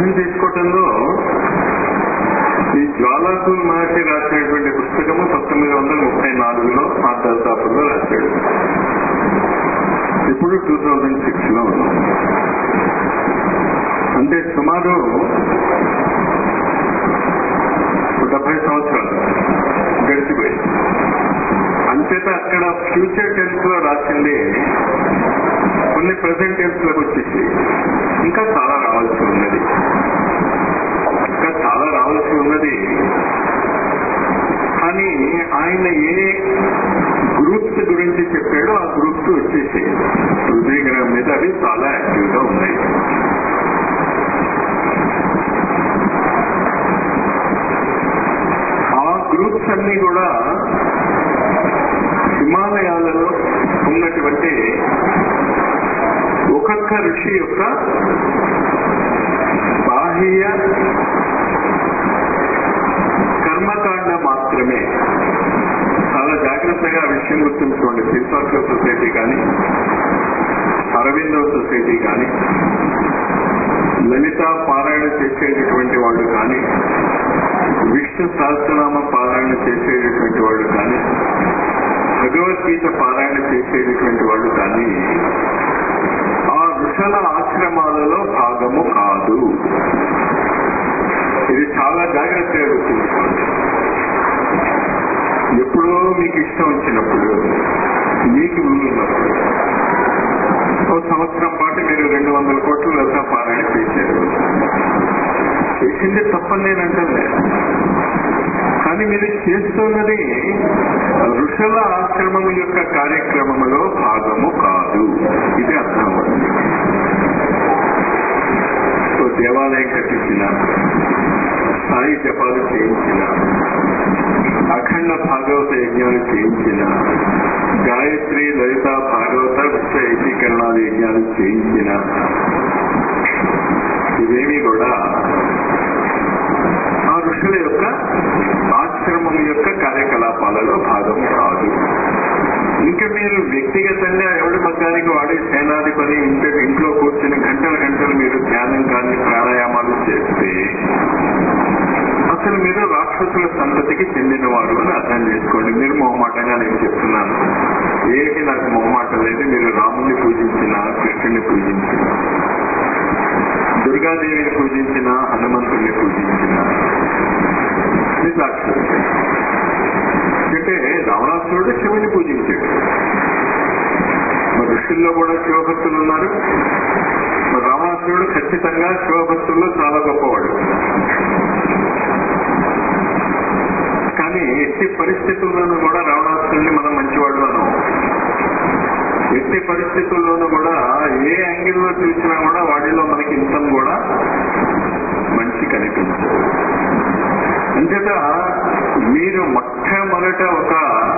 అర్థం చేసుకోవటంలో ఈ జ్వాలాకుల్ మహర్షి రాసినటువంటి పుస్తకము పంతొమ్మిది వందల ముప్పై నాలుగులో ఆ దళతాపుల్లో రాశాడు ఇప్పుడు టూ థౌజండ్ సిక్స్ లో ఉన్నాం అంటే సుమారు డెబ్బై సంవత్సరాలు గడిచిపోయి అంచేత అక్కడ ఫ్యూచర్ టెన్స్ లో రాసింది కొన్ని ప్రజెంట్ టెన్స్ లోకి వచ్చేసి ఇంకా చాలా రావాల్సి ఉన్నది ఇంకా చాలా రావాల్సి ఉన్నది కానీ ఆయన ఏ గ్రూప్స్ గురించి చెప్పాడో ఆ గ్రూప్స్ వచ్చేసి హృదయగ్రహం మీద అవి చాలా యాక్టివ్ గా ఉన్నాయి ఆ గ్రూప్స్ అన్ని కూడా హిమాలయాలలో ఉన్నటువంటి ఒక్కొక్క ఋషి యొక్క బాహ్య కర్మకాండ మాత్రమే చాలా జాగ్రత్తగా ఆ విషయం గుర్తుంచుకోండి ఫిల్సాఫికల్ సొసైటీ కానీ అరవిందో సొసైటీ కానీ లలిత పారాయణ చేసేటటువంటి వాళ్ళు కానీ విష్ణు సహస్రనామ పారాయణ చేసేటటువంటి వాళ్ళు కానీ భగవద్గీత పారాయణ చేసేటటువంటి వాళ్ళు కానీ ఆ ఋషుల ఆశ్రమాలలో భాగము కాదు ఇది చాలా జాగ్రత్తగా గుర్తుంచుకోండి ఎప్పుడో మీకు ఇష్టం వచ్చినప్పుడు మీకు ఉన్నప్పుడు ఓ సంవత్సరం పాటు మీరు రెండు వందల కోట్ల లతా పారాయణ చేశారు చేసింది తప్పని నేను అంటుంది కానీ మీరు చేస్తున్నది ఋషుల ఆశ్రమము యొక్క కార్యక్రమములో భాగము కాదు ఇది అర్థం అవుతుంది సో దేవాలయం కట్టించిన సాయి జపాలు చేయించిన అఖండ భాగవత యజ్ఞాలు చేయించిన గాయత్రి లలిత భాగవత విశ్వ ఏకీకరణాలు యజ్ఞాలు చేయించిన ఇవేమీ కూడా ఆ ఋషుల యొక్క ఆశ్రమం యొక్క కార్యకలాపాలలో భాగం కాదు ఇంకా మీరు వ్యక్తిగతంగా ఎవడి మగ్గానికి వాడే సేనాధిపతి ఇంట్లో ఇంట్లో కూర్చుని గంటల గంటలు మీరు ధ్యానం కానీ ప్రాణాయామాలు చేస్తే అసలు మీరు రాక్షసుల సంతతికి చెందినవారు అని అర్థం చేసుకోండి మీరు మొహమాటంగా నేను చెప్తున్నాను ఏమి నాకు మొహమాటం లేదు మీరు రాముని పూజించిన కృష్ణుని పూజించిన దుర్గాదేవిని పూజించిన హనుమంతుడిని పూజించిన మీరు రాక్షసుడు అంటే రావణాసురుడు శివుని పూజించాడు మరి ఋషుల్లో కూడా శివభక్తులు ఉన్నారు మరి రావణాసురుడు ఖచ్చితంగా శివభక్తుల్లో చాలా గొప్పవాడు కానీ ఎట్టి పరిస్థితుల్లోనూ కూడా రావణాసురుడిని మనం మంచివాడు అనం ఎట్టి పరిస్థితుల్లోనూ కూడా ఏ యాంగిల్లో చూసినా కూడా వాడిలో మనకి ఇంతం కూడా మంచి కనిపించదు అంచేత మీరు మొట్టమొదట ఒక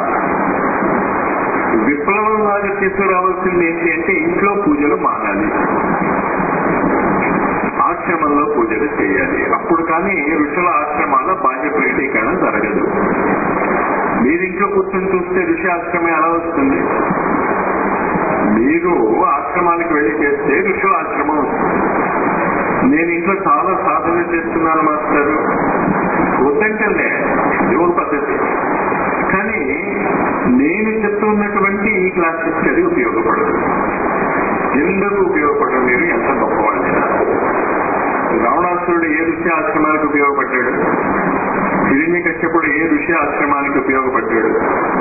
విప్లవం లాగా తీసుకురావాల్సింది ఏంటి అంటే ఇంట్లో పూజలు మానాలి ఆశ్రమంలో పూజలు చేయాలి అప్పుడు కానీ ఋషుల ఆశ్రమాల్లో బాహ్య ప్రకటీకరణ జరగదు మీరు ఇంట్లో కూర్చొని చూస్తే ఋషి ఆశ్రమం ఎలా వస్తుంది మీరు ఆశ్రమానికి వెళ్ళి చేస్తే ఋషుల ఆశ్రమం వస్తుంది నేను ఇంట్లో చాలా సాధన చేస్తున్నాను మాస్టర్ వద్దంటే దేవుని పద్ధతి కానీ నేను చెప్తున్నటువంటి ఈ క్లాసెస్ అది ఉపయోగపడదు ఎందుకు ఉపయోగపడదు మీరు ఎంత గొప్పవాళ్ళైనా రావణాసురుడు ఏ ఋషి ఆశ్రమానికి ఉపయోగపడ్డాడు హిరణ్య కశ్యపుడు ఏ ఋషి ఆశ్రమానికి ఉపయోగపడ్డాడు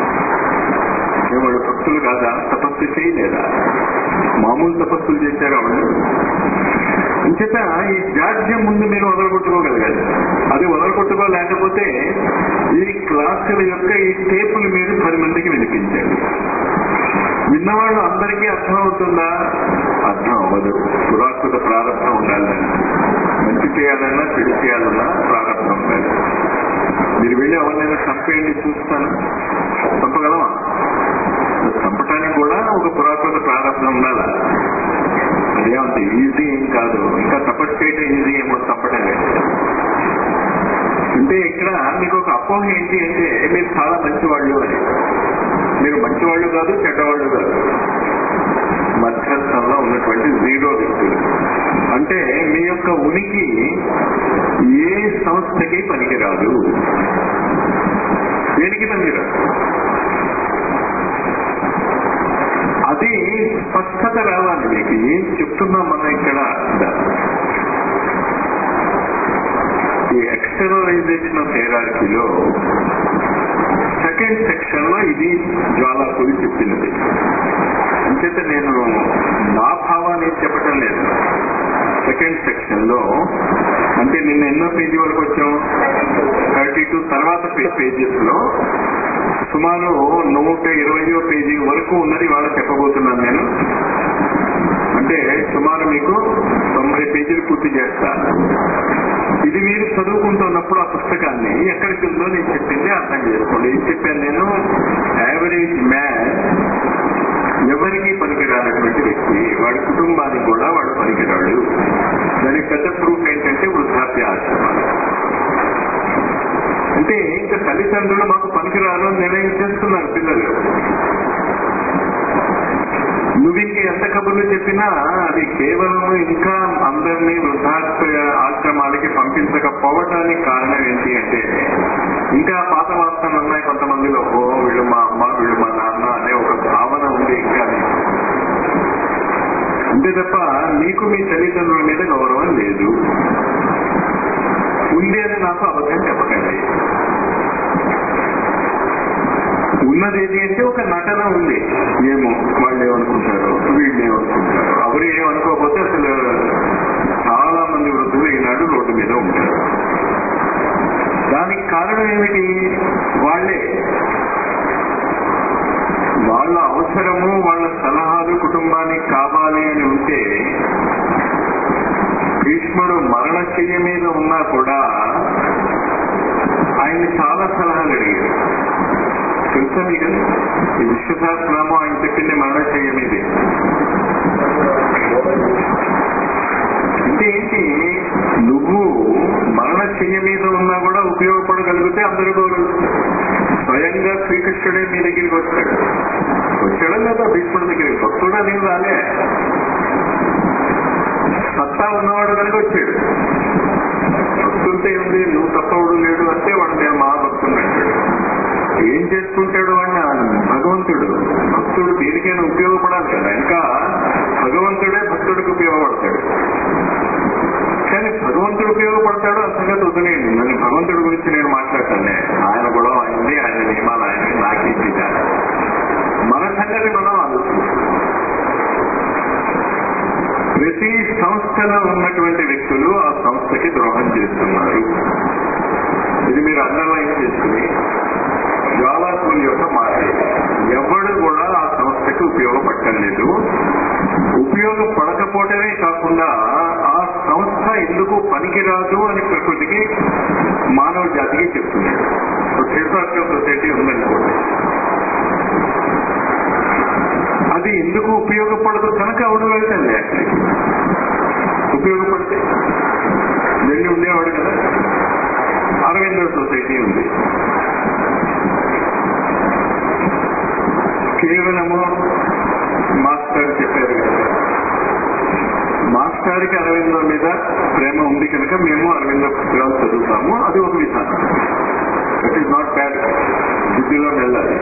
వాడు భక్తులు కాదా తపస్సు చేయలేదా మామూలు తపస్సులు చేశారు వాళ్ళు అంచేత ఈ జాడ్యం ముందు మీరు వదలగొట్టుకోగలగాలి అది వదలగొట్టుకోలేకపోతే ఈ క్లాసుల యొక్క ఈ టేపులు మీరు పది మందికి వినిపించండి విన్నవాళ్ళు అందరికీ అర్థం అవుతుందా అర్థం అవ్వదు పురాకృత ప్రారంభం ఉండాలి మంచి చేయాలన్నా చెడు చేయాలన్నా ప్రారంభం ఉండాలి మీరు వెళ్ళి ఎవరినైనా చంపేయండి చూస్తాను చంపగలమా చంపటానికి కూడా ఒక పురాకృత ప్రారంభం ఉండాలా అదేమంత ఈజీ ఏం కాదు ఇంకా తపస్సు చేయటం ఈజీ ఏమో చంపటం లేదు అంటే ఇక్కడ మీకు ఒక అపోహ ఏంటి అంటే మీరు చాలా మంచివాళ్ళు అని మీరు మంచివాళ్ళు కాదు చెడ్డవాళ్ళు కాదు మధ్యస్థంలో ఉన్నటువంటి జీరో వ్యక్తులు అంటే మీ యొక్క యొక్క ఉనికి ఏ సంస్థకి పనికిరాదు దేనికి పనికిరాదు అది స్పష్టత రావాలి మీకు ఏం చెప్తున్నాం మనం ఇక్కడ ఈ ఎక్స్టర్నలైజేషన్ ఆఫ్ హెరార్కీలో సెకండ్ సెక్షన్ లో ఇది జ్వాలాపురి చెప్పినది అంచేత నేను నా భావాన్ని చెప్పటం లేదు సెకండ్ సెక్షన్ లో అంటే నిన్న ఎన్నో పేజీ వరకు వచ్చాం థర్టీ టూ తర్వాత పేజెస్ లో సుమారు నూట ఇరవయో పేజీ వరకు ఉన్నది వాళ్ళ చెప్పబోతున్నాను నేను అంటే సుమారు మీకు తొంభై పేజీలు పూర్తి చేస్తా ఇది మీరు చదువుకుంటున్నప్పుడు ఆ పుస్తకాన్ని ఎక్కడికి ఉందో నేను చెప్పింది అర్థం చేసుకోండి ఏం చెప్పాను నేను యావరేజ్ మ్యాన్ ఎవరికి పనికిరానటువంటి వ్యక్తి వాడి కుటుంబానికి కూడా వాడు పనికిరాడు దానికి పెద్ద ప్రూఫ్ ఏంటంటే వృద్ధాప్య ఆశ్రమాలు అంటే ఇంకా తల్లిదండ్రులు మాకు పనికిరారు అని నిర్ణయం చేస్తున్నారు పిల్లలు నువ్వు ఇంక ఎంత కబుర్లు చెప్పినా అది కేవలం ఇంకా అందరినీ వృద్ధాప్య ఆశ్రమాలకి పంపించకపోవటానికి కారణం ఏంటి అంటే ఇంకా పాత వార్తలు ఉన్నాయి కొంతమందిలో ఓ వీళ్ళు మా అమ్మ వీళ్ళు మా నాన్న అనే ఒక భావన ఉంది ఇంకా నీకు. అంతే తప్ప నీకు మీ తల్లిదండ్రుల మీద గౌరవం లేదు ఉంది అని నాకు అబద్ధం చెప్పకండి ఉన్నది ఏది అంటే ఒక నటన ఉంది ఏమో వాళ్ళు ఏమనుకుంటారు వీళ్ళు ఏమనుకుంటారు ఎవరు ఏమనుకోకపోతే అసలు చాలా మంది వృద్ధులు ఈనాడు రోడ్డు మీద ఉంటారు దానికి కారణం ఏమిటి వాళ్ళే వాళ్ళ అవసరము వాళ్ళ సలహాలు కుటుంబానికి కావాలి అని ఉంటే భీష్ముడు మరణశయ్య మీద ఉన్నా కూడా ఆయన్ని చాలా సలహాలు అడిగారు తెలుసా మీకు ఈ విశ్వసహస్రనామం ఆయన చెప్పింది మరణశయ్య మీదే అంటే ఏంటి నువ్వు మరణశయ్య మీద ఉన్నా కూడా ఉపయోగపడగలిగితే అందరూ గౌరవిస్తారు స్వయంగా శ్రీకృష్ణుడే మీ దగ్గరికి వస్తాడు వచ్చాడు లేదా భీష్ముడి దగ్గరికి భక్తుడా నేను రాలే సత్తా ఉన్నవాడు కనుక వచ్చాడు భక్తులతో ఉంది నువ్వు తప్పవుడు లేడు అంటే వాడు నేను మా భక్తుడు అంటాడు ఏం చేసుకుంటాడు అన్న భగవంతుడు భక్తుడు దేనికైనా ఉపయోగపడాలి కదా ఇంకా భగవంతుడే భక్తుడికి ఉపయోగపడతాడు కానీ భగవంతుడు ఉపయోగపడతాడు అంతగా వదిలేయండి నన్ను భగవంతుడి గురించి నేను మాట్లాడతానే ఆయన గొడవ అయింది ఆయన నియమాలు ఆయన నాకేంటి మన సంగతి మనం ఆలోచించాలి ప్రతి సంస్థలో ఉన్నటువంటి వ్యక్తులు ఆ సంస్థకి ద్రోహం చేస్తున్నారు ఇది మీరు అండర్లైన్ చేసుకుని జ్వాలాపూర్ యొక్క మాట ఎవడు కూడా ఆ సంస్థకి ఉపయోగపడలేదు ఉపయోగపడకపోవటమే కాకుండా ఆ సంస్థ ఎందుకు పనికిరాదు అని ప్రకృతికి మానవ జాతికి చెప్తున్నాడు క్షేత్రార్కల్ సొసైటీ ఉందనుకోండి అది ఎందుకు ఉపయోగపడదు కనుక అవును వెళ్తాను అక్కడికి ఉపయోగపడితే వెళ్ళి ఉండేవాడు కదా అరవింద సొసైటీ ఉంది కేవలము మాస్టర్ చెప్పారు కదా మాస్టర్కి అరవిందో మీద ప్రేమ ఉంది కనుక మేము అరవిందో పుస్తకాలు చదువుతాము అది ఒక విధానం దట్ ఈస్ నాట్ బ్యాడ్ బుద్ధిలో వెళ్ళాలి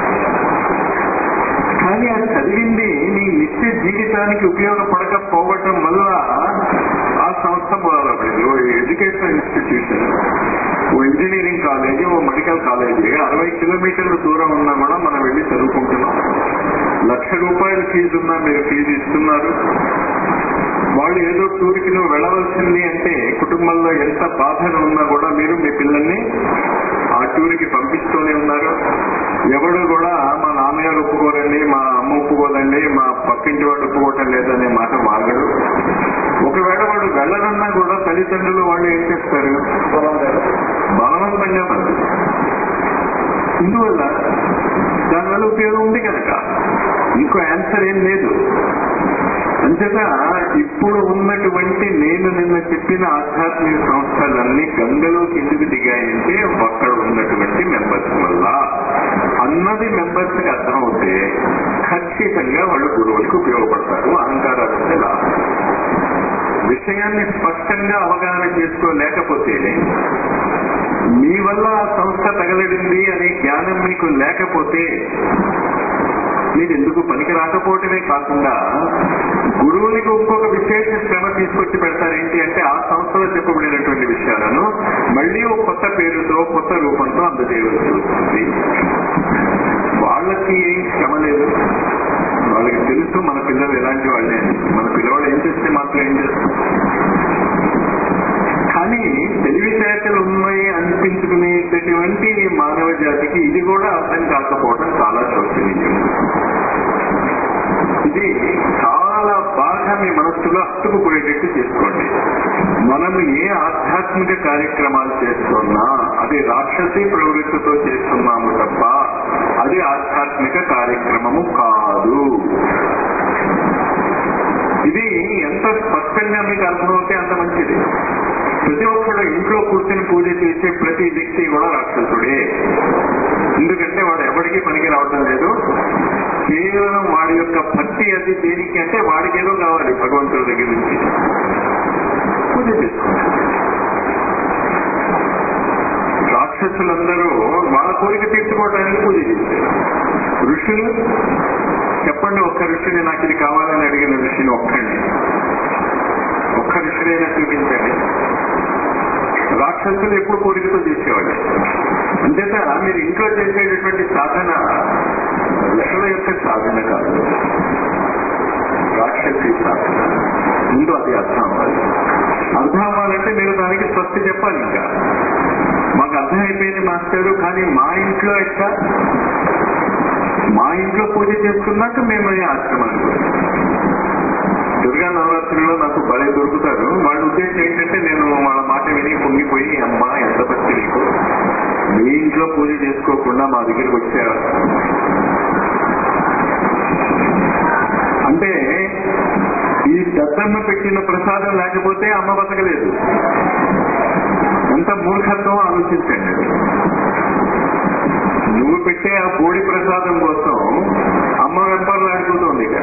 కానీ అది చదివింది నీ నిత్య జీవితానికి ఉపయోగపడకపోవటం వల్ల ఆ సంస్థ మొదలపడింది ఓ ఎడ్యుకేషనల్ ఇన్స్టిట్యూషన్ ఓ ఇంజనీరింగ్ కాలేజీ ఓ మెడికల్ కాలేజీ అరవై కిలోమీటర్ల దూరం ఉన్నా కూడా మనం వెళ్ళి చదువుకుంటున్నాం లక్ష రూపాయల ఫీజు ఉన్నా మీరు ఫీజు ఇస్తున్నారు వాళ్ళు ఏదో టూర్కి నువ్వు వెళ్ళవలసింది అంటే కుటుంబంలో ఎంత బాధలు ఉన్నా కూడా మీరు మీ పిల్లల్ని ఆ టూర్కి పంపిస్తూనే ఉన్నారు ఎవడు కూడా మా నాన్నగారు ఒప్పుకోరండి మా అమ్మ ఒప్పుకోదండి మా పక్కింటి వాడు ఒప్పుకోవటం లేదనే మాట వాగడు ఒకవేళ వాడు వెళ్ళరన్నా కూడా తల్లిదండ్రులు వాళ్ళు ఏం చేస్తారు బలవంతంగా పంపిస్తారు ఇందువల్ల దానివల్ల ఉపయోగం ఉంది కనుక ఇంకో ఆన్సర్ ఏం లేదు అంతేగా ఇప్పుడు ఉన్నటువంటి నేను నిన్న చెప్పిన ఆధ్యాత్మిక సంస్థలన్నీ గంగలో కిందికి దిగాయంటే అక్కడ ఉన్నటువంటి మెంబర్స్ వల్ల అన్నది మెంబర్స్ కి అర్థం అవుతే ఖచ్చితంగా వాళ్ళు గురువులకు ఉపయోగపడతారు అహంకారాలు ఉంటే లాభం విషయాన్ని స్పష్టంగా అవగాహన చేసుకోలేకపోతే మీ వల్ల ఆ సంస్థ తగలడింది అనే జ్ఞానం మీకు లేకపోతే మీరు ఎందుకు పనికి రాకపోవటమే కాకుండా గురువునికి ఇంకొక విశేష శ్రమ తీసుకొచ్చి పెడతారేంటి అంటే ఆ సంస్థలో చెప్పబడినటువంటి విషయాలను మళ్ళీ ఒక కొత్త పేరుతో కొత్త రూపంతో అందజేయవలసి వస్తుంది వాళ్ళకి ఏం శ్రమ లేదు వాళ్ళకి తెలుసు మన పిల్లలు ఎలాంటి వాళ్ళే అని. మన పిల్లవాడు ఏం చేస్తే మాత్రం ఏం చేస్తాం కానీ తెలివితేటలు ఉన్నాయి అనిపించుకునేటటువంటి మానవ జాతికి ఇది కూడా అర్థం కాకపోవడం చాలా శోచనీయం ఇది చాలా బాగా మీ మనస్సులో హత్తుకుపోయేటట్టు చేసుకోండి మనము ఏ ఆధ్యాత్మిక కార్యక్రమాలు చేస్తున్నా అది రాక్షసి ప్రవృత్తితో చేస్తున్నాము తప్ప అది ఆధ్యాత్మిక కార్యక్రమము కాదు ఇది ఎంత స్పష్టంగా మీకు అర్థమవుతే అంత మంచిది ప్రతి ఒక్కడు ఇంట్లో కూర్చొని పూజ చేసే ప్రతి వ్యక్తి కూడా రాక్షసుడే ఎందుకంటే వాడు ఎవరికి పనికి రావటం లేదు కేవలం వాడి యొక్క భక్తి అది దేనికి అంటే వాడికి ఏదో కావాలి భగవంతుడి దగ్గర నుంచి పూజ చేసుకుంటారు రాక్షసులందరూ వాళ్ళ కోరిక తీర్చుకోవడానికి పూజ చేశారు ఋషులు చెప్పండి ఒక్క ఋషిని నాకు ఇది కావాలని అడిగిన ఋషిని ఒక్కడిని ఒక్క ఋషినైనా చూపించండి రాక్షసులు ఎప్పుడు కోరికతో చేసేవాళ్ళు అంతేత మీరు ఇంట్లో చేసేటటువంటి సాధన ఋషుల యొక్క సాధన కాదు రాక్షసి సాధన ముందు అది అర్థం అవ్వాలి అర్థం అవ్వాలంటే మీరు దానికి స్వస్తి చెప్పాలి ఇంకా మాకు అర్థమైపోయింది మాస్టారు కానీ మా ఇంట్లో ఎట్లా మా ఇంట్లో పూజ చేసుకున్నాక మేము ఈ ఆశ్రమానికి వస్తాం దుర్గా నవరాత్రిలో నాకు భలే దొరుకుతారు వాళ్ళ ఉద్దేశం ఏంటంటే నేను వాళ్ళ మాట విని పొంగిపోయి అమ్మా ఎంత భక్తి నీకు మీ ఇంట్లో పూజ చేసుకోకుండా మా దగ్గరికి వచ్చారు అంటే ఈ దత్తమ్మ పెట్టిన ప్రసాదం లేకపోతే అమ్మ బతకలేదు ఎంత మూర్ఖత్వం ఆలోచించండి నువ్వు పెట్టే ఆ బోడి ప్రసాదం కోసం అమ్మ వెంపర్లాడిపోతుంది ఇక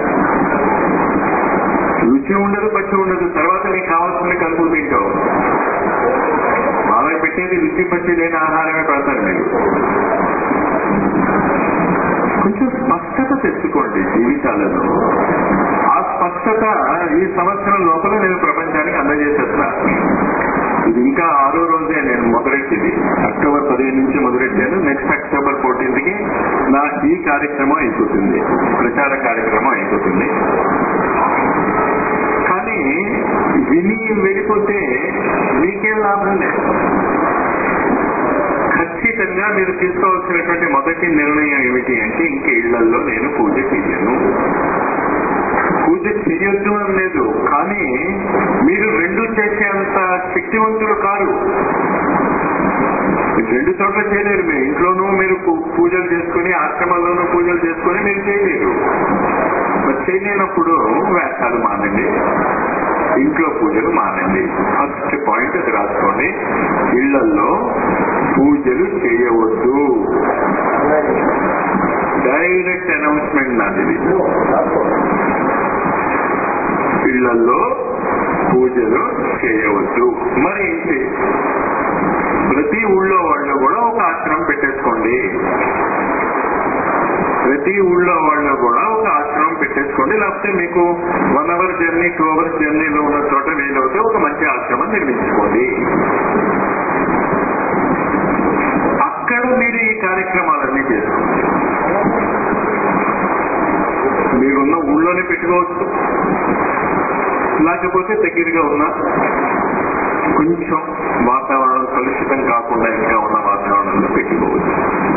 రుచి ఉండదు పచ్చి ఉండదు తర్వాత నీకు కావాల్సింది కలుపు తింటావు వాళ్ళకి పెట్టేది రుచి పచ్చి లేని ఆహారమే పెడతారు మీరు కొంచెం స్పష్టత తెచ్చుకోండి జీవితాలలో ఆ స్పష్టత ఈ సంవత్సరం లోపల నేను ప్రపంచానికి అందజేసేస్తా ఇది ఇంకా ఆరో రోజే నేను మొదలెట్టింది అక్టోబర్ పదిహేను నుంచి మొదలెట్టాను నెక్స్ట్ అక్టోబర్ ఫోర్టీన్త్ కి నా ఈ కార్యక్రమం అయిపోతుంది ప్రచార కార్యక్రమం అయిపోతుంది కానీ విని వెళ్ళిపోతే మీకేం లాభం లేదు ఖచ్చితంగా మీరు తీసుకోవాల్సినటువంటి మొదటి నిర్ణయం ఏమిటి అంటే ఇంక ఇళ్లలో నేను పూజ చేయను పూజ చేయొద్దు అని లేదు కానీ మీరు రెండు చేసేంత శక్తివంతులు కారు రెండు చోట్ల చేయలేరు మీరు ఇంట్లోనూ మీరు పూ- పూజలు చేసుకుని ఆశ్రమంలోనూ పూజలు చేసుకుని మీరు చేయలేరు మరి చేయలేనప్పుడు వేషాలు మానండి ఇంట్లో పూజలు మానండి ఫస్ట్ పాయింట్ అది రాసుకోండి ఇళ్లలో పూజలు చేయవద్దు డైరెక్ట్ అనౌన్స్మెంట్ నాది ఇది. ఇళ్లలో పూజలు చేయవద్దు మరి ఏంటి ప్రతి ఊళ్ళో వాళ్ళు కూడా ఒక ఆశ్రమం పెట్టేసుకోండి ప్రతి ఊళ్ళో వాళ్ళు కూడా ఒక ఆశ్రమం పెట్టేసుకోండి లేకపోతే మీకు one hour journey two hours జర్నీలో ఉన్న చోట వీలవుతే ఒక మంచి ఆశ్రమం నిర్మించుకోండి అక్కడ మీరు ఈ కార్యక్రమాలన్నీ చేసుకోండి మీరున్న ఊళ్ళోనే పెట్టుకోవచ్చు లేకపోతే దగ్గరగా ఉన్న కొంచెం వాతావరణం కలుషితం కాకుండా ఇంకా ఉన్న వాతావరణంలో పెట్టుకోవచ్చు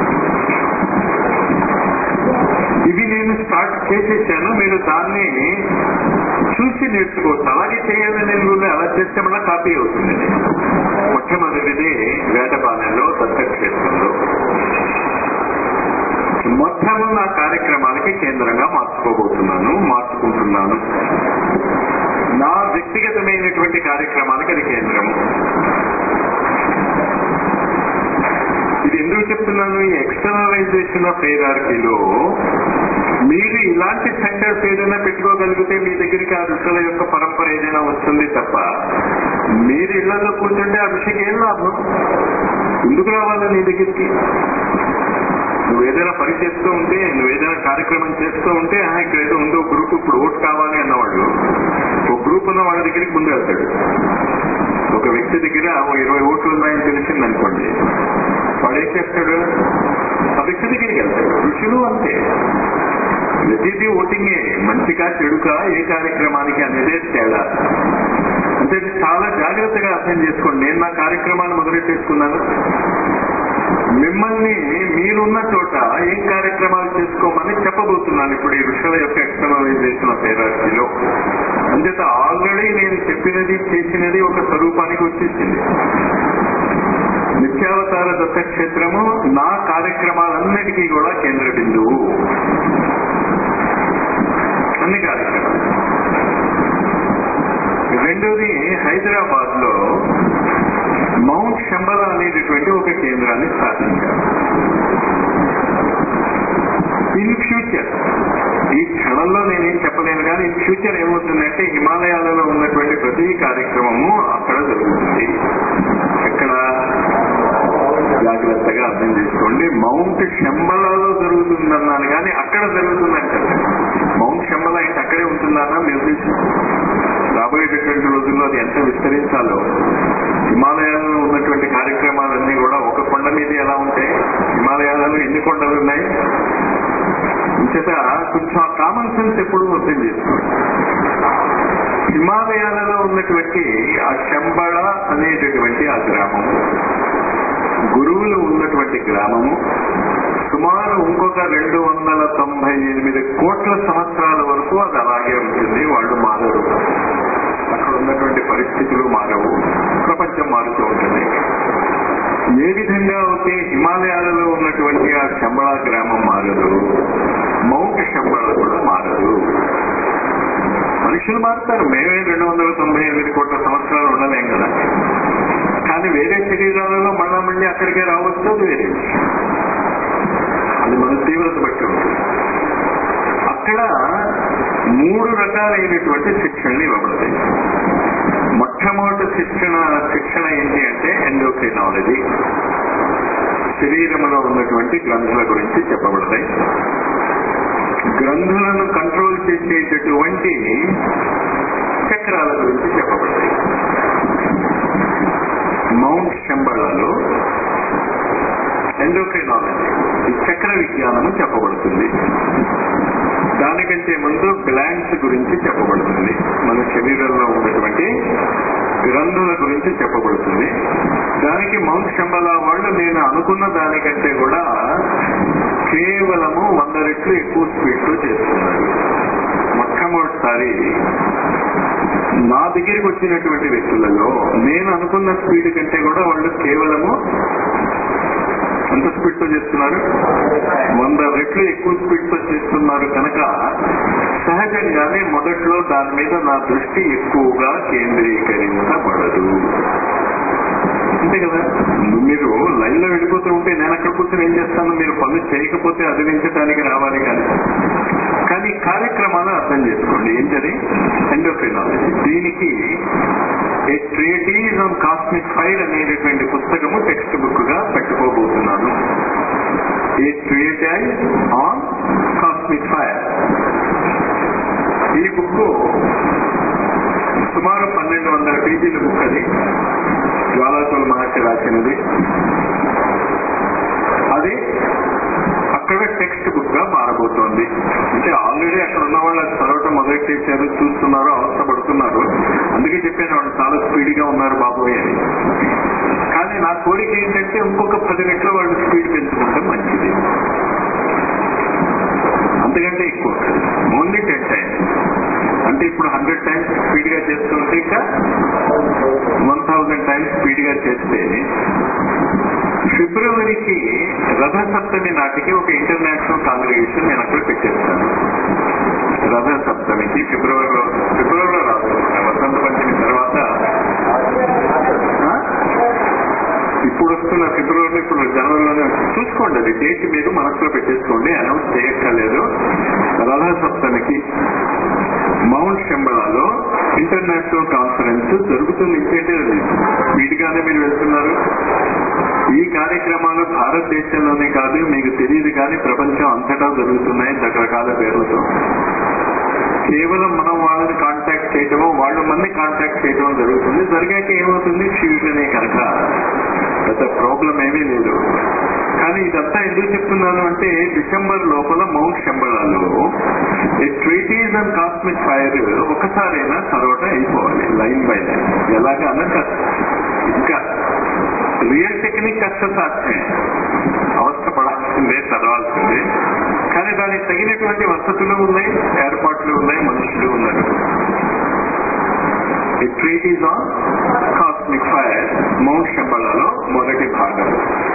ఇవి నేను స్టార్ట్ చేసేసాను మీరు దాన్ని చూసి నేర్చుకోవచ్చు అలాగే చేయాలని నేను కూడా అలా చేస్తే మళ్ళీ కాపీ అవుతుంది మొట్టమొదటిది వేటపాలెంలో దత్తక్షేత్రంలో మొత్తం నా కార్యక్రమాలకి కేంద్రంగా మార్చుకోబోతున్నాను మార్చుకుంటున్నాను నా వ్యక్తిగతమైనటువంటి కార్యక్రమాలకు అది కేంద్రం ఇది ఎందుకు చెప్తున్నాను ఈ ఎక్స్టర్నలైజేషన్ ఆఫ్ హైరార్కీలో మీరు ఇలాంటి సెంటర్స్ ఏదైనా పెట్టుకోగలిగితే మీ దగ్గరికి ఆ ఋషుల యొక్క పరంపర ఏదైనా వస్తుంది తప్ప మీరు ఇళ్లలో కూర్చుంటే ఆ ఋషికి ఏం లాభం ఎందుకు రావాలి నీ దగ్గరికి నువ్వు ఏదైనా పని చేస్తూ ఉంటే నువ్వు ఏదైనా కార్యక్రమం చేస్తూ ఉంటే "ఆహా, ఇక్కడ ఏదో ఉందో గ్రూప్ ఇప్పుడు ఓటు కావాలి అన్నవాడు ఒక గ్రూప్ ఉన్న వాళ్ళ దగ్గరికి ముందు వెళ్తాడు ఒక వ్యక్తి దగ్గర ఓ ఇరవై ఓట్లు ఉన్నాయని తెలిసింది అనుకోండి వాడు ఏం చేస్తాడు ఆ వ్యక్తి దగ్గరికి వెళ్తాడు ఋషులు అంతే ప్రతిదీ ఓటింగే మంచిగా చెడుకా ఏ కార్యక్రమానికి అనేదే తేడా అంటే ఇది చాలా జాగ్రత్తగా అర్థం చేసుకోండి నేను నా కార్యక్రమాన్ని మొదలెట్టేసుకున్నాను మిమ్మల్ని మీరున్న చోట ఏం కార్యక్రమాలు చేసుకోమని చెప్పబోతున్నాను ఇప్పుడు ఈ ఋషుల యొక్క ఎక్స్టర్నలైజేషన్ ఆఫ్ హైరార్కీలో అంచేత ఆల్రెడీ నేను చెప్పినది చేసినది ఒక స్వరూపానికి వచ్చేసింది నిత్యావతార దత్తక్షేత్రము నా కార్యక్రమాలన్నిటికీ కూడా కేంద్ర బిందువు అన్ని కార్యక్రమాలు రెండోది హైదరాబాద్ లో మౌంట్ శంబల అనేటటువంటి ఒక కేంద్రాన్ని స్థాపించారు ఇన్ ఫ్యూచర్ ఈ క్షణంలో నేనేం చెప్పలేను కానీ ఇన్ ఫ్యూచర్ ఏమవుతుందంటే హిమాలయాలలో ఉన్నటువంటి ప్రతి కార్యక్రమము అక్కడ జరుగుతుంది ఎక్కడ జాగ్రత్తగా అర్థం చేసుకోండి మౌంట్ శంబలలో జరుగుతుందన్నాను కానీ అక్కడ జరుగుతుందని కదా మౌంట్ శంబల అంటే అక్కడే ఉంటుందన్నా మీ ఉద్దేశం రాబోయేటటువంటి రోజుల్లో అది ఎంత విస్తరించాలో హిమాలయాలలో ఉన్నటువంటి కార్యక్రమాలన్నీ కూడా ఒక కొండ మీద ఎలా ఉంటాయి హిమాలయాలలో ఎన్ని కొండలు ఉన్నాయి ఇంచేత కొంచెం ఆ కామన్ సెన్స్ ఎప్పుడు అర్థం చేసుకోండి హిమాలయాలలో ఉన్నటువంటి ఆ శంబళ అనేటటువంటి ఆ గ్రామము గురువులు ఉన్నటువంటి గ్రామము సుమారు ఇంకొక రెండు వందల తొంభై ఎనిమిది కోట్ల సంవత్సరాల వరకు అది అలాగే ఉంటుంది వాళ్ళు మారరు అక్కడ ఉన్నటువంటి పరిస్థితులు మారవు ప్రపంచం మారుతూ ఉంటుంది ఏ విధంగా అయితే హిమాలయాలలో ఉన్నటువంటి ఆ శంబళ గ్రామం మారదు మౌంట్ శంబళ కూడా మారదు మనుషులు మారుతారు మేమే రెండు వందల తొంభై ఎనిమిది కోట్ల సంవత్సరాలు ఉండలేం కదా కానీ వేరే శరీరాలలో మళ్ళా మళ్ళీ అక్కడికే రావచ్చు అది వేరే విషయం. అది మన తీవ్రత బట్టి ఉంటుంది అక్కడ మూడు రకాలైనటువంటి శిక్షణలు ఇవ్వబడతాయి మొట్టమొదటి శిక్షణ శిక్షణ ఏంటి అంటే ఎండోక్రినాలజీ శరీరంలో ఉన్నటువంటి గ్రంథుల గురించి చెప్పబడతాయి గ్రంథులను కంట్రోల్ చేసేటటువంటి చక్రాల గురించి చెప్పబడతాయి మౌంట్ శంబళలో ఎండోక్రినాలజీ ఈ చక్ర విజ్ఞానము చెప్పబడుతుంది దానికంటే ముందు గ్లాండ్స్ గురించి చెప్పబడుతుంది మన శరీరంలో ఉన్నటువంటి గ్రంథుల గురించి చెప్పబడుతుంది దానికి మౌంట్ శంబల వాళ్ళు నేను అనుకున్న దానికంటే కూడా కేవలము వంద రెట్లు ఎక్కువ స్పీడ్ తో చేస్తున్నారు మొట్టమొదటిసారి నా దగ్గరికి వచ్చినటువంటి వ్యక్తులలో నేను అనుకున్న స్పీడ్ కంటే కూడా వాళ్ళు కేవలము ఎంత స్పీడ్ తో చేస్తున్నారు వంద రెట్లు ఎక్కువ స్పీడ్ తో చేస్తున్నారు కనుక సహజంగానే మొదట్లో దాని మీద నా దృష్టి ఎక్కువగా కేంద్రీకరించబడదు అంతే కదా మీరు లైన్ లో వెళ్ళిపోతూ ఉంటే నేను అక్కడ కూర్చొని ఏం చేస్తాను మీరు పనులు చేయకపోతే అదిలించడానికి రావాలి కానీ కానీ కార్యక్రమాలు అర్థం చేసుకోండి ఏంటది ఎండోక్రినాలజీ దీనికి a treatise on cosmic fire అనేటటువంటి పుస్తకము టెక్స్ట్ బుక్ గా పెట్టుకోబోతున్నాను a treatise on cosmic fire ఈ బుక్ సుమారు పన్నెండు వందల పేజీల బుక్ అది జ్వాలాకుల మహర్షి రాసినది అది అక్కడ టెక్స్ట్ బుక్ గా మారబోతోంది అంటే ఆల్రెడీ అక్కడ ఉన్న వాళ్ళు అది చదవటం మొదలెట్టేశారు చూస్తున్నారు అవస్థపడుతున్నారు అందుకే చెప్పాను వాళ్ళు చాలా స్పీడ్ గా ఉన్నారు బాబోయ్ అని కానీ నా కోరిక ఏంటంటే ఇంకొక పది రెట్ల వాళ్ళు స్పీడ్ పెంచుకుంటే మంచిది అంతకంటే ఎక్కువ ఓన్లీ టెన్ టైమ్స్ అంటే ఇప్పుడు హండ్రెడ్ టైమ్స్ స్పీడ్ గా చేస్తుంటే ఇంకా వన్ థౌజండ్ టైమ్స్ స్పీడ్ గా చేస్తే ఫిబ్రవరికి రథ సప్తమి నాటికి ఒక ఇంటర్నేషనల్ కాంగ్రిగేషన్ నేను అక్కడ పెట్టేస్తాను రథ సప్తమికి ఫిబ్రవరిలో ఫిబ్రవరిలో రాదు వసంత పంచమి తర్వాత ఆ? ఇప్పుడు వస్తున్న ఫిబ్రవరిలో ఇప్పుడు జనవరిలోనే వచ్చింది. చూసుకోండి అది డేట్ మీరు మనసులో పెట్టేసుకోండి అనౌన్స్ చేయక్కర్లేదు రథ సప్తమికి మౌంట్ శంబళాలో ఇంటర్నేషనల్ కాన్ఫరెన్స్ జరుగుతుంది ఇంకేంటే వీటిగానే మీరు వెళ్తున్నారు ఈ కార్యక్రమాలు భారతదేశంలోనే కాదు మీకు తెలియదు కానీ ప్రపంచం అంతటా జరుగుతున్నాయి రకరకాల పేర్లతో కేవలం మనం వాళ్ళని కాంటాక్ట్ చేయటమో వాళ్ళు మంది కాంటాక్ట్ చేయటమో జరుగుతుంది జరిగాక ఏమవుతుంది ఫ్యూజనే కనుక పెద్ద ప్రాబ్లం ఏమీ లేదు కానీ ఇదంతా ఎందుకు చెప్తున్నాను అంటే డిసెంబర్ లోపల మౌంట్ శంబళాలో ఈ ట్రీటీస్ అండ్ కాస్మిక్ ఫైర్ ఒకసారైనా చదవటం అయిపోవాలి లైన్ బై లైన్ ఎలాగా అన్న ఇంకా రియల్ టెక్నిక్ కష్టసాధ్యమే అవస్థ పడాల్సిందే చదవాల్సిందే కానీ దానికి తగినటువంటి వసతులు ఉన్నాయి ఏర్పాట్లు ఉన్నాయి మనుషులు ఉన్నారు treatise on cosmic fire mount శంబళాలో మొదటి భాగం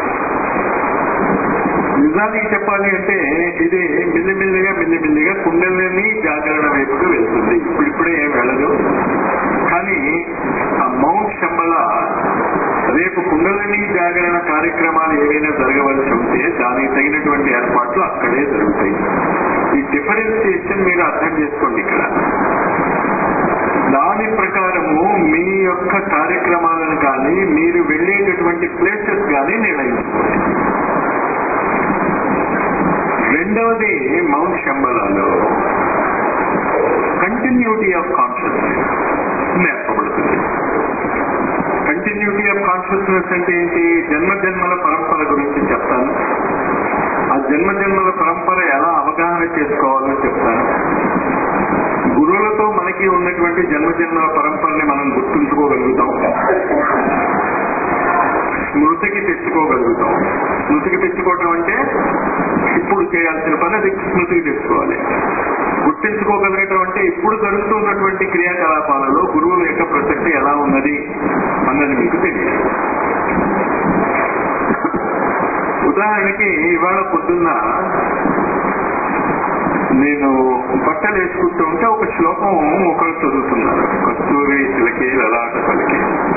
నిజానికి చెప్పాలి అంటే ఇది మిల్లిమిల్లిగా మిల్లిమిల్లిగా కుండలని జాగరణ వైపుకు వెళ్తుంది ఇప్పుడిప్పుడే ఏం వెళ్ళదు కానీ ఆ మౌంట్ శంబళ రేపు కుండలని జాగరణ కార్యక్రమాలు ఏవైనా జరగవలసి ఉంటే దానికి తగినటువంటి ఏర్పాట్లు అక్కడే జరుగుతాయి ఈ డిఫరెన్సియేషన్ మీరు అర్థం చేసుకోండి ఇక్కడ దాని ప్రకారము మీ యొక్క కార్యక్రమాలను కానీ మీరు వెళ్ళేటటువంటి ప్లేసెస్ కానీ నిర్ణయించుకోండి రెండవది మౌంట్ శంబలాలో కంటిన్యూటీ ఆఫ్ కాన్షియస్నెస్ నేర్పబడుతుంది కంటిన్యూటీ ఆఫ్ కాన్షియస్నెస్ అంటే ఏంటి జన్మ జన్మల పరంపర గురించి చెప్తాను ఆ జన్మ జన్మల పరంపర ఎలా అవగాహన చేసుకోవాలో చెప్తాను గురువులతో మనకి ఉన్నటువంటి జన్మ జన్మల పరంపరని మనం గుర్తుంచుకోగలుగుతాం స్మృతికి తెచ్చుకోగలుగుతాం స్మృతికి తెచ్చుకోవటం అంటే ఇప్పుడు చేయాల్సిన పని అది స్మృతికి తెచ్చుకోవాలి గుర్తించుకోగలగటం అంటే ఇప్పుడు జరుగుతున్నటువంటి క్రియాకలాపాలలో గురువుల యొక్క ప్రసక్తి ఎలా ఉన్నది అన్నది మీకు తెలియదు ఉదాహరణకి ఇవాళ పొద్దున్న నేను బట్టలు వేసుకుంటూ ఉంటే ఒక శ్లోకం ఒకరు చదువుతున్నారు కస్తూరి తిలకి లలాట పలికి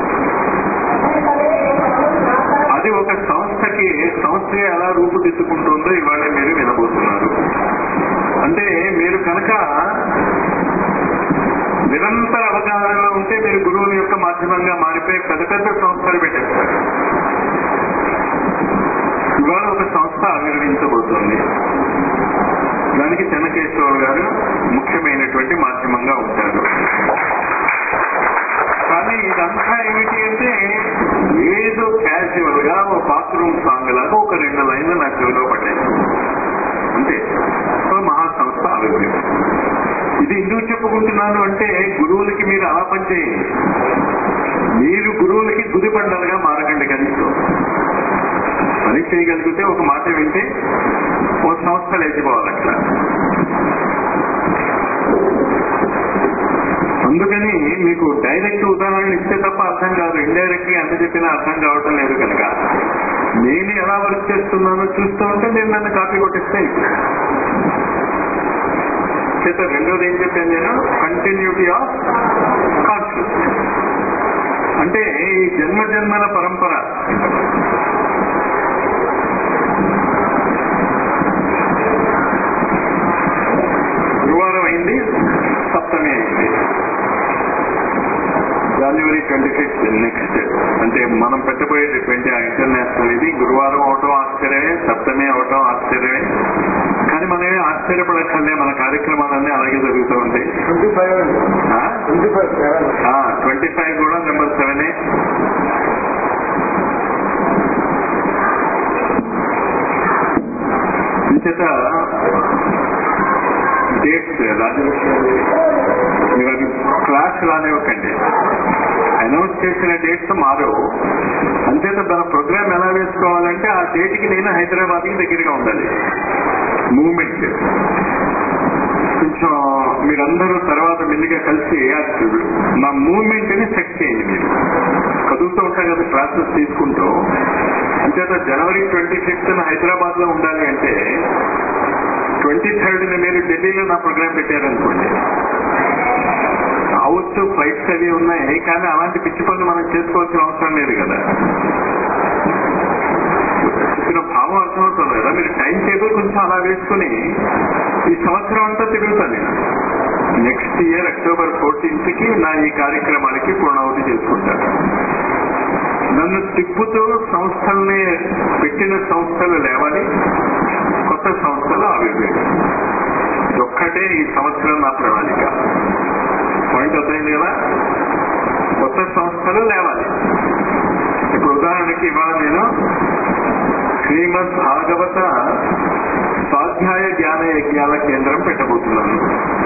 అది ఒక సంస్థకి సంస్థ ఎలా రూపుదిద్దుకుంటుందో ఇవాళ మీరు వినబోతున్నారు అంటే మీరు కనుక నిరంతర అవగాహనలో ఉంటే మీరు గురువుల యొక్క మాధ్యమంగా మారిపోయి పెద్ద పెద్ద సంస్థలు పెట్టేస్తారు ఇవాళ ఒక సంస్థ ఆవిర్వించబోతోంది దానికి చెన్నకేశ్వరరావు గారు ముఖ్యమైనటువంటి మాధ్యమంగా ఉంటారు కానీ ఇదంతా ఏమిటి అంటే ఏదో క్యాజువల్ గా ఒక బాత్రూమ్ సాంగ్ లాగా ఒక రెండు లైన్లు నా చెవిలో పడ్డాయి అంతే సో మహాసంస్థ ఆవిర్భావం ఇది ఎందుకు చెప్పుకుంటున్నాను అంటే గురువులకి మీరు అలా పనిచేయండి మీరు గురువులకి గుదిపండలుగా మారకండి కనీసం పని చేయగలిగితే ఒక మాట వింటే ఓ సంస్థ లేచిపోవాలి అట్లా అందుకని మీకు డైరెక్ట్ ఉదాహరణ ఇస్తే తప్ప అర్థం కాదు ఇండైరెక్ట్ గా ఎంత చెప్పినా అర్థం కావటం లేదు కనుక నేను ఎలా వర్క్ చేస్తున్నానో చూస్తూ ఉంటే నేను నన్ను కాపీ కొట్టిస్తే చేత రెండోది ఏం చెప్పాను నేను కంటిన్యూటీ ఆఫ్ కాన్షియస్ అంటే ఈ జన్మ జన్మల పరంపర గురువారం అయింది సప్తమి అయింది జనవరి ట్వంటీ ఫిఫ్త్ నెక్స్ట్ అంటే మనం పెట్టబోయేటటువంటి ఆ ఇంటర్నేషనల్ ఇది గురువారం అవటం ఆశ్చర్యమే సప్తమి అవటం ఆశ్చర్యమే కానీ మనమే ఆశ్చర్యపడక్కర్లే మన కార్యక్రమాలన్నీ అలాగే జరుగుతూ ఉంటాయి ట్వంటీ ఫైవ్ అండి twenty five seven twenty five కూడా నెంబర్ సెవెనే ఇంచేత డేట్స్ రాజలక్ష్మి మీరు అది క్లాస్ రానివ్వకండి అనౌన్స్ చేసిన డేట్స్ మారు అంచేత తన ప్రోగ్రామ్ ఎలా వేసుకోవాలంటే ఆ డేట్కి నేను హైదరాబాద్కి దగ్గరగా ఉండాలి మూమెంట్ కొంచెం మీరందరూ తర్వాత మెల్లిగా కలిసి నా మూమెంట్ ని సెట్ చేయండి మీరు కదులుతూ ఉంటాం కదా క్లాసెస్ తీసుకుంటూ అంచేత జనవరి ట్వంటీ ఫిఫ్త్ హైదరాబాద్ లో ఉండాలి అంటే ట్వంటీ థర్డ్ మీరు ఢిల్లీలో నా ప్రోగ్రామ్ పెట్టారనుకోండి అవచ్చు ఫ్లైట్స్ అవి ఉన్నాయి కానీ అలాంటి పిచ్చి పనులు మనం చేసుకోవాల్సిన అవసరం లేదు కదా చెప్పిన భావం అర్థమవుతుంది కదా మీరు టైం టేబుల్ కొంచెం అలా వేసుకుని ఈ సంవత్సరం అంతా తిరుగుతాను నేను నెక్స్ట్ ఇయర్ అక్టోబర్ ఫోర్టీన్త్ కి నా ఈ కార్యక్రమానికి పూర్ణావతి చేసుకుంటాను నన్ను తిప్పుతూ సంస్థల్ని పెట్టిన సంస్థలు లేవాలి కొత్త సంస్థలు ఆవిర్వేయడం ఒక్కటే ఈ సంవత్సరం నా ప్రణాళిక పాయింట్ అర్థమైంది కదా కొత్త సంస్థలు లేవాలి ఇప్పుడు ఉదాహరణకి ఇవాళ నేను శ్రీమద్ భాగవత స్వాధ్యాయ జ్ఞాన యజ్ఞాల కేంద్రం పెట్టబోతున్నాను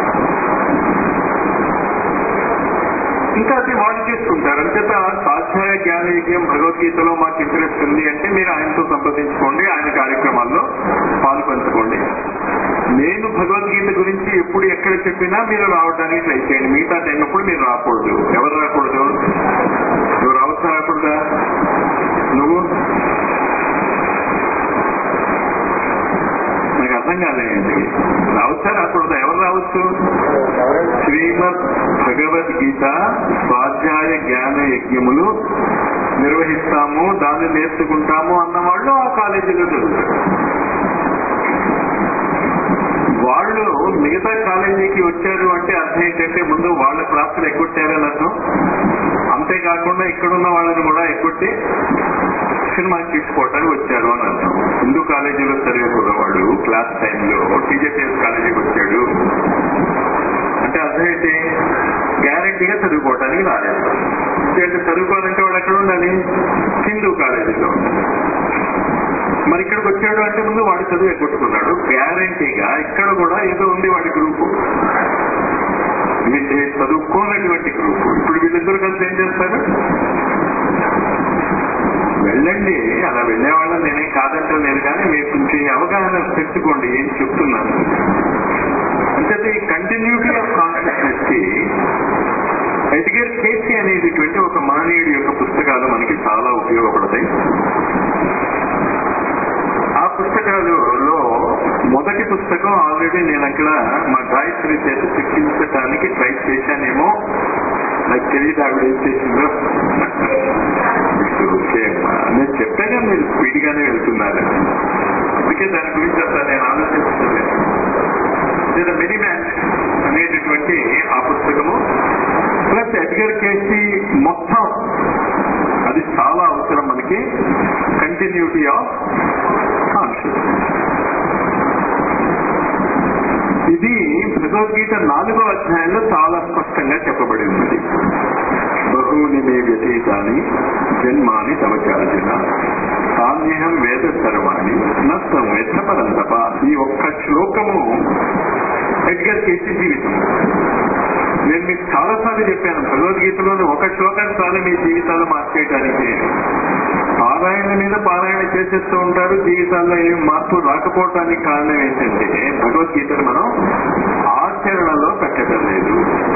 ఇంకా అది వాళ్ళు చేసుకుంటారు అంచేత స్వాధ్యాయ జ్ఞాన యజ్ఞం భగవద్గీతలో మాకు ఇంట్రెస్ట్ ఉంది అంటే మీరు ఆయనతో సంప్రదించుకోండి ఆయన కార్యక్రమాల్లో పాలు పంచుకోండి నేను భగవద్గీత గురించి ఎప్పుడు ఎక్కడ చెప్పినా మీరు రావడానికి ట్రై చేయండి మిగతా టైం అప్పుడు మీరు రాకూడదు ఎవరు రాకూడదు నువ్వు రావచ్చా రాకూడదా నువ్వు నాకు అర్థం కాలేంటి రావచ్చా రాకూడదా ఎవరు రావచ్చు శ్రీమద్ భగవద్గీత స్వాధ్యాయ జ్ఞాన యజ్ఞములు నిర్వహిస్తాము దాన్ని నేర్చుకుంటాము అన్నవాళ్ళు ఆ కాలేజీలో చదువుతారు వాళ్ళు మిగతా కాలేజీకి వచ్చారు అంటే అర్థం ఏంటంటే ముందు వాళ్ళ క్లాసులు ఎగ్గొట్టారని అర్థం అంతేకాకుండా ఇక్కడున్న వాళ్ళని కూడా ఎగ్గొట్టి సినిమాకి తీసుకోవటానికి వచ్చారు అని అర్థం హిందూ కాలేజీలో చదివే కుర్రవాడు క్లాస్ టైంలో టీజేపీఎస్ కాలేజీకి వచ్చాడు అంటే అర్థం ఏంటి గ్యారంటీగా చదువుకోవటానికి రాలేదు అంటే చదువుకోవాలంటే వాడు ఎక్కడ ఉండాలి హిందూ కాలేజీలో ఉండాలి మరి ఇక్కడికి వచ్చాడు అంటే ముందు వాడు చదువు ఎగ్గొట్టుకున్నాడు గ్యారంటీగా ఇక్కడ కూడా ఏదో ఉంది వాడి గ్రూపు ఇది చదువుకోనటువంటి గ్రూపు ఇప్పుడు వీళ్ళిద్దరు కలిసి ఏం చేస్తారు వెళ్ళండి అలా వెళ్ళే వాళ్ళని నేనేం కాదంటలేదు కానీ మీరు కొంచెం అవగాహన తెచ్చుకోండి ఏం చెప్తున్నాను అంటే ఈ కంటిన్యూటీ ఆఫ్ కాన్షియస్నెస్ కి ఎడ్గర్ కేసీ అనేటటువంటి ఒక మానవుడి యొక్క పుస్తకాలు మనకి చాలా ఉపయోగపడతాయి ఆ పుస్తకాలలో మొదటి పుస్తకం ఆల్రెడీ నేను అక్కడ మా గాయత్రి చేత శిక్షించడానికి ట్రై చేశానేమో నాకు తెలియదు ఆవిడ ఏం చేసిందో ఓకే అమ్మా నేను చెప్పాగా మీరు స్పీడ్ గానే వెళ్తున్నారు అందుకే దాని గురించి అసలు నేను ఆలోచిస్తున్నాను మినీ మ్యాన్ అనేటటువంటి ఆ పుస్తకము ప్లస్ ఎడ్గర్ కేసీ మొత్తం అది చాలా అవసరం మనకి కంటిన్యూటీ ఆఫ్ కాన్షియస్ ఇది భగవద్గీత నాలుగో అధ్యాయంలో చాలా స్పష్టంగా చెప్పబడి ఉన్నది బహూని మే వ్యతీతాన్ని జన్మాని తవచార్జున సామ్యహం వేద సర్వాణి నష్టం వెచ్చపరంతప ఈ ఒక్క శ్లోకము ఎడ్గర్ కేసీ జీవితం నేను మీకు చాలా సార్లు చెప్పాను భగవద్గీతలోని ఒక శ్లోకం చాలు మీ జీవితాలు మార్చేయడానికి పారాయణ మీద పారాయణ చేసేస్తూ ఉంటారు జీవితాల్లో ఏం మార్పు రాకపోవటానికి కారణం ఏంటంటే భగవద్గీతను మనం ఆచరణలో పెట్టడం లేదు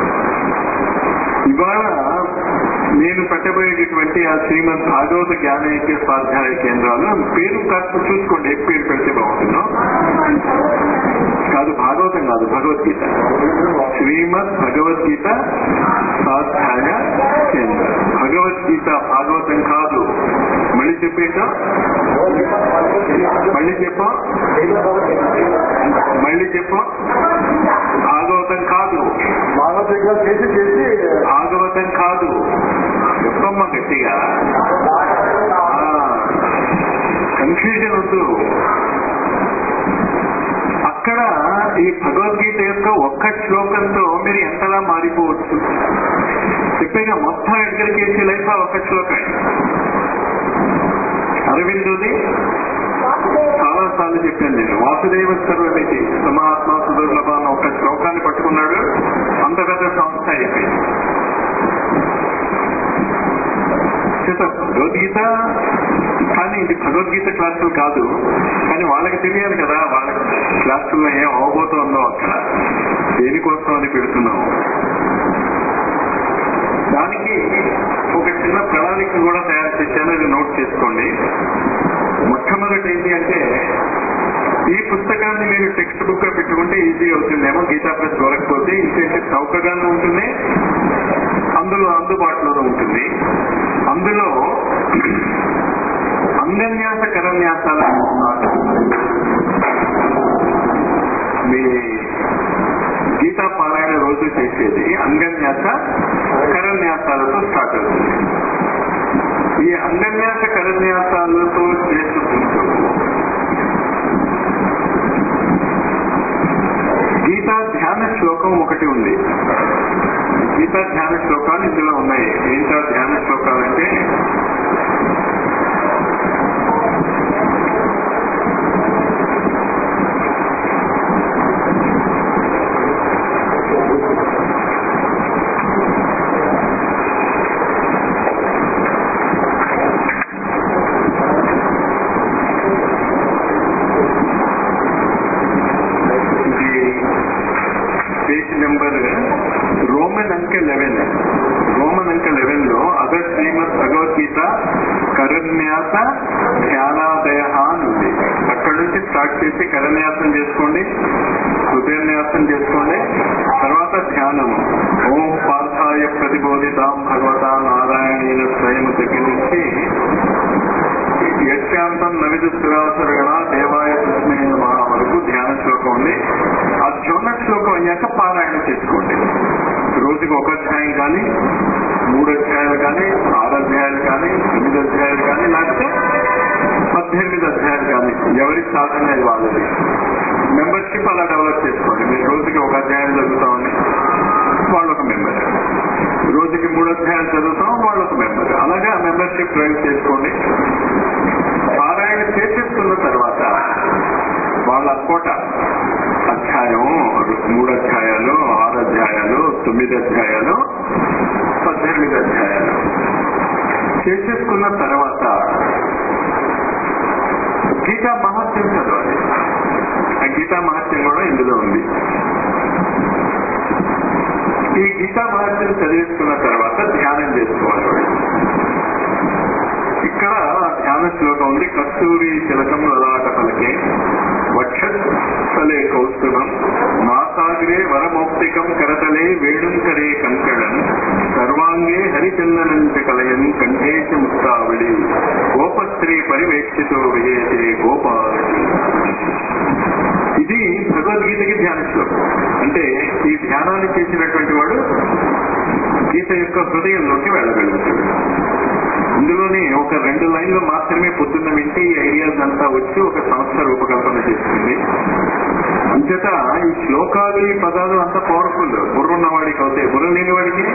ఇవాళ నేను పెట్టబోయేటటువంటి ఆ శ్రీమద్ భాగవత జ్ఞానైక్య స్వాధ్యాయ కేంద్రాలు పేరు కాస్త చూసుకోండి ఏ పేరు పెడితే బాగుంటుందో కాదు భాగవతం కాదు భగవద్గీత శ్రీమద్ భగవద్గీత స్వాధ్యాయ కేంద్రం భగవద్గీత భాగవతం కాదు మళ్ళీ చెప్పేట మళ్ళీ చెప్పు మళ్ళీ చెప్పు భాగవతం కాదు మానసికంగా చేసి చేసి భాగవతం కాదు చెప్పమ్మ గట్టిగా కన్ఫ్యూజన్ వద్దు అక్కడ ఈ భగవద్గీత యొక్క ఒక్క శ్లోకంతో మీరు ఎంతలా మారిపోవచ్చు చెప్పేగా మొత్తం ఎక్కడికి వేసే లైఫ్ ఆ ఒక్క శ్లోకం అరవిందుది చాలా సార్లు చెప్పాను నేను వాసుదేవ సర్వమితి సమాత్మ సుదుర్లభ అన్న ఒక శ్లోకాన్ని పట్టుకున్నాడు అంత పెద్ద సంస్థ అయిపోయింది చేత భగవద్గీత కానీ ఇది భగవద్గీత క్లాసులు కాదు కానీ వాళ్ళకి తెలియాలి కదా వాళ్ళ క్లాసుల్లో ఏం అవబోతోందో అక్కడ దేనికోసం అని పెడుతున్నాం దానికి ఒక చిన్న ప్రణాళిక కూడా తయారు చేశాను అది నోట్ చేసుకోండి మొట్టమొదటి ఏంటి అంటే ఈ పుస్తకాన్ని మీరు టెక్స్ట్ బుక్ గా పెట్టుకుంటే ఈజీ అవుతుందేమో గీతా ప్రెస్ దొరకపోతే ఇంకేంటి చౌకగానే ఉంటుంది అందులో అందుబాటులోనే ఉంటుంది అందులో అన్ని అంగన్యాస కరన్యాసాల మీ గీతా పారాయణ రోజు చేసేది అంగన్యాస కరన్యాసాలతో స్టార్ట్ అవుతుంది ఈ అంగన్యాస కరన్యాసాలతో చేసుకుంటూ గీతా ధ్యాన శ్లోకం ఒకటి ఉంది గీతా ధ్యాన శ్లోకాలు ఇందులో ఉన్నాయి గీతా ధ్యాన శ్లోకాలంటే ఇది పేజ్ నెంబర్ రోమన్ అంక లెవెన్ రోమన్ అంక లెవెన్ లో అదర్ శ్రీమద్ భగవద్గీత కరన్యాస ధ్యానాదయ అని ఉంది అక్కడ నుంచి స్టార్ట్ చేసి కరన్యాసం చేసుకోండి హృదయన్యాసం చేసుకోండి తర్వాత ధ్యానము ఓం పార్థాయ ప్రతిబోధితాం భగవతా నారాయణీన స్వయం దగ్గర నుంచి యశాంతం నవిదు స్థిరాసురగణ దేవాయ తస్మే నమః వరకు ధ్యాన శ్లోకం ఉంది ఆ ధ్యాన శ్లోకం అయ్యాక పారాయణ చేసుకోండి రోజుకి ఒక అధ్యాయం కానీ మూడు అధ్యాయాలు కానీ ఆరు అధ్యాయాలు కానీ ఎనిమిది అధ్యాయాలు కానీ లేకపోతే పద్దెనిమిది అధ్యాయాలు కానీ ఎవరి సాధన అది వాళ్ళది మెంబర్షిప్ అలా డెవలప్ చేసుకోండి మీరు రోజుకి ఒక అధ్యాయం చదువుతామని వాళ్ళు ఒక మెంబర్ రోజుకి మూడు అధ్యాయాలు చదువుతాం వాళ్ళు ఒక మెంబర్ అలాగే ఆ మెంబర్షిప్ డ్రైవ్ చేసుకోండి పారాయణ చేసేసుకున్న తర్వాత వాళ్ళ కోట అధ్యాయం మూడు అధ్యాయాలు ఆరు అధ్యాయాలు తొమ్మిది అధ్యాయాలు పద్దెనిమిది అధ్యాయాలు చేసేసుకున్న తర్వాత గీతా మహత్యం చదవాలి ఆ గీతా మహత్యం కూడా ఇందులో ఉంది ఈ గీతా మహత్యం చదివేసుకున్న తర్వాత ధ్యానం చేసుకోవాలి వాడు. ఇక్కడ ధ్యాన శ్లోకం ఉంది కస్తూరి తిలకం లలాట పలకే వక్షస్థలే కౌస్తుభం మాసాగ్రే వరమౌక్తికం కరతలే వేణుం కరే కంకణం సర్వాంగే హరిచందనంచ కలయం కంఠేశ ముక్తావళి గోపస్త్రీ పరివేక్షితో విజయతే గోపాలకి ఇది భగవద్గీతకి ధ్యాన శ్లోకం అంటే ఈ ధ్యానాన్ని చేసినటువంటి వాడు గీత యొక్క హృదయంలోకి వెళ్ళగలుగుతాడు ఇందులోనే ఒక రెండు లైన్లు మాత్రమే పొద్దున్న వింటే ఈ ఐడియాస్ అంతా వచ్చి ఒక సంస్థ రూపకల్పన చేస్తుంది అంచేత ఈ శ్లోకాలు ఈ పదాలు అంత పవర్ఫుల్ బుర్ర ఉన్నవాడికి అవుతాయి బుర్ర లేని వాడికి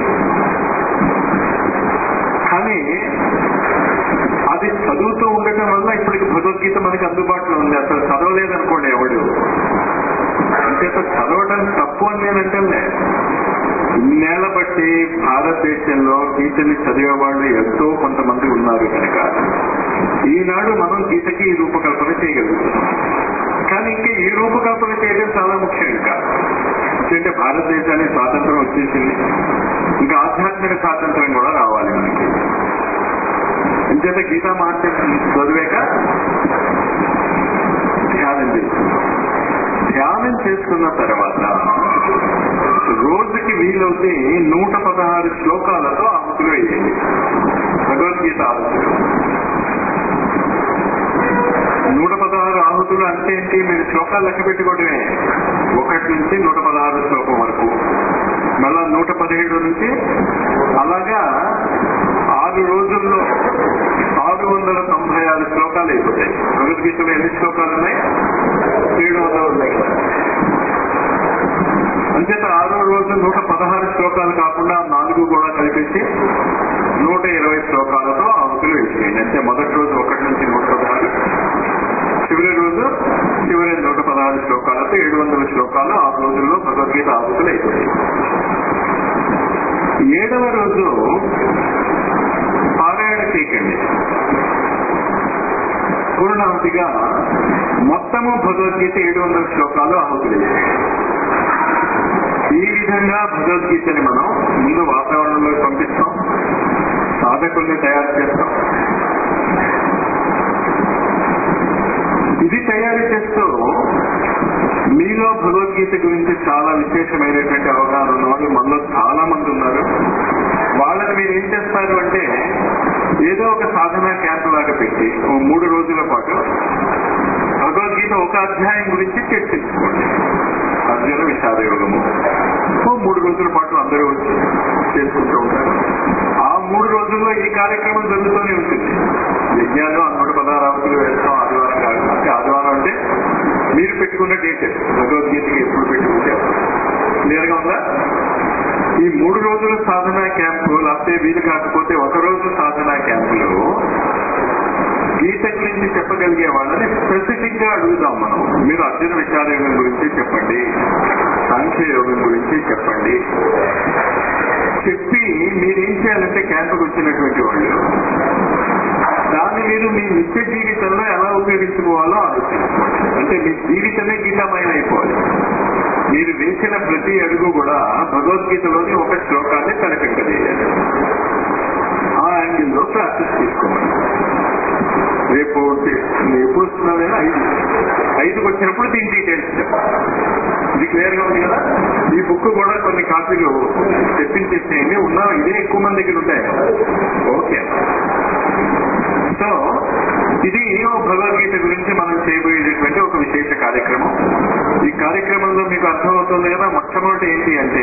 కానీ అది చదువుతూ ఉండటం వల్ల ఇప్పటికి భగవద్గీత మనకి అందుబాటులో ఉంది అసలు చదవలేదనుకోండి ఎవడు అంచేత చదవడం తప్పు అని నేను అంటే ఇన్నేళ్ల బట్టి భారతదేశంలో గీతని చదివే వాళ్ళు ఎంతో కొంతమంది ఉన్నారు కనుక ఈనాడు మనం గీతకి ఈ రూపకల్పన చేయగలుగుతున్నాం కానీ ఇంకా ఈ రూపకల్పన చేయడం చాలా ముఖ్యం ఇంకా ఎందుకంటే భారతదేశానికి స్వాతంత్రం వచ్చేసింది ఇంకా ఆధ్యాత్మిక స్వాతంత్రం కూడా రావాలి మనకి అంచేత గీతా మహత్యం చదివాక ధ్యానం చేసుకుంటాం ధ్యానం చేసుకున్న తర్వాత రోజుకి వీలవుతే నూట పదహారు శ్లోకాలతో ఆహుతులు వేయండి భగవద్గీత ఆహుతులు నూట పదహారు ఆహుతులు అంటే ఏంటి మీరు శ్లోకాలు లెక్క పెట్టుకోవడమే ఒకటి నుంచి నూట పదహారు శ్లోకం వరకు మళ్ళా నూట పదిహేడు నుంచి అలాగా ఆరు రోజుల్లో ఆరు వందల తొంభై ఆరు శ్లోకాలు అయిపోతాయి భగవద్గీతలో ఎన్ని శ్లోకాలు ఉన్నాయి ఏడు వందలు ఉన్నాయి అంచేత ఆరో రోజు నూట పదహారు శ్లోకాలు కాకుండా నాలుగు కూడా కలిపేసి నూట ఇరవై శ్లోకాలతో ఆహుతులు వేసేయండి అంటే మొదటి రోజు ఒకటి నుంచి నూట పదహారు చివరి రోజు చివరి నూట పదహారు శ్లోకాలతో ఏడు వందల శ్లోకాలు ఆ రోజుల్లో భగవద్గీత ఆహుతులు అయిపోతాయి ఏడవ రోజు పారాయణ చేయకండి పూర్ణాహుతిగా మొత్తము భగవద్గీత ఏడు వందల శ్లోకాలు ఆహుతులు ఈ విధంగా భగవద్గీతని మనం ముందు వాతావరణంలో పంపిస్తాం సాధకుల్ని తయారు చేస్తాం ఇది తయారు చేస్తూ మీలో భగవద్గీత గురించి చాలా విశేషమైనటువంటి అవగాహన ఉన్న వాళ్ళు మనలో చాలా మంది ఉన్నారు వాళ్ళని మీరు ఏం చేస్తారు అంటే ఏదో ఒక సాధన క్యాంప్ లాగా పెట్టి ఓ మూడు రోజుల పాటు భగవద్గీత ఒక అధ్యాయం గురించి చర్చించుకోండి అర్జున విషాద యోగము ఓ మూడు రోజుల పాటు అందరూ వచ్చి చేసుకుంటూ ఉంటారు ఆ మూడు రోజుల్లో ఈ కార్యక్రమం జరుగుతూనే ఉంటుంది యజ్ఞాలు ఆ నూట పదహారు వేస్తాం ఆదివారం కాదు అంటే ఆదివారం అంటే మీరు పెట్టుకున్న డేట్ భగవద్గీతకి ఎప్పుడు పెట్టుకుంటే క్లియర్ గా ఉందా ఈ మూడు రోజుల సాధనా క్యాంపు లేకపోతే వీలు కాకపోతే ఒక రోజు సాధనా క్యాంపులో గీత గురించి చెప్పగలిగే వాళ్ళని స్పెసిఫిక్ గా అడుగుదాం మనం మీరు అర్జున విచార యోగం గురించి చెప్పండి సాంఖ్య యోగం గురించి చెప్పండి చెప్పి మీరేం చేయాలంటే క్యాంపుకు వచ్చినటువంటి వాళ్ళు దాన్ని మీరు మీ నిత్య జీవితంలో ఎలా ఉపయోగించుకోవాలో ఆలోచించుకోండి అంటే మీ జీవితమే గీతామయం అయిపోవాలి మీరు వేసిన ప్రతి అడుగు కూడా భగవద్గీతలోని ఒక శ్లోకాన్ని తలపెట్టవేయాలి ఆ యాంగిల్లో ప్రాక్టీస్ తీసుకోమని రేపు ఎప్పుడు వస్తున్నావేనా ఐదు ఐదుకి వచ్చినప్పుడు దీని డీటెయిల్స్ చెప్తాను ఇది క్లియర్ గా ఉంది కదా ఈ బుక్ కూడా కొన్ని కాపీలు తెప్పించేసేయండి ఉన్నా ఇదే ఎక్కువ మంది దగ్గర ఉంటాయి ఓకే సో ఇది భగవద్గీత గురించి మనం చేయబోయేటటువంటి ఒక విశేష కార్యక్రమం ఈ కార్యక్రమంలో మీకు అర్థమవుతుంది కదా మొట్టమొదటి ఏంటి అంటే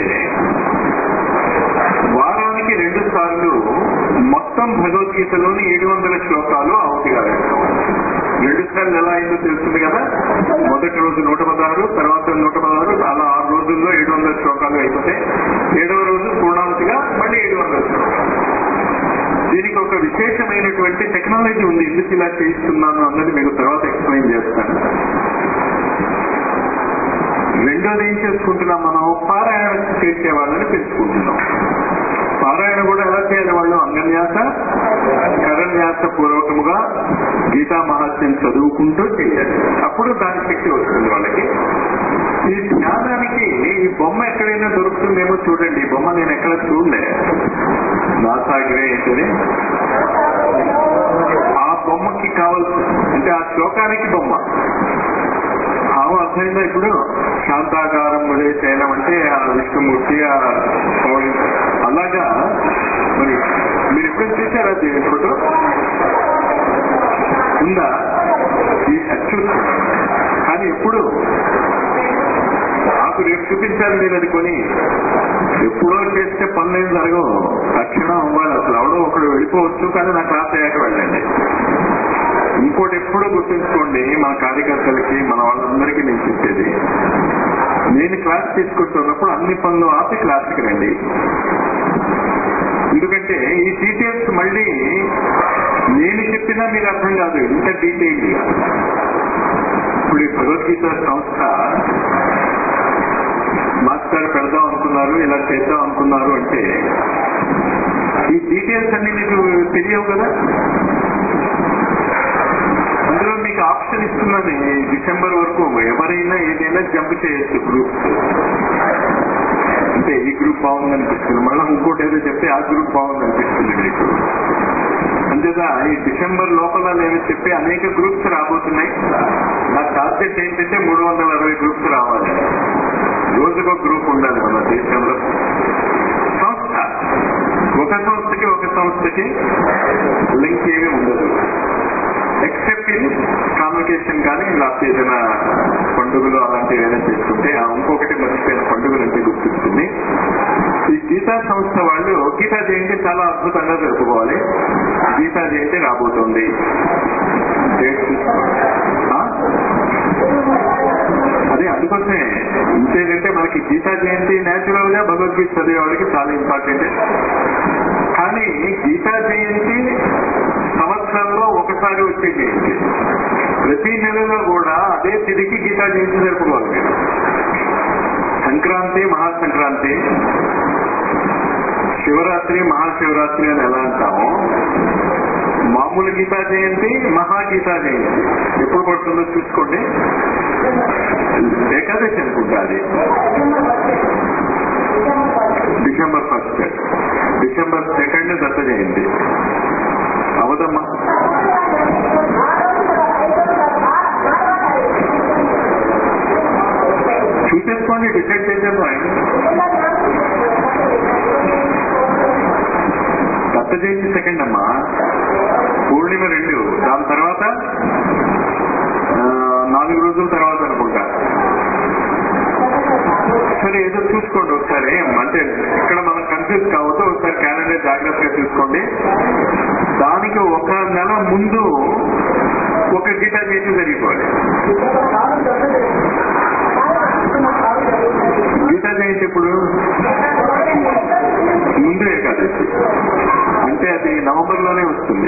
వారానికి రెండు సార్లు మొత్తం భగవద్గీతలోని ఏడు వందల శ్లోకాలు ఆవుతిగా వేస్తాం రెండు సార్లు ఎలా అయిందో తెలుస్తుంది కదా మొదటి రోజు నూట పదహారు తర్వాత నూట పదహారు అలా ఆరు రోజుల్లో ఏడు వందల శ్లోకాలు అయిపోతాయి ఏడవ రోజు పూర్ణావతిగా మళ్ళీ ఏడు వందల శ్లోకాలు దీనికి ఒక విశేషమైనటువంటి టెక్నాలజీ ఉంది ఎందుకు ఇలా చేయిస్తున్నాను అన్నది మీకు తర్వాత ఎక్స్ప్లెయిన్ చేస్తాను రెండోది ఏం చేసుకుంటున్నాం మనం పారాయణ చేసే వాళ్ళని పెంచుకుంటున్నాం పారాయణ కూడా ఎలా చేయాలి వాళ్ళు అంగన్యాస కరన్యాస పూర్వకముగా గీతా మహాత్మ్యం చదువుకుంటూ చేయాలి అప్పుడు దాని శక్తి వస్తుంది వాళ్ళకి ఈ జ్ఞానానికి ఈ బొమ్మ ఎక్కడైనా దొరుకుతుందేమో చూడండి ఈ బొమ్మ నేను ఎక్కడ చూడలే నాసాగ్రే ఏంటది ఆ బొమ్మకి కావాల్సి అంటే ఆ శ్లోకానికి బొమ్మ భావం అర్థమైందా ఇప్పుడు శాంతాకారం వలే చేయడం అంటే ఆ విష్ణుమూర్తి ఆ పౌడి అలాగా మరి మీరు ఎప్పుడు చూసారా దీని ఫోటో ఉందా ఈ చూస్తాను కానీ ఎప్పుడు నాకు రేపు చూపించాలి మీరు అది కొని ఎప్పుడో చేస్తే పనులేం జరగవు తక్షణం అవ్వాలి అసలు ఎవడో ఒకడు వెళ్ళిపోవచ్చు కానీ నా క్లాస్ అయ్యాక వెళ్ళండి ఇంకోటి ఎప్పుడో గుర్తుంచుకోండి మన కార్యకర్తలకి మన వాళ్ళందరికీ నేను చెప్పేది నేను క్లాస్ తీసుకుంటున్నప్పుడు అన్ని పనులు ఆపి క్లాస్కి రండి ఎందుకంటే ఈ డీటెయిల్స్ మళ్ళీ నేను చెప్పినా మీకు అర్థం కాదు ఇంత డీటెయిల్ గా ఇప్పుడు ఈ భగవద్గీత సంస్థ మాస్టర్ పెడదాం అనుకున్నారు ఇలా చేద్దాం అనుకున్నారు అంటే ఈ డీటెయిల్స్ అన్ని మీకు తెలియవు కదా అందులో మీకు ఆప్షన్ ఇస్తున్నాను ఈ డిసెంబర్ వరకు ఎవరైనా ఏదైనా జంప్ చేయొచ్చు గ్రూప్స్ అంటే ఈ గ్రూప్ బాగుందనిపిస్తుంది మళ్ళీ ఇంకోటి ఏదో చెప్తే ఆ గ్రూప్ బాగుందనిపిస్తుంది మీకు అంతేదా ఈ డిసెంబర్ లోపల నేను చెప్పే అనేక గ్రూప్స్ రాబోతున్నాయి నా టార్గెట్ ఏంటంటే మూడు వందల అరవై గ్రూప్స్ రావాలి రోజుకో గ్రూప్ ఉండాలి మన దేశంలో సంస్థ ఒక సంస్థకి ఒక సంస్థకి లింక్ ఏమీ ఉండదు ఎక్సెప్ట్ ఇన్ కమ్యూనికేషన్ కానీ లేకపోతే ఏదైనా పండుగలు అలాంటివి ఏదైనా చేసుకుంటే ఆ ఇంకొకటి మర్చిపోయిన పండుగలు అంటే గుర్తుంది ఈ గీతా సంస్థ వాళ్ళు గీతా జయంతి చాలా అద్భుతంగా జరుపుకోవాలి గీతా జయంతి రాబోతోంది డేట్ చూసుకోండి ఆ? అదే అందుకోసమే ఇంకేంటంటే మనకి గీతా జయంతి నేచురల్ గా భగవద్గీత చదివే వాళ్ళకి చాలా ఇంపార్టెంట్ కానీ గీతా జయంతి సంవత్సరంలో ఒకసారి వచ్చే జయంతి ప్రతి నెలలో కూడా అదే తిరిగి గీతా జయంతి జరుపుకోవాలి మీరు సంక్రాంతి మహాసంక్రాంతి శివరాత్రి మహాశివరాత్రి అని ఎలా అంటామో మామూలు గీతా జయంతి మహాగీతా జయంతి ఎప్పుడు పడుతుందో చూసుకోండి ఏకాదశి అనుకుంటా అది December first December second Datta Jayanti అవదమ్మా చూసేసుకోండి డిసైడ్ చేసేద్దాం దత్త జయంతి సెకండ్ అమ్మా పూర్ణిమ రెండు దాని తర్వాత ఆ, నాలుగు రోజుల తర్వాత అనుకుంటా సరే ఏదో చూసుకోండి ఒకసారి అంటే ఇక్కడ మనం కన్ఫ్యూజ్ కావద్దు ఒకసారి క్యాలెండర్ జాగ్రత్తగా చూసుకోండి దానికి ఒక నెల ముందు ఒక గీతా జయంతి జరిగిపోవాలి గీతా జయంతి ఎప్పుడు ముందు ఏకాదశి అంటే అది నవంబర్ లోనే వస్తుంది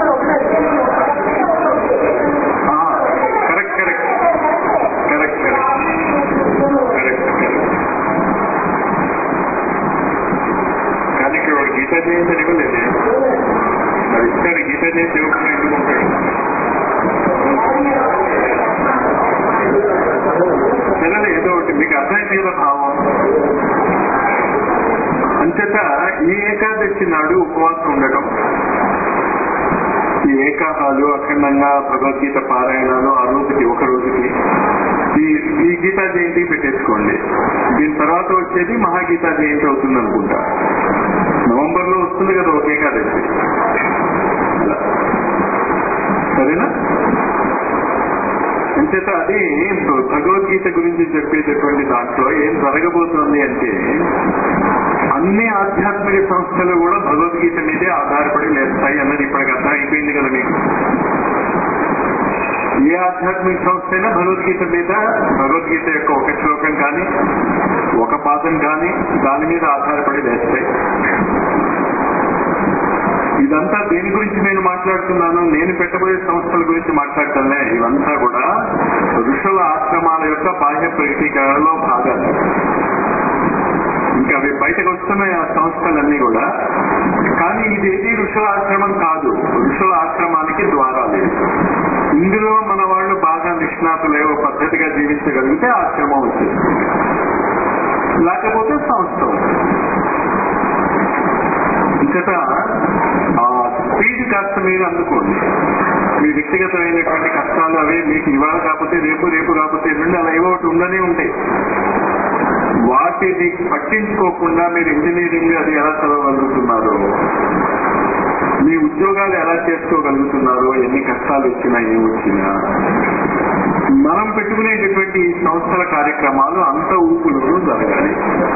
correct correct correct correct correct correct కానీ ఇక్కడ వాడు గీతా జయంతి అని ఇవ్వలేదే మరి ఇస్తాడు గీతా జయంతి ఇవ్వకుండా ఎందుకుంటాడు సరే ఏదో ఒకటి మీకు అర్థమైంది కదా భావం అంతటా ఈ ఏకాదశి నాడు ఉపవాసం ఉండటం ఈ ఏకాహాలు అఖండంగా భగవద్గీత పారాయణాలు ఆ రోజుకి ఒక రోజుకి ఈ ఈ గీతా జయంతి పెట్టేసుకోండి దీని తర్వాత వచ్చేది మహాగీతా జయంతి అవుతుంది అనుకుంటా నవంబర్ లో వస్తుంది కదా ఒక ఏకాదశి అలా సరేనా అంచేత అది భగవద్గీత గురించి చెప్పేటటువంటి దాంట్లో ఏం జరగబోతోంది అంటే అన్ని ఆధ్యాత్మిక సంస్థలు కూడా భగవద్గీత మీదే ఆధారపడి లేస్తాయి అన్నది ఇప్పటికి అర్థం అయిపోయింది కదా మీకు ఏ ఆధ్యాత్మిక సంస్థ అయినా భగవద్గీత మీద భగవద్గీత యొక్క ఒక శ్లోకం కానీ ఒక పాదం కానీ దాని మీద ఆధారపడి లేస్తాయి ఇదంతా దేని గురించి నేను మాట్లాడుతున్నాను నేను పెట్టబోయే సంస్థల గురించి మాట్లాడటంలే ఇవంతా కూడా ఋషుల ఆశ్రమాల యొక్క బాహ్య ప్రకటీకరణలో భాగాలు ఇంకా అవి బయటకు వస్తున్నాయి ఆ సంస్థలన్నీ కూడా కానీ ఇదేది ఋషుల ఆశ్రమం కాదు ఋషుల ఆశ్రమానికి ద్వారా లేదు ఇందులో మన వాళ్ళు బాగా నిష్ణాతులే ఓ పద్ధతిగా జీవించగలిగితే ఆశ్రమం వచ్చింది లేకపోతే సంస్థ ఉంటుంది ఇంకట ఆ స్పీడ్ కాస్త మీరు అందుకోండి మీ వ్యక్తిగతమైనటువంటి కష్టాలు అవి మీకు ఇవాళ కాకపోతే రేపు రేపు కాకపోతే ఎల్లుండి అలా ఏవో ఒకటి ఉండనే ఉంటాయి వాటిని పట్టించుకోకుండా మీరు ఇంజనీరింగ్ అది ఎలా చదవగలుగుతున్నారు మీ ఉద్యోగాలు ఎలా చేసుకోగలుగుతున్నారో ఎన్ని కష్టాలు వచ్చినా ఏం వచ్చినా మనం పెట్టుకునేటటువంటి ఈ సంస్థల కార్యక్రమాలు అంత ఊపులోనూ జరగాలి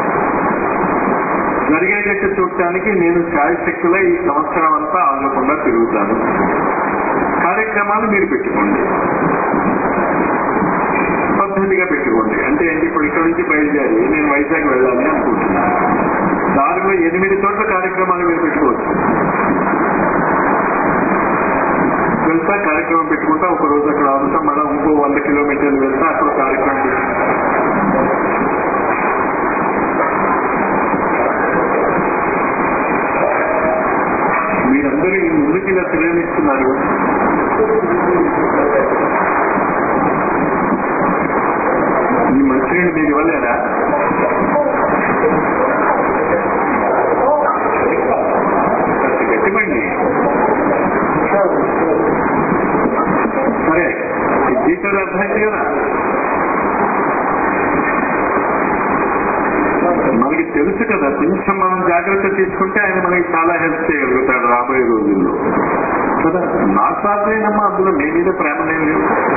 జరిగేటట్టు చూడటానికి నేను శాయశక్తుల ఈ సంవత్సరం అంతా ఆగకుండా తిరుగుతాను కార్యక్రమాలు మీరు పెట్టుకోండి పద్ధతిగా పెట్టుకోండి అంటే ఏంటి ఇప్పుడు ఇక్కడ నుంచి బయలుదేరి నేను వైజాగ్ వెళ్ళాలి అనుకుంటున్నాను దారిలో ఎనిమిది చోట్ల కార్యక్రమాలు మీరు పెట్టుకోవచ్చు వెళ్తా కార్యక్రమం పెట్టుకుంటా ఒక రోజు అక్కడ ఆగుతా మళ్ళీ ఇంకో వంద కిలోమీటర్లు వెళ్తా అక్కడ కార్యక్రమం పెట్టుకుంటా మీరందరూ ఈ ముందుకు ఇలా ప్రేమిస్తున్నారు ఈ మంచినీళ్ళు మీరు ఇవ్వలేరా కాస్త గట్టిపండి సరే ఈ గీతలు అర్థమైంది కదా మనకి తెలుసు కదా కొంచెం మనం జాగ్రత్త తీసుకుంటే ఆయన మనకి చాలా హెల్ప్ చేయగలుగుతాడు రాబోయే రోజుల్లో కదా నా సాధ్యమేనమ్మా అందులో మీ మీద ప్రేమ లేదు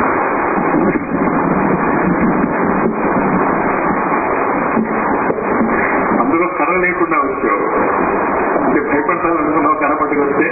అందులో కర్ర లేకుండా వచ్చావు అంటే భయపడతాననుకున్నావు కనపట్టుకొస్తే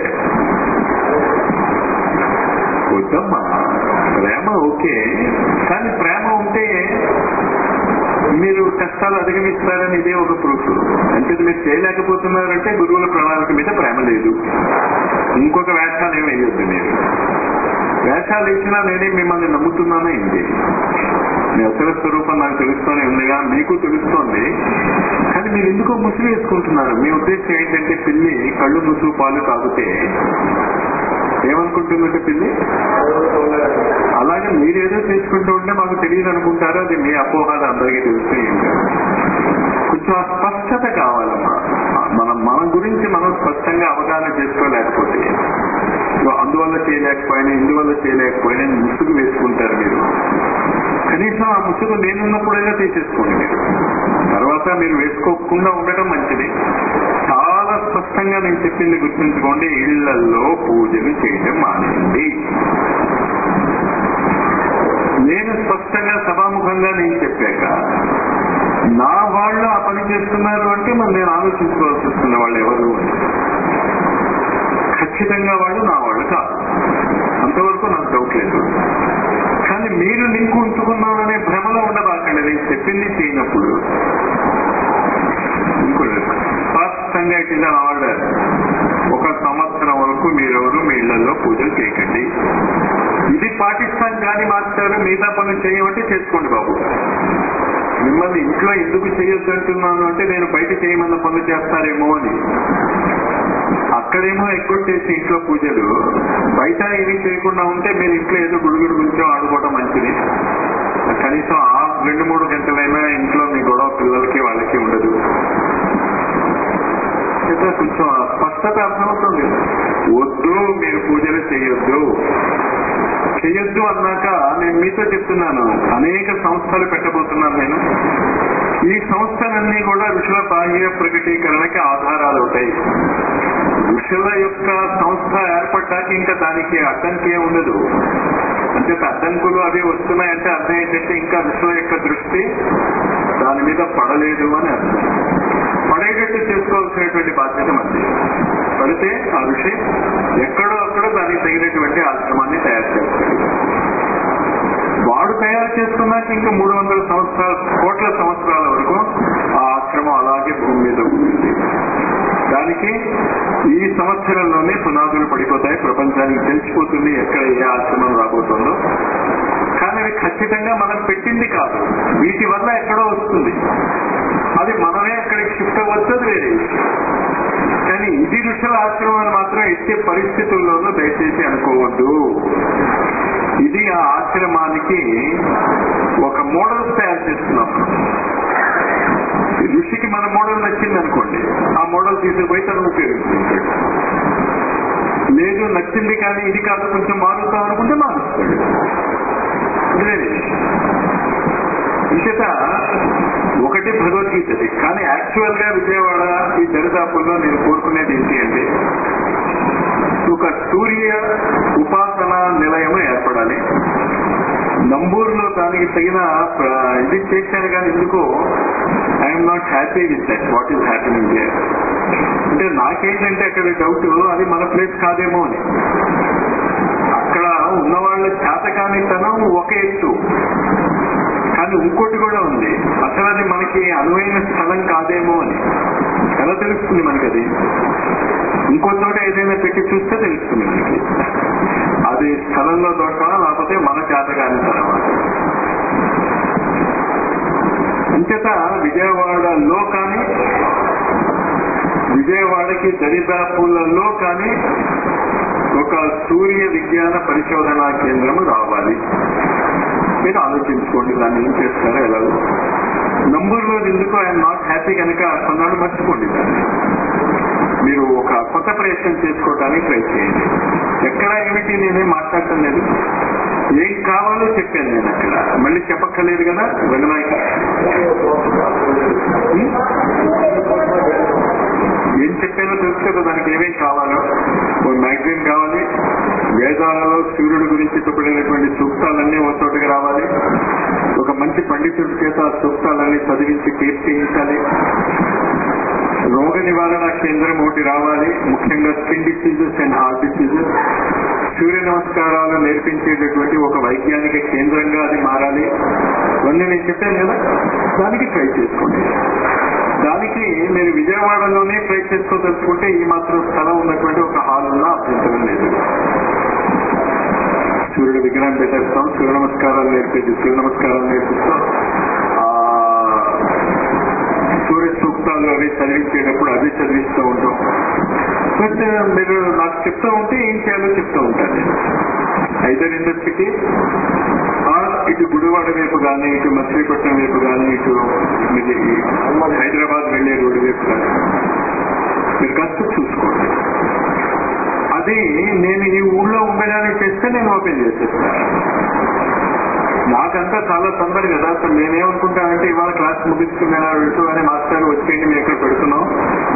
వద్దమ్మా ప్రేమ ఓకే కానీ ప్రేమ ఉంటే మీరు కష్టాలు అధిగమిస్తారని ఇదే ఒక ప్రూఫ్ అంటే మీరు చేయలేకపోతున్నారంటే గురువుల ప్రణాళిక మీద ప్రేమ లేదు ఇంకొక వేషాలు ఏమి వేయొద్దు మీరు వేషాలు ఇచ్చినా నేనే మిమ్మల్ని నమ్ముతున్నానా ఏంటి మీ అసలు స్వరూపం నాకు తెలుస్తూనే ఉందిగా మీకు తెలుస్తోంది కానీ మీరు ఎందుకో ముసుగు వేసుకుంటున్నారు మీ ఉద్దేశం ఏంటంటే పిల్లి కళ్ళు ముసుగు పాలు తాగితే ఏమనుకుంటుందంటే పిల్లి అలాగే మీరేదో చేసుకుంటూ ఉంటే మాకు తెలియదు అనుకుంటారో అది మీ అపోహాలు అందరికీ తెలుస్తూ కొంచెం ఆ స్పష్టత కావాలమ్మా మనం మన గురించి మనం స్పష్టంగా అవగాహన చేసుకోలేకపోతే ఇదిగో అందువల్ల చేయలేకపోయినా ఇందువల్ల చేయలేకపోయినా ముసుగు వేసుకుంటారు మీరు కనీసం ఆ ముసుగు నేనున్నప్పుడైనా తీసేసుకోండి మీరు తర్వాత మీరు వేసుకోకుండా ఉండటం మంచిది చాలా స్పష్టంగా స్పష్టంగా నేను చెప్పింది గుర్తుంచుకోండి ఇళ్లలో పూజలు చేయడం మానేయండి నేను స్పష్టంగా సభాముఖంగా నేను చెప్పాక నా వాళ్ళు ఆ పని చేస్తున్నారు అంటే మరి నేను ఆలోచించుకోవాల్సి వస్తున్న వాళ్ళు ఎవరు అని ఖచ్చితంగా వాళ్ళు నా వాళ్ళు కాదు అంతవరకు నాకు డౌట్ లేదు కానీ మీరు లింక్ ఉంచుకున్నారనే భ్రమలో ఉండబాకండి నేను చెప్పింది చేయనప్పుడు ఇంకోటి స్పష్టంగా ఇట్ ఇస్ ఆర్డర్ ఒక సంవత్సరం వరకు మీరెవరు మీ ఇళ్లలో పూజలు చేయకండి ఇది పాకిస్తాన్ కానీ మాస్టర్ మిగతా పనులు చేయమంటే చేసుకోండి బాబు మిమ్మల్ని ఇంట్లో ఎందుకు చేయొద్దు అంటున్నాను అంటే నేను బయట చేయమన్న పనులు చేస్తారేమో అని అక్కడేమో ఎక్కువ చేసి ఇంట్లో పూజలు బయట ఏమీ చేయకుండా ఉంటే మీరు ఇంట్లో ఏదో గుడుగుడు గురించో ఆడుకోవడం మంచిది కనీసం ఆ రెండు మూడు గంటలైనా ఇంట్లో మీ గొడవ పిల్లలకి వాళ్ళకి ఉండదు అయితే కొంచెం ఆ స్పష్టత అర్థమవుతుంది వద్దు మీరు పూజలు చేయొద్దు చేయొద్దు అన్నాక నేను మీతో చెప్తున్నాను అనేక సంస్థలు పెట్టబోతున్నాను నేను ఈ సంస్థలన్నీ కూడా ఋషుల బాహ్య ప్రకటీకరణకి ఆధారాలు అవుతాయి ఋషుల యొక్క సంస్థ ఏర్పడ్డాక ఇంకా దానికి అడ్డంకి ఉండదు అంటే అడ్డంకులు అవి వస్తున్నాయంటే అర్థం ఏంటంటే ఇంకా ఋషుల యొక్క దృష్టి దాని మీద పడలేదు అని అర్థం పడేటట్టు చేసుకోవాల్సినటువంటి బాధ్యత మంది పడితే ఆ ఋషి ఎక్కడో అక్కడ దానికి తగినటువంటి ఆశ్రమాన్ని తయారు చేస్తాడు వాడు తయారు చేసుకున్నాక ఇంకా మూడు వందల సంవత్సరాల కోట్ల సంవత్సరాల వరకు ఆ ఆశ్రమం అలాగే భూమి మీద ఉంటుంది దానికి ఈ సంవత్సరంలోనే పునాదులు పడిపోతాయి ప్రపంచానికి తెలిసిపోతుంది ఎక్కడ ఏ ఆశ్రమం రాబోతుందో కానీ అది ఖచ్చితంగా మనం పెట్టింది కాదు వీటి వల్ల ఎక్కడో వస్తుంది అది మనమే అక్కడికి షిఫ్ట్ అవ్వచ్చు అది వేరే విషయం కానీ ఇది ఋషుల ఆశ్రమం అని మాత్రం ఎట్టి పరిస్థితుల్లోనూ దయచేసి అనుకోవద్దు ఇది ఆ ఆశ్రమానికి ఒక మోడల్ తయారు చేస్తున్నాం ఋషికి మన మోడల్ నచ్చింది అనుకోండి ఆ మోడల్ తీసుకుపోయి తను ఉపయోగించుకుంటాడు లేదు నచ్చింది కానీ ఇది కాదు కొంచెం మారుస్తాం అనుకుంటే మారుస్తాడు వేరే విషయం. ఇంచేత ఒకటి భగవద్గీతది కానీ యాక్చువల్ గా విజయవాడ ఈ దరిదాపుల్లో నేను కోరుకునేది ఏంటి అంటే ఒక సూర్య ఉపాసన నిలయం ఏర్పడాలి నంబూరులో దానికి తగిన ప్ర- ఇది చేశాను కానీ ఎందుకో I'm not happy with that what is happening here అంటే నాకేంటంటే అక్కడ డౌట్ అది మన ప్లేస్ కాదేమో అని అక్కడ ఉన్న వాళ్ళ చేతకానితనం ఒక ఎత్తు కానీ ఇంకోటి కూడా ఉంది అసలు అది మనకి అనువైన స్థలం కాదేమో అని ఎలా తెలుస్తుంది మనకి అది ఇంకో చోట ఏదైనా పెట్టి చూస్తే తెలుస్తుంది మనకి అది స్థలంలో దోషమా లేకపోతే మన చేతకానితనమా అంచేత విజయవాడలో కానీ విజయవాడకి దరిదాపులలో కానీ ఒక సూర్య విజ్ఞాన పరిశోధనా కేంద్రం రావాలి మీరు ఆలోచించుకోండి దాన్ని ఏం చేస్తారో ఎలాగో నంబర్లో ఎందుకు ఐఎమ్ నాట్ హ్యాపీ కనుక కొన్నాళ్ళు మర్చిపోండి దాన్ని మీరు ఒక కొత్త ప్రయత్నం చేసుకోవడానికి ట్రై చేయండి ఎక్కడ ఏమిటి నేనేం మాట్లాడటం లేదు ఏం కావాలో చెప్పాను నేను అక్కడ మళ్ళీ చెప్పక్కర్లేదు కదా రంగనాయక ఏం చెప్పానో తెలుసు కదా దానికి ఏమేం కావాలో ఒక మ్యాగజైన్ కావాలి వేదాలలో సూర్యుడి గురించి చెప్పబడినటువంటి సూక్తాలన్నీ ఒక చోటకి రావాలి ఒక మంచి పండితుడి చేత ఆ సూక్తాలన్నీ చదివించి టేప్ చేయించాలి రోగ నివారణ కేంద్రం ఒకటి రావాలి ముఖ్యంగా skin diseases and heart diseases సూర్య నమస్కారాలు నేర్పించేటటువంటి ఒక వైజ్ఞానిక కేంద్రంగా అది మారాలి ఇవన్నీ నేను చెప్పాను కదా దానికి ట్రై చేసుకోండి దానికి మీరు విజయవాడలోనే ట్రై చేసుకోదలుచుకుంటే ఈ మాత్రం స్థలం ఉన్నటువంటి ఒక హాల్ ఉన్నా అభ్యంతరం లేదు సూర్యుడు విగ్రహం పెట్టేస్తాం సూర్య నమస్కారాలు నేర్పేది సూర్య నమస్కారాలు నేర్పిస్తాం ఆ సూర్య సూక్తాలు అవి చదివించేటప్పుడు అవి చదివిస్తూ ఉంటాం బట్ మీరు నాకు చెప్తూ ఉంటే ఏం చేయాలో చెప్తూ ఉంటాను నేను ఐదర్ ఇండస్ట్రీకి ఆర్ ఇటు గుడివాడ వైపు కానీ ఇటు మచిలీపట్నం వైపు కానీ ఇటు ఇది హైదరాబాద్ వెళ్లే రోడ్డు వైపు కానీ మీరు కాస్త చూసుకోండి అది నేను ఈ ఊళ్ళో ఉండగానే చేస్తే నేను ఓపెన్ చేసేస్తాను నాకంతా చాలా తొందర కదా అసలు నేనేమనుకుంటానంటే ఇవాళ క్లాస్ ముగించుకున్నా వెళ్తూ అని మాస్టర్ వచ్చేయండి మేము ఇక్కడ పెడుతున్నాం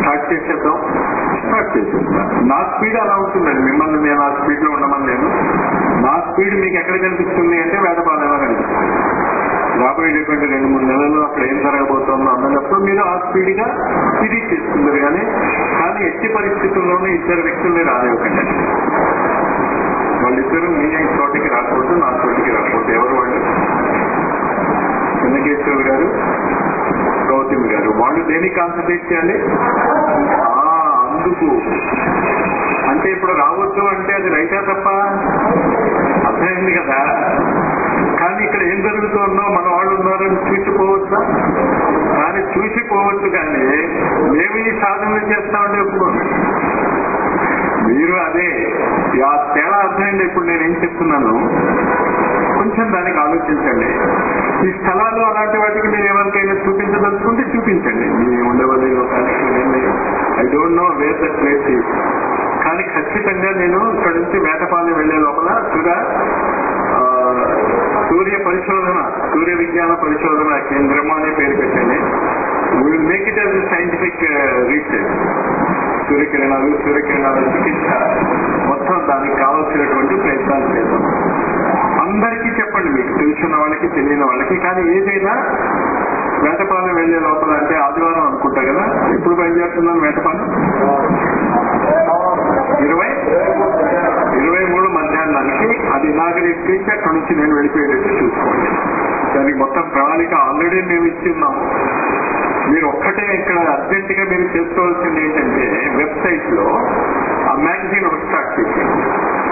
స్టార్ట్ చేసేద్దాం స్టార్ట్ చేసేస్తా నా స్పీడ్ అలా ఉంటుందండి మిమ్మల్ని నేను ఆ స్పీడ్ లో ఉండమని నేను నా స్పీడ్ మీకు ఎక్కడ కనిపిస్తుంది అంటే వేటపాలెంలో కనిపిస్తుంది రాబోయేటటువంటి రెండు మూడు నెలల్లో అక్కడ ఏం జరగబోతుందో అన్నప్పుడు మీరు ఆ స్పీడ్ గా ఇది చేస్తున్నారు కానీ కానీ ఎట్టి పరిస్థితుల్లోనూ ఇద్దరు వ్యక్తుల్ని రానివ్వకండి వాళ్ళిద్దరూ మీ చోటికి రాకూడదు నా చోటికి రాకూడదు ఎవరు వాళ్ళు చెన్నకేశ్వర గారు గౌతమి గారు వాళ్ళు దేనికి కాన్సన్ట్రేట్ చేయాలి ఆ, అందుకు అంటే ఇప్పుడు రావద్దు అంటే అది రైటా తప్ప అర్థమైంది కదా కానీ ఇక్కడ ఏం జరుగుతుందో మన వాళ్ళు ఉన్నారని చూసిపోవచ్చా కానీ చూసిపోవచ్చు కానీ మేము ఈ సాధనలు చేస్తామని ఒప్పుకోండి మీరు అదే ఆ తేడా అర్థమైంది ఇప్పుడు నేను ఏం చెప్తున్నాను కొంచెం దానికి ఆలోచించండి ఈ స్థలాలు అలాంటి వాటికి మీరు ఎవరికైనా చూపించదలుచుకుంటే చూపించండి మీ ఉండవల్లి లోకానికి I don't know where the place is కానీ ఖచ్చితంగా నేను ఇక్కడ నుంచి వేటపాలెం వెళ్లే లోపల సుధా ఆ, సూర్య పరిశోధన సూర్య విజ్ఞాన పరిశోధన కేంద్రము అనే పేరు పెట్టండి will make it as scientific research సూర్యకిరణాలు సూర్యకిరణాల చికిత్స మొత్తం దానికి కావాల్సినటువంటి ప్రయత్నాలు చేద్దాం అందరికీ చెప్పండి మీకు తెలిసిన వాళ్ళకి తెలియని వాళ్ళకి కానీ ఏదైనా వేటపాలెం వెళ్లే లోపల అంటే ఆదివారం అనుకుంటా కదా ఎప్పుడు బయలుదేరుతున్నాను వేటపాలెం ఇరవై ఇరవై మూడు మధ్యాహ్నానికి అది ఇనాగరేట్ చేసి అక్కడ నుంచి నేను వెళ్ళిపోయేటట్టు చూసుకోండి దానికి మొత్తం ప్రణాళిక ఆల్రెడీ మేము ఇస్తున్నాము మీరు ఒక్కటే ఇక్కడ అర్జెంట్ గా మీరు చేసుకోవాల్సింది ఏంటంటే వెబ్సైట్ లో ఆ మ్యాగజైన్ ఒకటి స్టార్ట్ చేసేయండి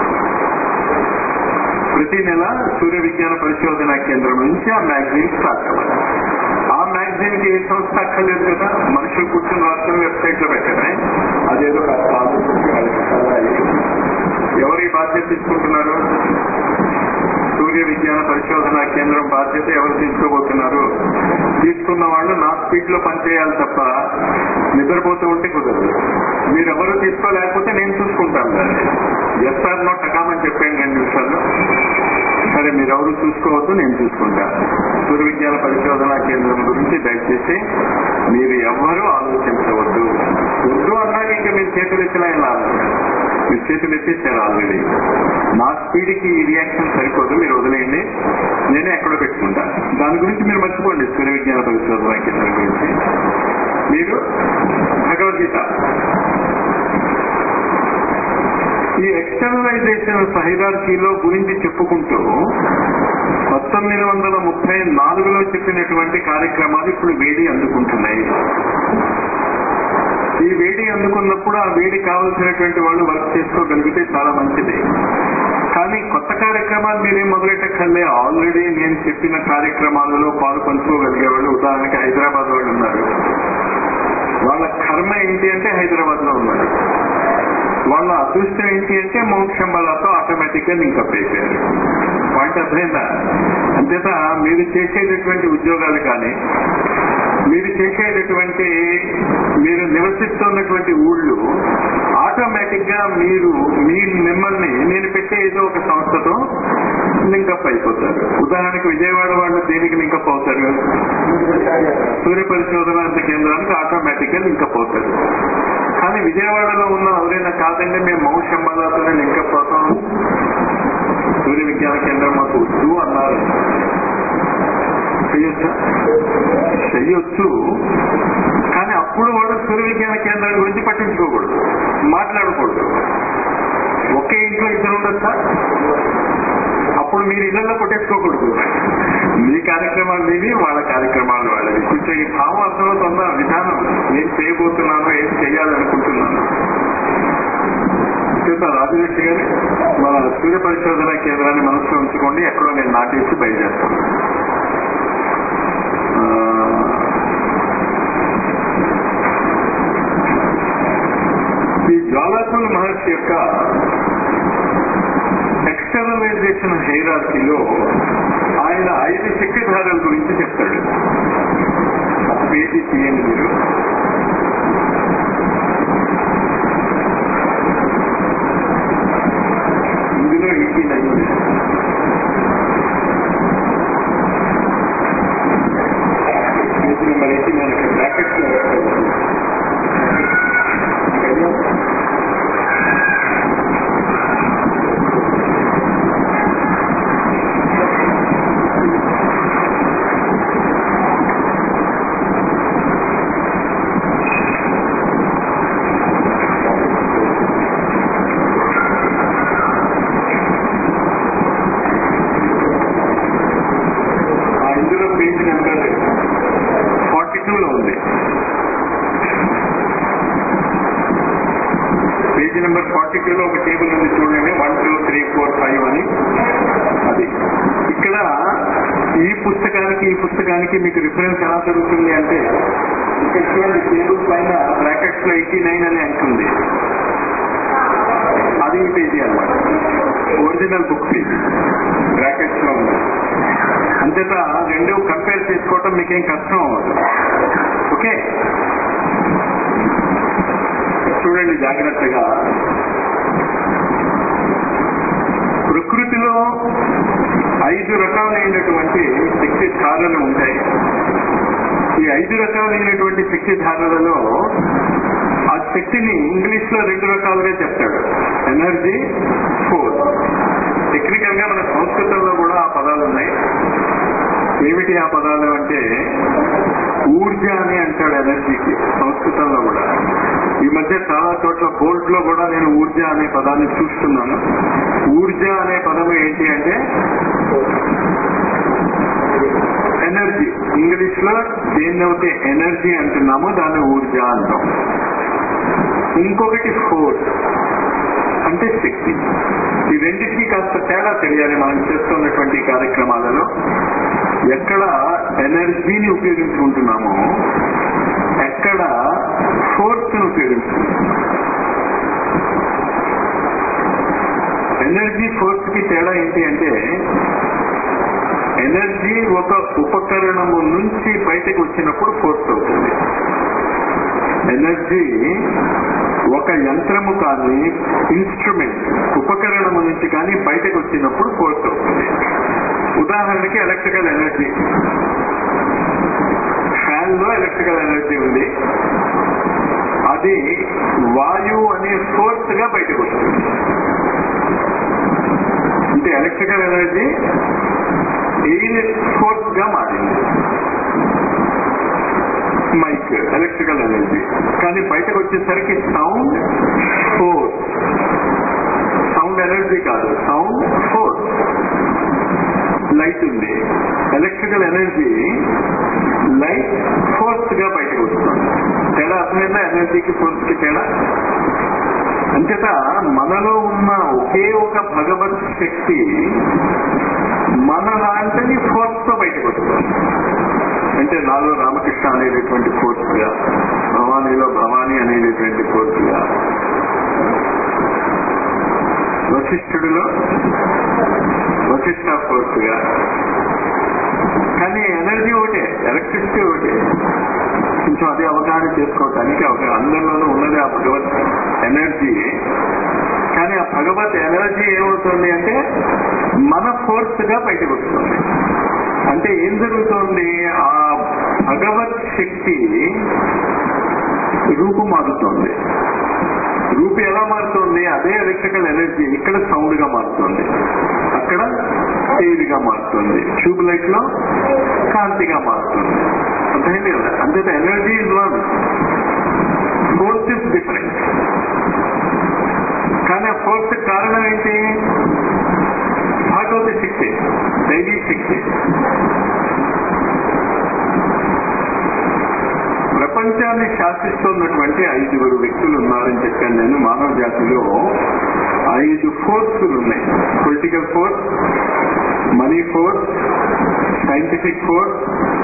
ప్రతి నెల సూర్య విజ్ఞాన పరిశోధన కేంద్రం నుంచి ఆ మ్యాగజైన్ స్టార్ట్ అవ్వాలి ఆ మ్యాగజైన్ కి ఏ సంస్థ అక్కర్లేదు కదా మనుషులు కూర్చొని రాసుకుని వెబ్సైట్ లో పెట్టడమే అదేదో కాస్త ఆలోచించి వాళ్ళకి చదవాలి. ఎవరు ఈ బాధ్యత తీసుకుంటున్నారు సూర్య విజ్ఞాన పరిశోధన కేంద్రం బాధ్యత ఎవరు తీసుకోబోతున్నారు తీసుకున్న వాళ్ళు నా స్పీడ్ లో పనిచేయాలి తప్ప నిద్రపోతూ ఉంటే కుదరదు మీరెవరు తీసుకోలేకపోతే నేను చూసుకుంటాను దాన్ని ఎస్ఆర్ నో టకామని చెప్పాను రెండు నిమిషాల్లో సరే మీరెవరు చూసుకోవద్దు నేను చూసుకుంటా సూర్య విజ్ఞాన పరిశోధన కేంద్రం గురించి దయచేసి మీరు ఎవ్వరూ ఆలోచించవద్దు వద్దు అన్నాక ఇంకా మీరు చేతులు ఎత్తినా ఏం లాభం లేదు. మీరు చేతులు ఎత్తేసారు ఆల్రెడీ నా స్పీడ్ కి ఈ రియాక్షన్ సరిపోదు మీరు వదిలేయండి నేనే ఎక్కడో పెట్టుకుంటా దాని గురించి మీరు మర్చిపోండి సూర్య విజ్ఞాన పరిశోధన కేంద్రం గురించి మీరు భగవద్గీత ఈ ఎక్స్టర్నలైజేషన్ సహిదార్కీలో గురించి చెప్పుకుంటూ పంతొమ్మిది వందల ముప్పై నాలుగులో చెప్పినటువంటి కార్యక్రమాలు ఇప్పుడు వేడి అందుకుంటున్నాయి ఈ వేడి అందుకున్నప్పుడు ఆ వేడి కావలసినటువంటి వాళ్ళు వర్క్ చేసుకోగలిగితే చాలా మంచిది కానీ కొత్త కార్యక్రమాలు మీరేం మొదలెట్టక్కర్లే ఆల్రెడీ నేను చెప్పిన కార్యక్రమాలలో పాలు పంచుకోగలిగే వాళ్ళు ఉదాహరణకి హైదరాబాద్ వాళ్ళు ఉన్నారు వాళ్ళ కర్మ ఏంటి అంటే హైదరాబాద్ లో ఉన్నారు వాళ్ళ అదృష్టం ఏంటి అంటే మోక్షంబలతో ఆటోమేటిక్ గా లింకప్ అయిపోయారు పాయింట్ అర్థమైందా అంచేత మీరు చేసేటటువంటి ఉద్యోగాలు కానీ మీరు చేసేటటువంటి మీరు నివసిస్తున్నటువంటి ఊళ్ళు ఆటోమేటిక్ గా మీరు మీ మిమ్మల్ని నేను పెట్టే ఏదో ఒక సంస్థతో లింకప్ అయిపోతారు ఉదాహరణకు విజయవాడ వాళ్ళు దేనికి లింకప్ అవుతారు సూర్య పరిశోధన కేంద్రానికి ఆటోమేటిక్ గా లింకప్ అవుతారు కానీ విజయవాడలో ఉన్న ఎవరైనా కాదండి మేము మౌ శంబాలతోనే లింకప్ అవుతాం సూర్య విజ్ఞాన కేంద్రం మాకు వద్దు అన్నారు చెయ్యొచ్చా చెయ్యొచ్చు కానీ అప్పుడు వాడు సూర్య విజ్ఞాన కేంద్రం గురించి పట్టించుకోకూడదు మాట్లాడకూడదు ఒకే ఇంట్లో ఇద్దరు ఉండొచ్చా అప్పుడు మీరు ఇళ్లలో కొట్టేసుకోకూడదు మీ కార్యక్రమాలు మీవి వాళ్ళ కార్యక్రమాలు వాళ్ళవి కొంచెం ఈ భావం అర్థమవుతుందా విధానం ఏం చేయబోతున్నానో ఏం చేయాలనుకుంటున్నాను చేత రాజలక్ష్మి గారు మన సూర్య పరిశోధన కేంద్రాన్ని మనసులో ఉంచుకోండి ఎక్కడో నేను నాటేసి బయలుదేరుతాను ఆ, ఈ జ్వాలాకుల మహర్షి యొక్క ఎక్స్టర్నలైజేషన్ హైరార్కీలో ఆయన ఐదు శక్తిధారల గురించి చెప్తాడు పేజీ తీయండి మీరు ఇందులో ఎయిటీన్ అయింది పేజీ నెంబర్ ఎయిటీన్ బ్రాకెట్స్ లో పెట్టాలి. ఫార్టీ టూలో ఒక టేబుల్ ఉంది చూడండి one two three four five అని అది ఇక్కడ ఈ పుస్తకానికి ఈ పుస్తకానికి మీకు రిఫరెన్స్ ఎలా దొరుకుతుంది అంటే ఇక్కడ చూడండి టేబుల్ పైన బ్రాకెట్స్ లో ఎయిటీ నైన్ అని అంటుంది అది ఈ పేజీ అనమాట ఒరిజినల్ బుక్ పేజీ బ్రాకెట్స్ లో ఉంది అంతేత రెండు కంపేర్ చేసుకోవటం మీకేం కష్టం అవ్వదు ఓకే చూడండి జాగ్రత్తగా ప్రకృతిలో ఐదు రకాలైనటువంటి శక్తి ధారలు ఉంటాయి ఈ ఐదు రకాలైనటువంటి శక్తి ధారలలో ఆ శక్తిని ఇంగ్లీష్ లో రెండు రకాలుగా చెప్తాడు ఎనర్జీ ఫోర్స్ టెక్నికల్ గా మన సంస్కృతంలో కూడా ఆ పదాలు ఉన్నాయి ఏమిటి ఆ పదాలు అంటే ఊర్జ అని అంటాడు ఎనర్జీకి సంస్కృతంలో కూడా ఈ మధ్య చాలా చోట్ల బోల్ట్ లో కూడా నేను ఊర్జ అనే పదాన్ని చూస్తున్నాను ఊర్జ అనే పదం ఏంటి అంటే ఎనర్జీ ఇంగ్లీష్ లో దేన్నైతే ఎనర్జీ అంటున్నామో దాన్ని ఊర్జ అంటాం ఇంకొకటి ఫోర్స్ అంటే శక్తి ఈ రెండింటికి కాస్త తేడా తెలియాలి మనం చేస్తున్నటువంటి కార్యక్రమాలలో ఎక్కడ ఎనర్జీని ఉపయోగించుకుంటున్నామో ఎక్కడ ఫోర్స్ ని ఉపయోగించుకుంటున్నాం ఎనర్జీ ఫోర్స్ కి తేడా ఏంటి అంటే ఎనర్జీ ఒక ఉపకరణము నుంచి బయటకు వచ్చినప్పుడు ఫోర్స్ అవుతుంది ఎనర్జీ ఒక యంత్రము కానీ ఇన్స్ట్రుమెంట్ ఉపకరణము నుంచి కానీ బయటకు వచ్చినప్పుడు ఫోర్స్ అవుతుంది ఉదాహరణకి ఎలక్ట్రికల్ ఎనర్జీ ఫ్యాన్ లో ఎలక్ట్రికల్ ఎనర్జీ ఉంది అది వాయువు అనే ఫోర్స్ గా బయటకు వస్తుంది అంటే ఎలక్ట్రికల్ ఎనర్జీ ఎయిర్ ఫోర్స్ గా మారింది మైక్ ఎలక్ట్రికల్ ఎనర్జీ కానీ బయటకు వచ్చేసరికి సౌండ్ ఫోర్స్ సౌండ్ ఎనర్జీ కాదు సౌండ్ ఫోర్స్ లైట్ ఉంది ఎలక్ట్రికల్ ఎనర్జీ లైట్ ఫోర్స్ గా బయటకు వస్తుంది తేడా అర్థమైందా ఎనర్జీకి ఫోర్స్ కి తేడా అంచేత మనలో ఉన్న ఒకే ఒక భగవత్ శక్తి మన లాంటిది ఫోర్స్ తో బయటకు వస్తుంది అంటే నాలో రామకృష్ణ అనేటటువంటి ఫోర్స్ గా భవానీలో భవానీ అనేటటువంటి ఫోర్స్ గా వశిష్ఠుడిలో వశిష్ఠ ఫోర్స్ గా కానీ ఎనర్జీ ఒకటే ఎలక్ట్రిసిటీ ఒకటే కొంచెం అది అవగాహన చేసుకోవటానికి అవగా అందరిలోనూ ఉన్నది ఆ భగవత్ ఎనర్జీ కానీ ఆ భగవత్ ఎనర్జీ ఏమవుతుంది అంటే మన ఫోర్స్ గా బయటకు వస్తుంది అంటే ఏం జరుగుతోంది ఆ భగవత్ శక్తి రూపు మారుతోంది రూపు ఎలా మారుతోంది అదే ఎలక్ట్రికల్ ఎనర్జీ ఇక్కడ సౌండ్ గా మారుతోంది అక్కడ ఎయిర్ గా మారుతుంది ట్యూబ్ లైట్ లో కాంతిగా మారుతుంది అర్థమైంది కదా అంతేత energy is one force is different కానీ ఆ ఫోర్స్ కారణం ఏంటి భాగవత శక్తి దైవీ శక్తి ప్రపంచాన్ని శాసిస్తున్నటువంటి ఐదుగురు వ్యక్తులు ఉన్నారని చెప్పాను నేను మానవ జాతిలో ఐదు ఫోర్సులు ఉన్నాయి political force money force scientific force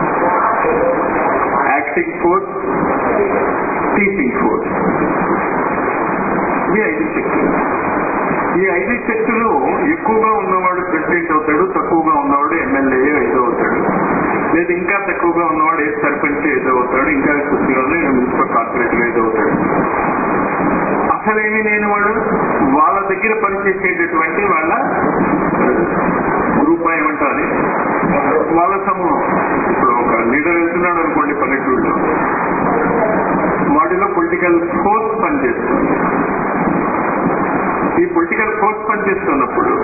acting force teaching force ఈ ఐదు శక్తులు ఈ ఐదు శక్తులు ఎక్కువగా ఉన్నవాడు ప్రెసిడెంట్ అవుతాడు తక్కువగా ఉన్నవాడు ఎమ్మెల్యే ఏదో అవుతాడు లేదు ఇంకా తక్కువగా ఉన్నవాడు ఏ సర్పంచ్ ఏదో అవుతాడు ఇంకా కొద్దిగా మున్సిపల్ కార్పొరేటర్ ఏదో అవుతాడు అసలేమి లేని వాడు వాళ్ళ దగ్గర పనిచేసేటటువంటి వాళ్ళ గ్రూప్ ఏమంటారు వాళ్ళ సమూహం ఇప్పుడు ఒక లీడర్ వెళ్తున్నాడు అనుకోండి పల్లెటూరులో వాటిలో పొలిటికల్ ఫోర్స్ పనిచేస్తుంది ఈ పొలిటికల్ ఫోర్స్ పనిచేస్తున్నప్పుడు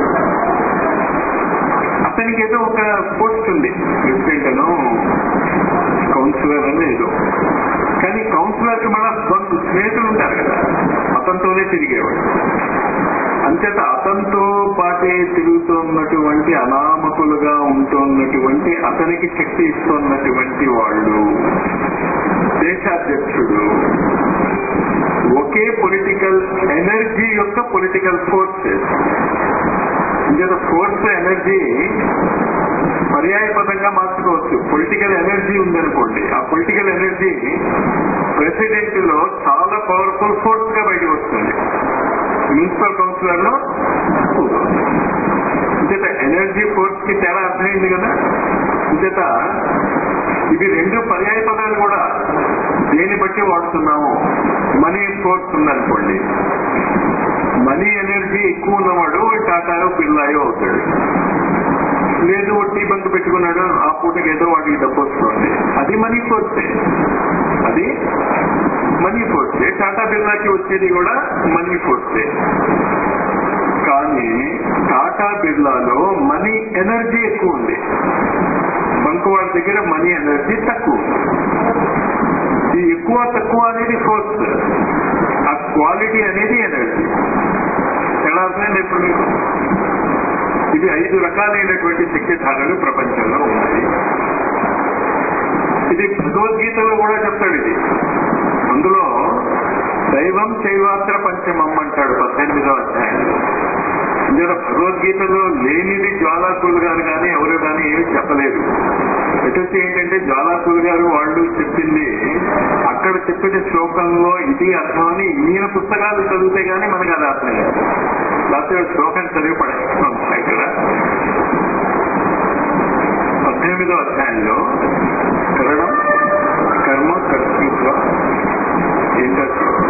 అతనికి ఏదో ఒక పోస్ట్ ఉంది ప్రెసిడెంట్ అనో కౌన్సిలర్ అని ఏదో కానీ కౌన్సిలర్ కి మళ్ళా బంధు స్నేహితులు ఉంటారు కదా అతనితోనే తిరిగేవాడు అంచేత అతనితో పాటే తిరుగుతున్నటువంటి అనామకులుగా ఉంటున్నటువంటి అతనికి శక్తి ఇస్తున్నటువంటి వాళ్ళు దేశాధ్యక్షుడు ఒకే పొలిటికల్ ఎనర్జీ యొక్క పొలిటికల్ ఫోర్సెస్ ఇంకేత ఫోర్స్ ఎనర్జీ పర్యాయ పదంగా మార్చుకోవచ్చు పొలిటికల్ ఎనర్జీ ఉందనుకోండి ఆ పొలిటికల్ ఎనర్జీ ప్రెసిడెంట్ లో చాలా పవర్ఫుల్ ఫోర్స్ గా బయటకు వస్తుంది మున్సిపల్ కౌన్సిలర్ లో ఇంచేత ఎనర్జీ ఫోర్స్ కి తేడా అర్థమైంది కదా ఇంచేత ఇవి రెండు పర్యాయ పదాలు కూడా దేని బట్టి వాడుతున్నాము మనీ ఫోర్స్ ఉందనుకోండి మనీ ఎనర్జీ ఎక్కువ ఉన్నవాడు టాటాయో బిర్లాయో అవుతాడు లేదు టీ బంక్ పెట్టుకున్నాడు ఆ పూటకి ఏదో వాడికి డబ్బు వస్తుంది అది మనీ ఫోర్సే అది మనీ ఫోర్సే టాటా బిర్లాకి వచ్చేది కూడా మనీ ఫోర్సే కానీ టాటా బిర్లాలో మనీ ఎనర్జీ ఎక్కువ ఉంది బంక్ వాడి దగ్గర మనీ ఎనర్జీ తక్కువ ఈ ఎక్కువ తక్కువ అనేది ఫోర్స్ ఆ క్వాలిటీ అనేది ఎనర్జీ ఎలా అర్థమైంది ఇప్పుడు మీకు ఇది ఐదు రకాలైనటువంటి శక్తి ధారలు ప్రపంచంలో ఉన్నాయి ఇది భగవద్గీతలో కూడా చెప్తాడు ఇది అందులో దైవం చైవాత్ర పంచమం అంటాడు పద్దెనిమిదో అధ్యాయంలో ఇందులో భగవద్గీతలో లేనిది జ్వాలాకులు గారు కానీ ఎవరు కానీ ఏమి చెప్పలేదు ఎటొచ్చి ఏంటంటే జ్వాలాకులు గారు వాళ్ళు చెప్పింది అక్కడ చెప్పిన శ్లోకంలో ఇది అర్థమని ఈయన పుస్తకాలు చదివితే గానీ మనకు అది అర్థం కాదు లేకపోతే శ్లోకం చదివి పడేస్తున్నాం ఇక్కడ పద్దెనిమిదో అధ్యాయంలో కరణం కర్మ కర్తృత్వ ఏంటో శ్లోకం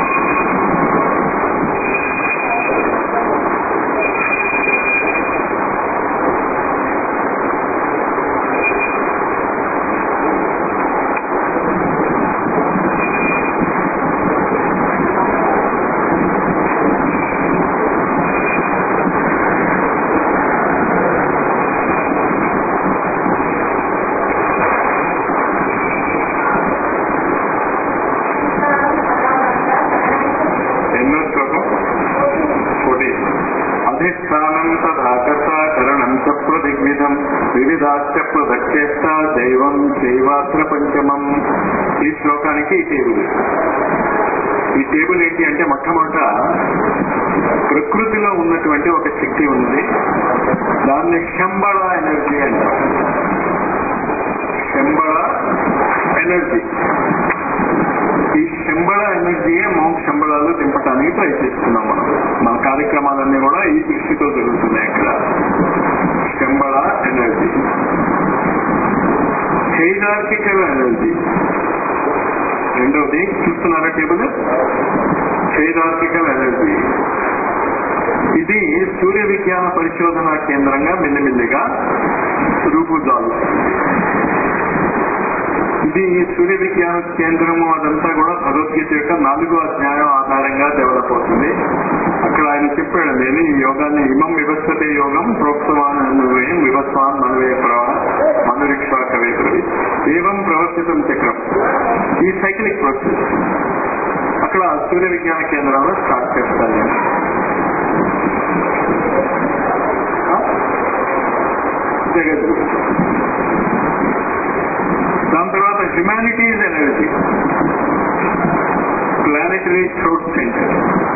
ఎన్నో శ్లోకం ఫోర్టీన్ అధిష్టానం తదాకర్త కరణం చ ప్రదిగ్విధం వివిధాశ్చ పృథక్చేష్ట దైవం చైవాత్ర పంచమం ఈ శ్లోకానికి ఈ టేబుల్ ఈ టేబుల్ ఏంటి అంటే మొట్టమొదట ప్రకృతిలో ఉన్నటువంటి ఒక శక్తి ఉన్నది దాన్ని శంబళ ఎనర్జీ అంటారు శంబళ ఎనర్జీ ఈ శంబళ ఎనర్జీయే మౌంట్ శంబళాలు దింపడానికి ప్రయత్నిస్తున్నాం మనం మన కార్యక్రమాలన్నీ కూడా ఈ దృష్టితో జరుగుతున్నాయి ఇక్కడ శంబళ ఎనర్జీ హైరార్కికల్ ఎనర్జీ రెండవది చూస్తున్నారా టేబుల్ హైరార్కికల్ ఎనర్జీ ఇది సూర్య విజ్ఞాన పరిశోధన కేంద్రంగా మెల్లిమెల్లిగా రూపుదాలుస్తుంది ఇది ఈ సూర్య విజ్ఞాన కేంద్రము అదంతా కూడా భగవద్గీత యొక్క నాలుగో అధ్యాయం ఆధారంగా డెవలప్ అవుతుంది అక్కడ ఆయన చెప్పాడు నేను ఈ యోగాన్ని ఇమం వివస్వతే యోగం ప్రోక్తవాన్ అనువేయం వివస్వాన్ మనవే ప్రవహ మనురిక్షా కవే ప్రవి ఏవం ప్రవర్తితం చక్రం ఈ సైక్లిక్ ప్రాసెస్ అక్కడ సూర్య విజ్ఞాన కేంద్రంలో స్టార్ట్ చేస్తాను నేను జగద్గురు దాని తర్వాత humanities energy planetary throat center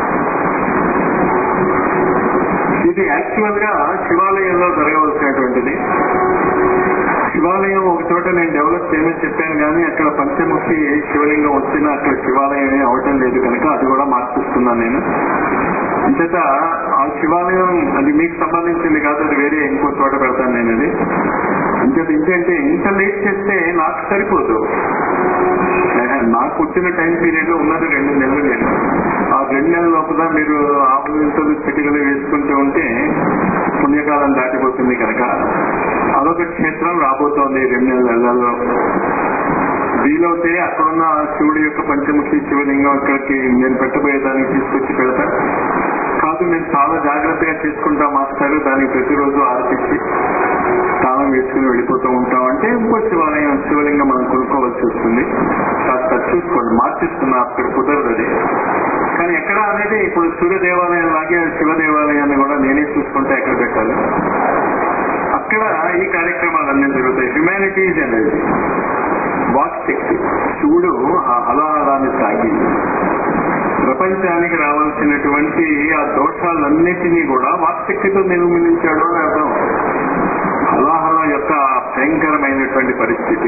ఇది యాక్చువల్ గా శివాలయంలో జరగవలసినటువంటిది శివాలయం ఒక చోట నేను డెవలప్ చేయమని చెప్పాను కానీ అక్కడ పంచముఖి శివలింగం వచ్చినా అక్కడ శివాలయం అవటం లేదు కనుక అది కూడా మార్పిస్తున్నాను నేను అంచేత ఆ శివాలయం అది మీకు సంబంధించింది కాదు అది వేరే ఇంకో చోట పెడతాను నేను అది అంచేత ఏంటంటే ఇంత లేట్ చేస్తే నాకు సరిపోదు ఏహే, నాకు వచ్చిన టైం పీరియడ్ లో ఉన్నది రెండు నెలలు నేను ఆ రెండు నెలల లోపల మీరు ఆవులింతలు చిటికలు వేసుకుంటూ ఉంటే పుణ్యకాలం దాటిపోతుంది కనుక అదొక క్షేత్రం రాబోతోంది ఈ రెండు నెలలలో వీలవుతే అక్కడున్న ఆ శివుడి యొక్క పంచముఖి శివలింగం ఇక్కడికి నేను పెట్టబోయేదానికి తీసుకొచ్చి పెడతా కాదు మేము చాలా జాగ్రత్తగా చేసుకుంటాం మాస్టర్ దానికి ప్రతిరోజు ఆర్తిచ్చి తాళం వేసుకుని వెళ్ళిపోతూ ఉంటాం అంటే ఇంకో శివాలయం శివలింగం మనం కొనుక్కోవాల్సి వస్తుంది కాస్త చూసుకోండి మార్చిస్తున్నా అక్కడ కుదరదు అది కానీ ఎక్కడ అనేది ఇప్పుడు సూర్య దేవాలయం లాగే శివ దేవాలయాన్ని కూడా నేనే చూసుకుంటే ఎక్కడ పెట్టాలి అక్కడ ఈ కార్యక్రమాలన్నీ జరుగుతాయి హ్యుమానిటీస్ అనేది వాక్ శక్తి శివుడు ఆ హలాహలాన్ని తాగి ప్రపంచానికి రావాల్సినటువంటి ఆ దోషాలన్నిటినీ కూడా వాక్శక్తితో నిర్మూలించాడు అని అర్థం హలాహల యొక్క భయంకరమైనటువంటి పరిస్థితి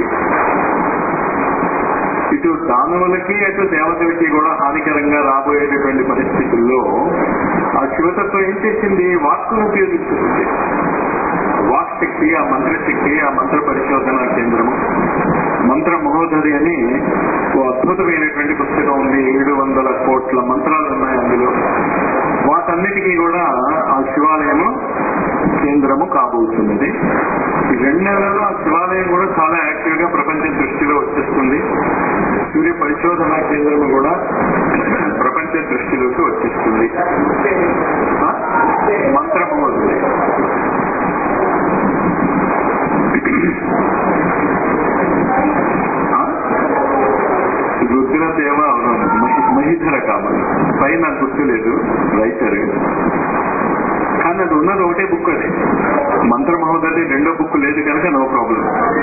ఇటు దానవులకి అటు దేవతలకి కూడా హానికరంగా రాబోయేటటువంటి పరిస్థితుల్లో ఆ శివతత్వం ఏం చేసింది వాక్కును ఉపయోగించుకుంది వాక్ శక్తి ఆ మంత్రశక్తి ఆ మంత్ర పరిశోధన కేంద్రము మంత్ర మహోదరి అని ఓ అద్భుతమైనటువంటి పుస్తకం ఉంది ఏడు వందల కోట్ల మంత్రాలు ఉన్నాయి అందులో వాటన్నిటికీ కూడా ఆ శివాలయము కేంద్రము కాబోతున్నది ఈ రెండు నెలల్లో ఆ శివాలయం కూడా చాలా యాక్టివ్ గా ప్రపంచ దృష్టిలో వచ్చేస్తుంది సూర్య పరిశోధన కేంద్రము కూడా ప్రపంచ దృష్టిలోకి వచ్చేస్తుంది ఆ? మంత్ర మహోదరి ఆ? రుద్రదేవ మహి- మహిధర కావాలి పైన నాకు గుర్తులేదు రైటర్ కానీ అది ఉన్నది ఒకటే బుక్ అది మంత్ర మహోదరి రెండో బుక్ లేదు కనుక no problem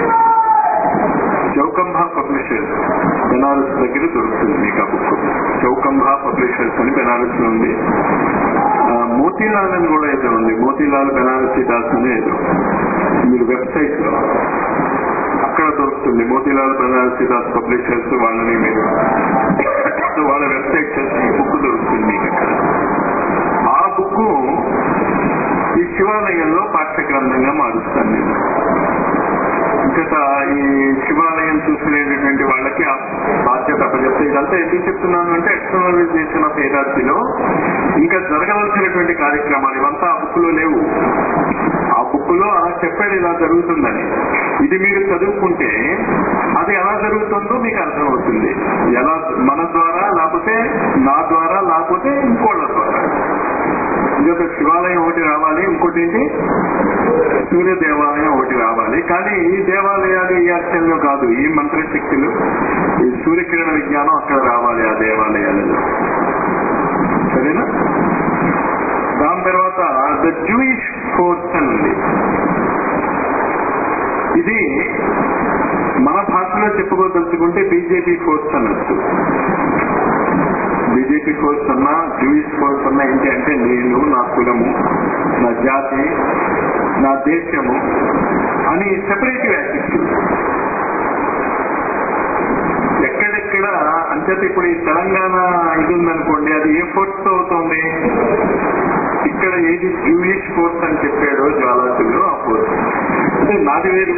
Chowkhamba publishers Benares దగ్గర దొరుకుతుంది మీకు ఆ బుక్ చౌకంభా పబ్లిషర్స్ అని బెనారస్ లో ఉంది ఆ, మోతీలాల్ అని కూడా ఏదో ఉంది మోతీలాల్ బెనారసీ దాస్ అని ఏదో మీరు వెబ్సైట్ లో అక్కడ దొరుకుతుంది మోతీలాల్ బెనారసీ దాస్ పబ్లిషర్స్ వాళ్ళని మీరు వాళ్ళ వెబ్సైట్ చేసి బుక్ దొరుకుతుంది మీకు అక్కడ ఆ బుక్ ఈ శివాలయంలో పాఠ్య గ్రంథంగా మారుస్తాను నేను ఇంకట ఈ శివాలయం చూసుకునేటటువంటి వాళ్ళకి ఆ బాధ్యత అప్పచెప్తే ఇదంతా ఎందుకు చెప్తున్నాను అంటే ఎక్స్టర్నలైజేషన్ ఆఫ్ ఏదార్తిలో ఇంకా జరగవలసినటువంటి కార్యక్రమాలు ఇవంతా ఆ బుక్ లో లేవు ఆ బుక్ లో అలా చెప్పాడు ఇలా జరుగుతుందని ఇది మీరు చదువుకుంటే అది ఎలా జరుగుతుందో మీకు అర్థమవుతుంది ఎలా మన ద్వారా లేకపోతే నా ద్వారా లేకపోతే ఇంకోళ్ళ ద్వారా ఇదొక శివాలయం ఒకటి రావాలి ఇంకోటి ఏంటి సూర్య దేవాలయం ఒకటి రావాలి కానీ ఈ దేవాలయాలు ఈ అర్థంలో కాదు ఈ మంత్రశక్తులు ఈ సూర్యకిరణ విజ్ఞానం అక్కడ రావాలి ఆ దేవాలయాలలో సరేనా దాని తర్వాత ద జూయిష్ ఫోర్స్ అని ఉంది ఇది మన భాషలో చెప్పుకోదలుచుకుంటే బీజేపీ ఫోర్స్ అనొచ్చు బీజేపీ ఫోర్స్ అన్నా జూయిష్ ఫోర్స్ అన్నా ఏంటి అంటే నేను నా కులము నా జాతి నా దేశము అని సెపరేటివ్ యాటిట్యూడ్ ఎక్కడెక్కడ అంచేత ఇప్పుడు ఈ తెలంగాణ ఇది ఉందనుకోండి అది ఏ ఫోర్స్ తో అవుతుంది ఇక్కడ ఏది జూయిష్ ఫోర్స్ అని చెప్పాడో జ్వాలాసులు ఆ ఫోర్స్ అంటే నాది వేరు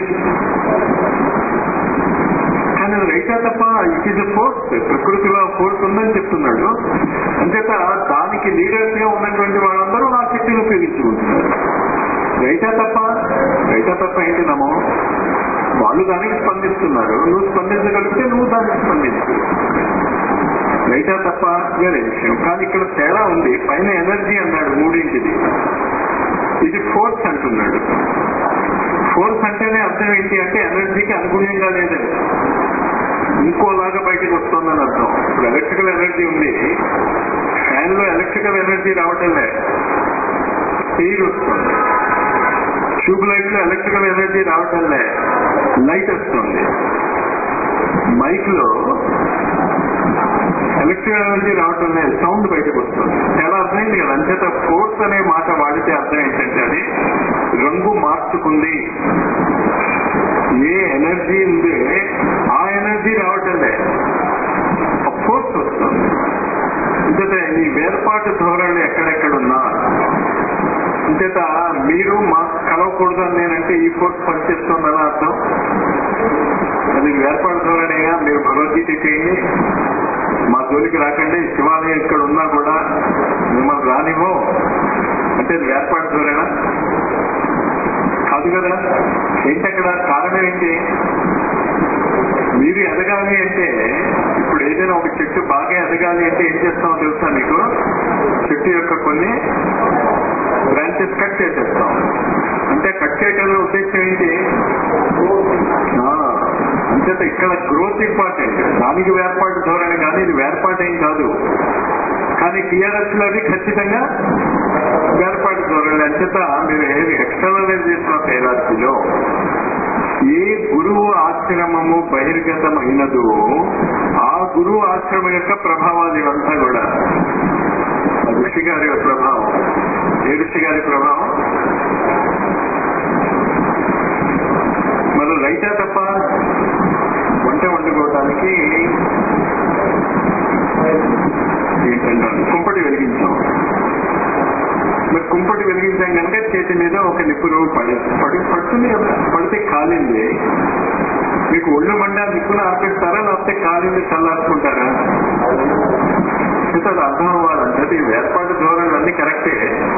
కానీ అది రైటా తప్ప ఇట్ ఈస్ ఫోర్స్ ప్రకృతిలో ఫోర్స్ ఉందని చెప్తున్నాడు అంచేత దానికి లీడర్స్ గా ఉన్నటువంటి వాళ్ళందరూ ఆ శక్తిని ఉపయోగించుకుంటున్నారు రైటా తప్ప రైటా తప్ప ఏంటి నమో వాళ్ళు దానికి స్పందిస్తున్నారు నువ్వు స్పందించగలిగితే నువ్వు దానికి స్పందించు రైటా తప్ప వేరే విషయం కానీ ఇక్కడ తేడా ఉంది పైన ఎనర్జీ అన్నాడు మూడింటిది ఇది ఫోర్స్ అంటున్నాడు ఫోర్స్ అంటేనే అర్థం ఏంటి అంటే ఎనర్జీకి అనుగుణ్యంగా లేదని ఇంకోలాగా బయటకు వస్తుందని అర్థం ఇప్పుడు ఎలక్ట్రికల్ ఎనర్జీ ఉంది ఫ్యాన్ లో ఎలక్ట్రికల్ ఎనర్జీ రావటంలే ఎయిర్ వస్తుంది ట్యూబ్ లైట్ లో ఎలక్ట్రికల్ ఎనర్జీ రావటంలే లైట్ వస్తుంది మైక్ లో ఎలక్ట్రికల్ ఎనర్జీ రావటం లేదు సౌండ్ బయటకు వస్తుంది చాలా అర్థమైంది కదా అంచేత ఫోర్స్ అనే మాట వాడితే అర్థం ఏంటంటే అది రంగు మార్చుకుంది ఏ ఎనర్జీ ఉంది ఆ ఎనర్జీ రావటం లేదు ఫోర్స్ వస్తుంది అంచేత ఈ వేర్పాటు ధోరణి ఎక్కడెక్కడున్నా అంచేత మీరు మాకు కలవకూడదు అని నేనంటే ఈ ఫోర్స్ పనిచేస్తుందని అర్థం అది వేర్పాటు ధోరణిగా మీరు భగవద్గీత చేయండి మా జోలికి రాకండి శివాలయం ఇక్కడ ఉన్నా కూడా మిమ్మల్ని రానివో అంటే అది వేర్పాటు ధోరణా కాదు కదా ఏంటి అక్కడ కారణం ఏంటి మీరు ఎదగాలి అంటే ఇప్పుడు ఏదైనా ఒక చెట్టు బాగా ఎదగాలి అంటే ఏం చేస్తామో తెలుసా నీకు చెట్టు యొక్క కొన్ని బ్రాంచెస్ కట్ చేసేస్తాం అంటే కట్ చేయడంలో ఉద్దేశం ఏంటి ఆ, అంచేత ఇక్కడ గ్రోత్ ఇంపార్టెంట్ దానికి వేర్పాటు ధోరణి కానీ ఇది వేర్పాటు ఏం కాదు కానీ టీఆర్ఎస్ లో అది ఖచ్చితంగా వేర్పాటు ధోరణి అంచేత మీరు ఏది ఎక్స్టర్నలైజేషన్ ఆఫ్ ఎలర్జీలో ఏ గురువు ఆశ్రమము బహిర్గతమైనదో ఆ గురువు ఆశ్రమం యొక్క ప్రభావాలు ఇవంతా కూడా ఆ ఋషి గారి ప్రభావం ఏ ఋషి గారి ప్రభావం మరి రైతా తప్ప వంట వండుకోవటానికి ఏంటంటారు కుంపటి వెలిగించాం మరి కుంపటి వెలిగించాం కనుక చేతి మీద ఒక నిప్పులు పడి పడి పడుతుంది కదా పడితే కాలింది మీకు ఒళ్ళు మండ నిప్పులు ఆర్పిస్తారా లేకపోతే కాలింది చల్లార్చుకుంటారా అది అర్థం అవ్వాలంటే ఈ ఏర్పాటు ధోరణులు అన్ని కరెక్టే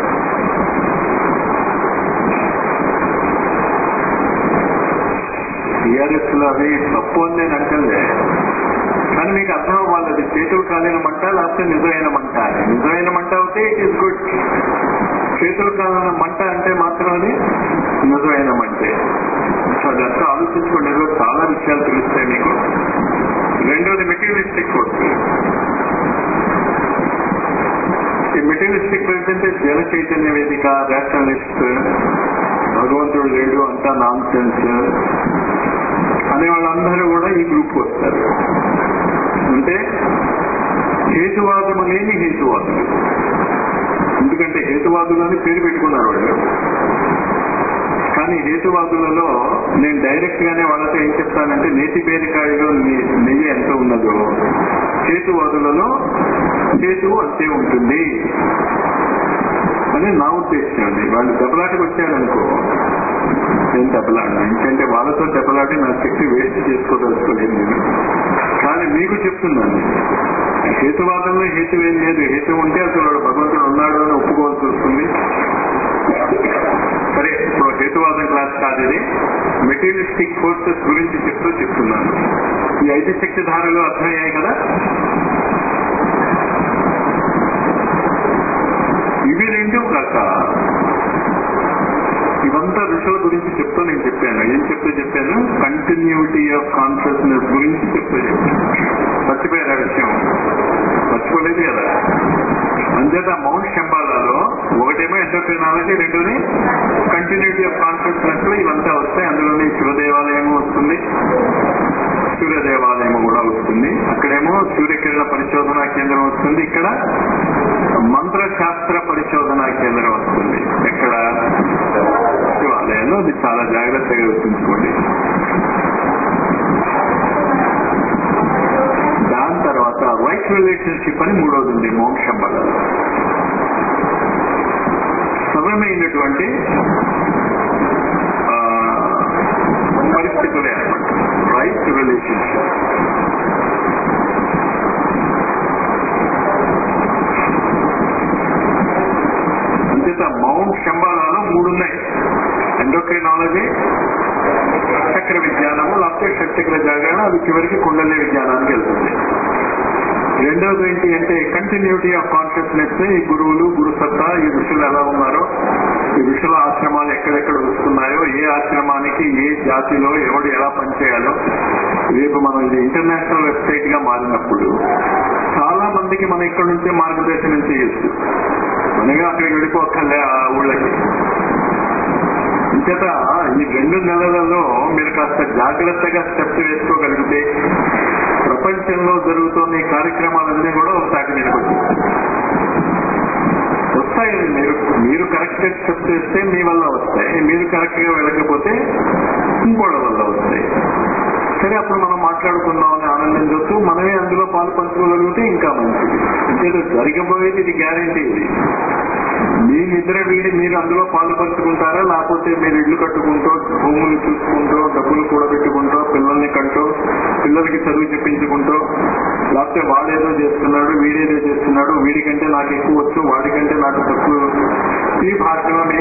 టీఆర్ఎస్ లో అవి తప్పు అని నేను అంటలే కానీ మీకు అర్థం అవ్వాలి అది చేతులు కాలిన మంట లేకపోతే నిజమైన మంట అని. నిజమైన మంట అయితే ఇట్ ఈస్ గుడ్ చేతులు కాలిన మంట అంటే మాత్రం అది నిజమైన మంటే సో అదంతా ఆలోచించుకోండి ఏదో చాలా విషయాలు తెలుస్తాయి మీకు రెండోది మెటీరియలిస్టిక్ కోర్స్ ఈ మెటీరియలిస్టిక్ అంటే జన చైతన్య వేదిక రేషనలిస్ట్ భగవంతుడు లేడు అంతా నాన్ సెన్స్ అనే వాళ్ళందరూ కూడా ఈ గ్రూప్ వస్తారు అంటే హేతువాదము లేని హేతువాదులు ఎందుకంటే హేతువాదులు అని పేరు పెట్టుకున్నారు వాళ్ళు కానీ హేతువాదులలో నేను డైరెక్ట్ గానే వాళ్ళతో ఏం చెప్తానంటే నేతి బేరికాయలో నె- నెయ్యి ఎంత ఉన్నదో హేతువాదులలో హేతువు అంతే ఉంటుంది అని నా ఉద్దేశం అండి వాళ్ళు దెబ్బలాటకు వచ్చారనుకో నేను దెబ్బలాట ఎందుకంటే వాళ్ళతో దెబ్బలాటి నా శక్తి వేస్ట్ చేసుకోదలుచుకోలేదు నేను కానీ మీకు చెప్తున్నాను హేతువాదంలో హేతు ఏం లేదు హేతు ఉంటే అసలు వాడు భగవంతుడు ఉన్నాడు అని ఒప్పుకోవాల్సి వస్తుంది సరే ఇప్పుడు హేతువాదం క్లాస్ కాదు ఇది మెటీరియలిస్టిక్ ఫోర్సెస్ గురించి చెప్తూ చెప్తున్నాను ఈ ఐదు శక్తి ధారలు అర్థమయ్యాయి కదా ఇవి రెండు కాక ఇవంతా ఋషుల గురించి చెప్తూ నేను చెప్పాను ఏం చెప్తూ చెప్పాను కంటిన్యూటీ ఆఫ్ కాన్షియస్నెస్ గురించి చెప్తూ చెప్పాను మర్చిపోయారు ఆ విషయం మర్చిపోలేదు కదా అంచేత మౌంట్ శంబాలాలో ఒకటేమో ఎంటర్ప్రినాలజీ రెండోది కంటిన్యూటీ ఆఫ్ కాన్షియస్నెస్ లో ఇవంతా వస్తాయి అందులోనే శివ దేవాలయం వస్తుంది సూర్య దేవాలయం కూడా వస్తుంది అక్కడేమో సూర్యకిరణ పరిశోధనా కేంద్రం వస్తుంది ఇక్కడ మంత్రశాస్త్ర పరిశోధనా కేంద్రం వస్తుంది ఎక్కడ శివాలయంలో అది చాలా జాగ్రత్తగా గుర్తుంచుకోండి దాని తర్వాత వైఫ్ రిలేషన్షిప్ అని మూడోది ఉంది మోక్షంబలలో సరళమైనటువంటి ఆ, పరిస్థితులు ఏర్పడతాయి రైట్ రిలేషన్షిప్ అంచేత మౌంట్ శంబాలాలో మూడు ఉన్నాయి ఎండోక్రినాలజీ చక్ర విజ్ఞానము లేకపోతే షట్చక్ర జాగరణ అది చివరికి కుండలి విజ్ఞానానికి వెళ్తుంది రెండవది ఏంటి అంటే కంటిన్యూటీ ఆఫ్ కాన్షియస్నెస్ ఈ గురువులు గురు సత్తా ఈ ఋషులు ఎలా ఉన్నారో ఈ ఋషుల ఆశ్రమాలు ఎక్కడెక్కడ వస్తున్నాయో ఏ ఆశ్రమానికి ఏ జాతిలో ఎవడు ఎలా పనిచేయాలో రేపు మనం ఇది ఇంటర్నేషనల్ వెబ్సైట్ గా మారినప్పుడు చాలా మందికి మనం ఇక్కడ నుంచే మార్గదర్శనం చేయొచ్చు మనగా అక్కడికి వెళ్ళిపోక్కర్లే ఆ ఊళ్ళకి ఇంచేత ఈ రెండు నెలలలో మీరు కాస్త జాగ్రత్తగా స్టెప్స్ వేసుకోగలిగితే ప్రపంచంలో జరుగుతున్న ఈ కార్యక్రమాలన్నీ కూడా ఒక తాటి మీదకి వచ్చేస్తాయి వస్తాయి మీరు మీరు కరెక్ట్ గా స్టెప్స్ వేస్తే మీ వల్ల వస్తాయి మీరు కరెక్ట్ గా వెళ్ళకపోతే ఇంకోళ్ళ వల్ల వస్తాయి సరే అప్పుడు మనం మాట్లాడుకుందాం అని ఆనందించవచ్చు మనమే అందులో పాలు పంచుకోగలిగితే ఇంకా మంచిది అంటే జరగబోయేది ఇది గ్యారంటీ ఇది మీ నిద్ర వీడి మీరు అందులో పాలు పంచుకుంటారా లేకపోతే మీరు ఇల్లు కట్టుకుంటూ భూములు చూసుకుంటూ డబ్బులు కూడబెట్టుకుంటూ పిల్లల్ని కంటూ పిల్లలకి చదువు చెప్పించుకుంటూ లేకపోతే వాడేదో చేస్తున్నాడు వీడేదో చేస్తున్నాడు వీడికంటే నాకు ఎక్కువ వచ్చు వాడికంటే నాకు తక్కువ ఈ భాషలోని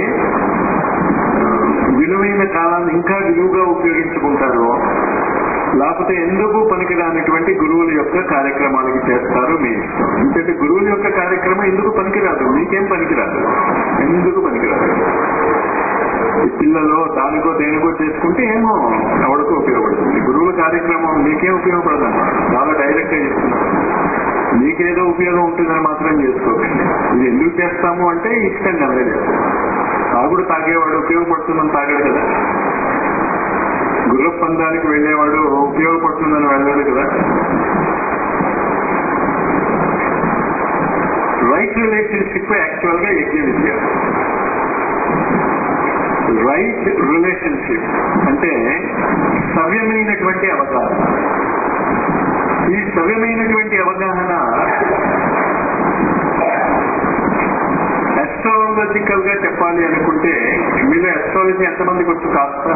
విలువైన కాలాన్ని ఇంకా విలువగా ఉపయోగించుకుంటారు లేకపోతే ఎందుకు పనికిరానటువంటి గురువుల యొక్క కార్యక్రమాలకి చేస్తారు మీ ఇష్టం ఎందుకంటే గురువుల యొక్క కార్యక్రమం ఎందుకు పనికిరాదు మీకేం పనికిరాదు ఎందుకు పనికిరాదు ఈ పిల్లలో దానికో దేనికో చేసుకుంటే ఏమో ఎవరికో ఉపయోగపడుతుంది గురువుల కార్యక్రమం మీకేం ఉపయోగపడదమ్మా చాలా డైరెక్ట్ గా చెప్తున్నారు మీకేదో ఉపయోగం ఉంటుందని మాత్రం చేసుకోకండి ఇది ఎందుకు చేస్తాము అంటే ఇష్టం కనుక చేస్తాం తాగుడు తాగేవాడు ఉపయోగపడుతుందని తాగాడు కదా గుర్ర పందానికి వెళ్ళేవాడు ఉపయోగపడుతుందని వెళ్ళాడు కదా రైట్ రిలేషన్షిప్ యాక్చువల్ గా యజ్ఞ విద్య రైట్ రిలేషన్షిప్ అంటే సవ్యమైనటువంటి అవగాహన ఈ సవ్యమైనటువంటి అవగాహన అస్ట్రాలజికల్ గా చెప్పాలి అనుకుంటే మీలో అస్ట్రాలజీ ఎంతమందికి వచ్చు కాస్త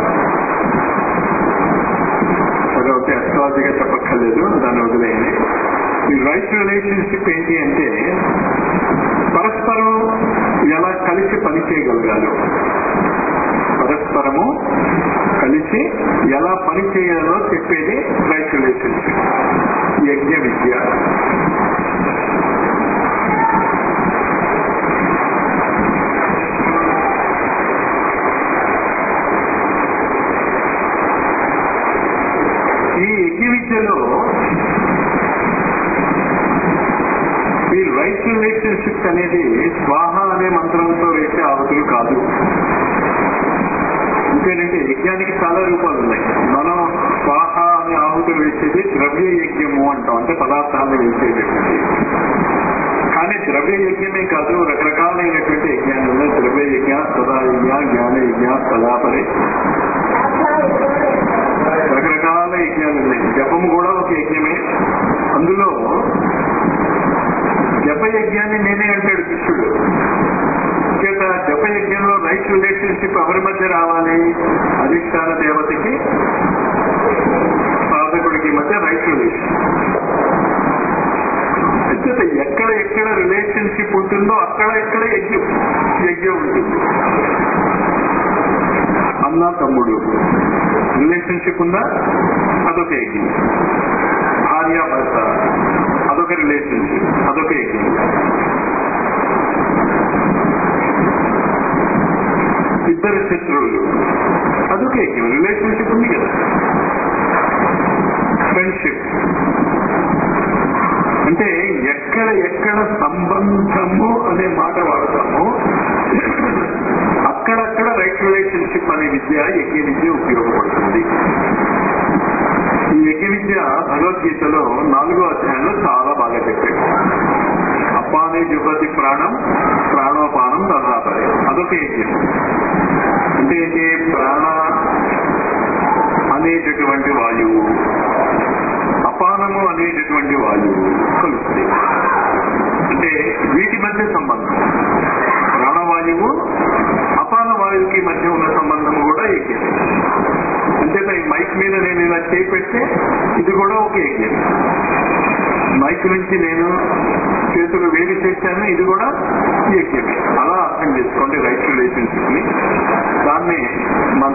సరే ఓకే అస్ట్రాలజీగా చెప్పక్కర్లేదు దాన్ని వదిలేయండి ఈ రైట్ రిలేషన్షిప్ ఏంటి అంటే పరస్పరం ఎలా కలిసి పనిచేయగలగాలి పరస్పరము కలిసి ఎలా పని చేయాలో చెప్పేది రైట్ రిలేషన్షిప్ యజ్ఞ విద్య ఈ యజ్ఞ విద్యలో ఈ రైట్ రిలేషన్షిప్ అనేది స్వాహ అనే మంత్రంతో వేసే ఆవతులు కాదు ఇంకేంటంటే యజ్ఞానికి చాలా రూపాలు ఉన్నాయి మనం స్వాహ అనే ఆహుతులు వేసేది ద్రవ్య యజ్ఞము అంటాం అంటే పదార్థాలను వేసేటటువంటి కానీ ద్రవ్య యజ్ఞమే కాదు రకరకాలైనటువంటి యజ్ఞాలు ఉన్నాయి ద్రవ్య యజ్ఞ సదా యజ్ఞ జ్ఞాన యజ్ఞ సదాపరి రకరకాల యజ్ఞాలు ఉన్నాయి జపము కూడా ఒక యజ్ఞమే అందులో జప యజ్ఞాన్ని నేనే అంటాడు కృష్ణుడు చేత జప యజ్ఞంలో రైట్ రిలేషన్షిప్ ఎవరి మధ్య రావాలి అధిష్టాన దేవతకి సాధకుడికి మధ్య రైట్ రిలేషన్ అంచేత ఎక్కడ ఎక్కడ రిలేషన్షిప్ ఉంటుందో అక్కడ ఎక్కడ యజ్ఞం యజ్ఞం ఉంటుంది అన్న తమ్ముడు రిలేషన్షిప్ ఉందా అదొక యజ్ఞం భార్య భర్త అదొక రిలేషన్షిప్ అదొక యజ్ఞం ఇద్దరు శత్రువులు అదొక యజ్ఞం రిలేషన్షిప్ ఉంది కదా ఫ్రెండ్షిప్ అంటే ఎక్కడ ఎక్కడ సంబంధము అనే మాట వాడతామో అక్కడక్కడ రైట్ రిలేషన్షిప్ అనే విద్య యజ్ఞ విద్య ఉపయోగపడుతుంది ఈ యజ్ఞ విద్య భగవద్గీతలో నాలుగో అధ్యాయంలో చాలా బాగా చెప్పాడు అప్పానే జుపతి ప్రాణం ప్రాణోపానం దధాపరే అదొక యజ్ఞం అంటే ఏంటి ప్రాణ అనేటటువంటి వాయువు అపానము అనేటటువంటి వాయువు కలుస్తాయి అంటే వీటి మధ్య సంబంధం ప్రాణవాయువు అపాన వాయువుకి మధ్య ఉన్న సంబంధం కూడా యజ్ఞం అంతేత ఈ మైక్ మీద నేను ఇలా చేపెడితే ఇది కూడా ఒక యజ్ఞం మైక్ నుంచి నేను చేతులు వేడి చేశాను ఇది కూడా యజ్ఞమే అలా అర్థం చేసుకోండి రైట్ రిలేషన్షిప్ ని దాన్ని మన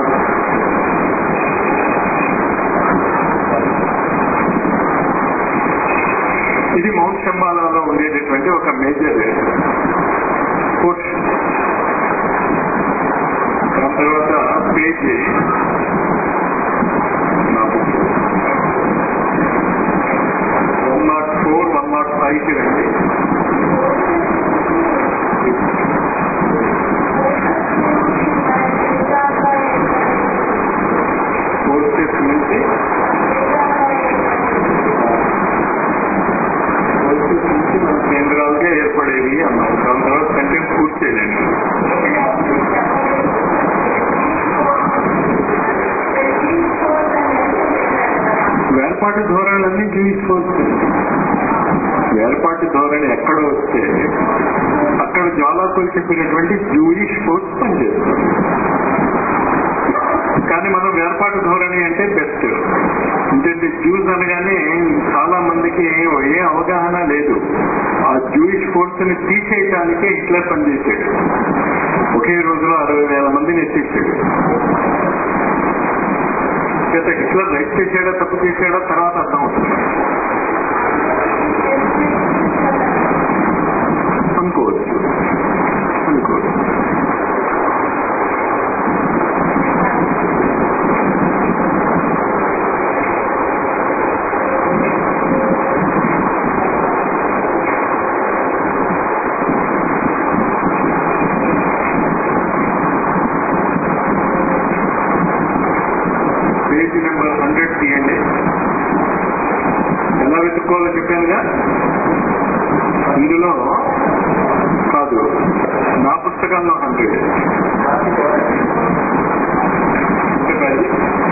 ఇది మౌంట్ శంబాలాలో ఉండేటటువంటి ఒక మేజర్ పోర్షన్ దాని తర్వాత page one naught four one naught ఫైవ్కి రండి ఫోర్త్ నుంచి ఫోర్త్ నుంచి మన కేంద్రాలుగా ఏర్పడేవి అన్నాం దాని తర్వాత కంటెంట్ పూర్తి చేయండి వేర్పాటు ధోరణులన్నీ జీవించుకోవచ్చు వేర్పాటు ధోరణి ఎక్కడ వస్తే అక్కడ జ్వాలాకులు చెప్పినటువంటి జూయిష్ ఫోర్స్ పనిచేస్తుంది కానీ మనం వేర్పాటు ధోరణి అంటే బెస్ట్ ఎందుకంటే జ్యూస్ అనగానే చాలా మందికి ఏ అవగాహన లేదు ఆ జూయిష్ ఫోర్స్ ని తీసేయటానికే హిట్లర్ పనిచేశాడు ఒకే రోజులో అరవై వేల మందిని ఎత్తిచ్చాడు చేత హిట్లర్ రైట్ చేశాడా తప్పు చేశాడా తర్వాత అర్థం అవుతుంది అనుకోవచ్చు అనుకోవచ్చు పేజీ నెంబర్ హండ్రెడ్ తీయండి ఎలా వెతుక్కోవాలో చెప్పానుగా ఇందులో కాదు నా పుస్తకంలో హండ్రెడ్ పుస్తకాలు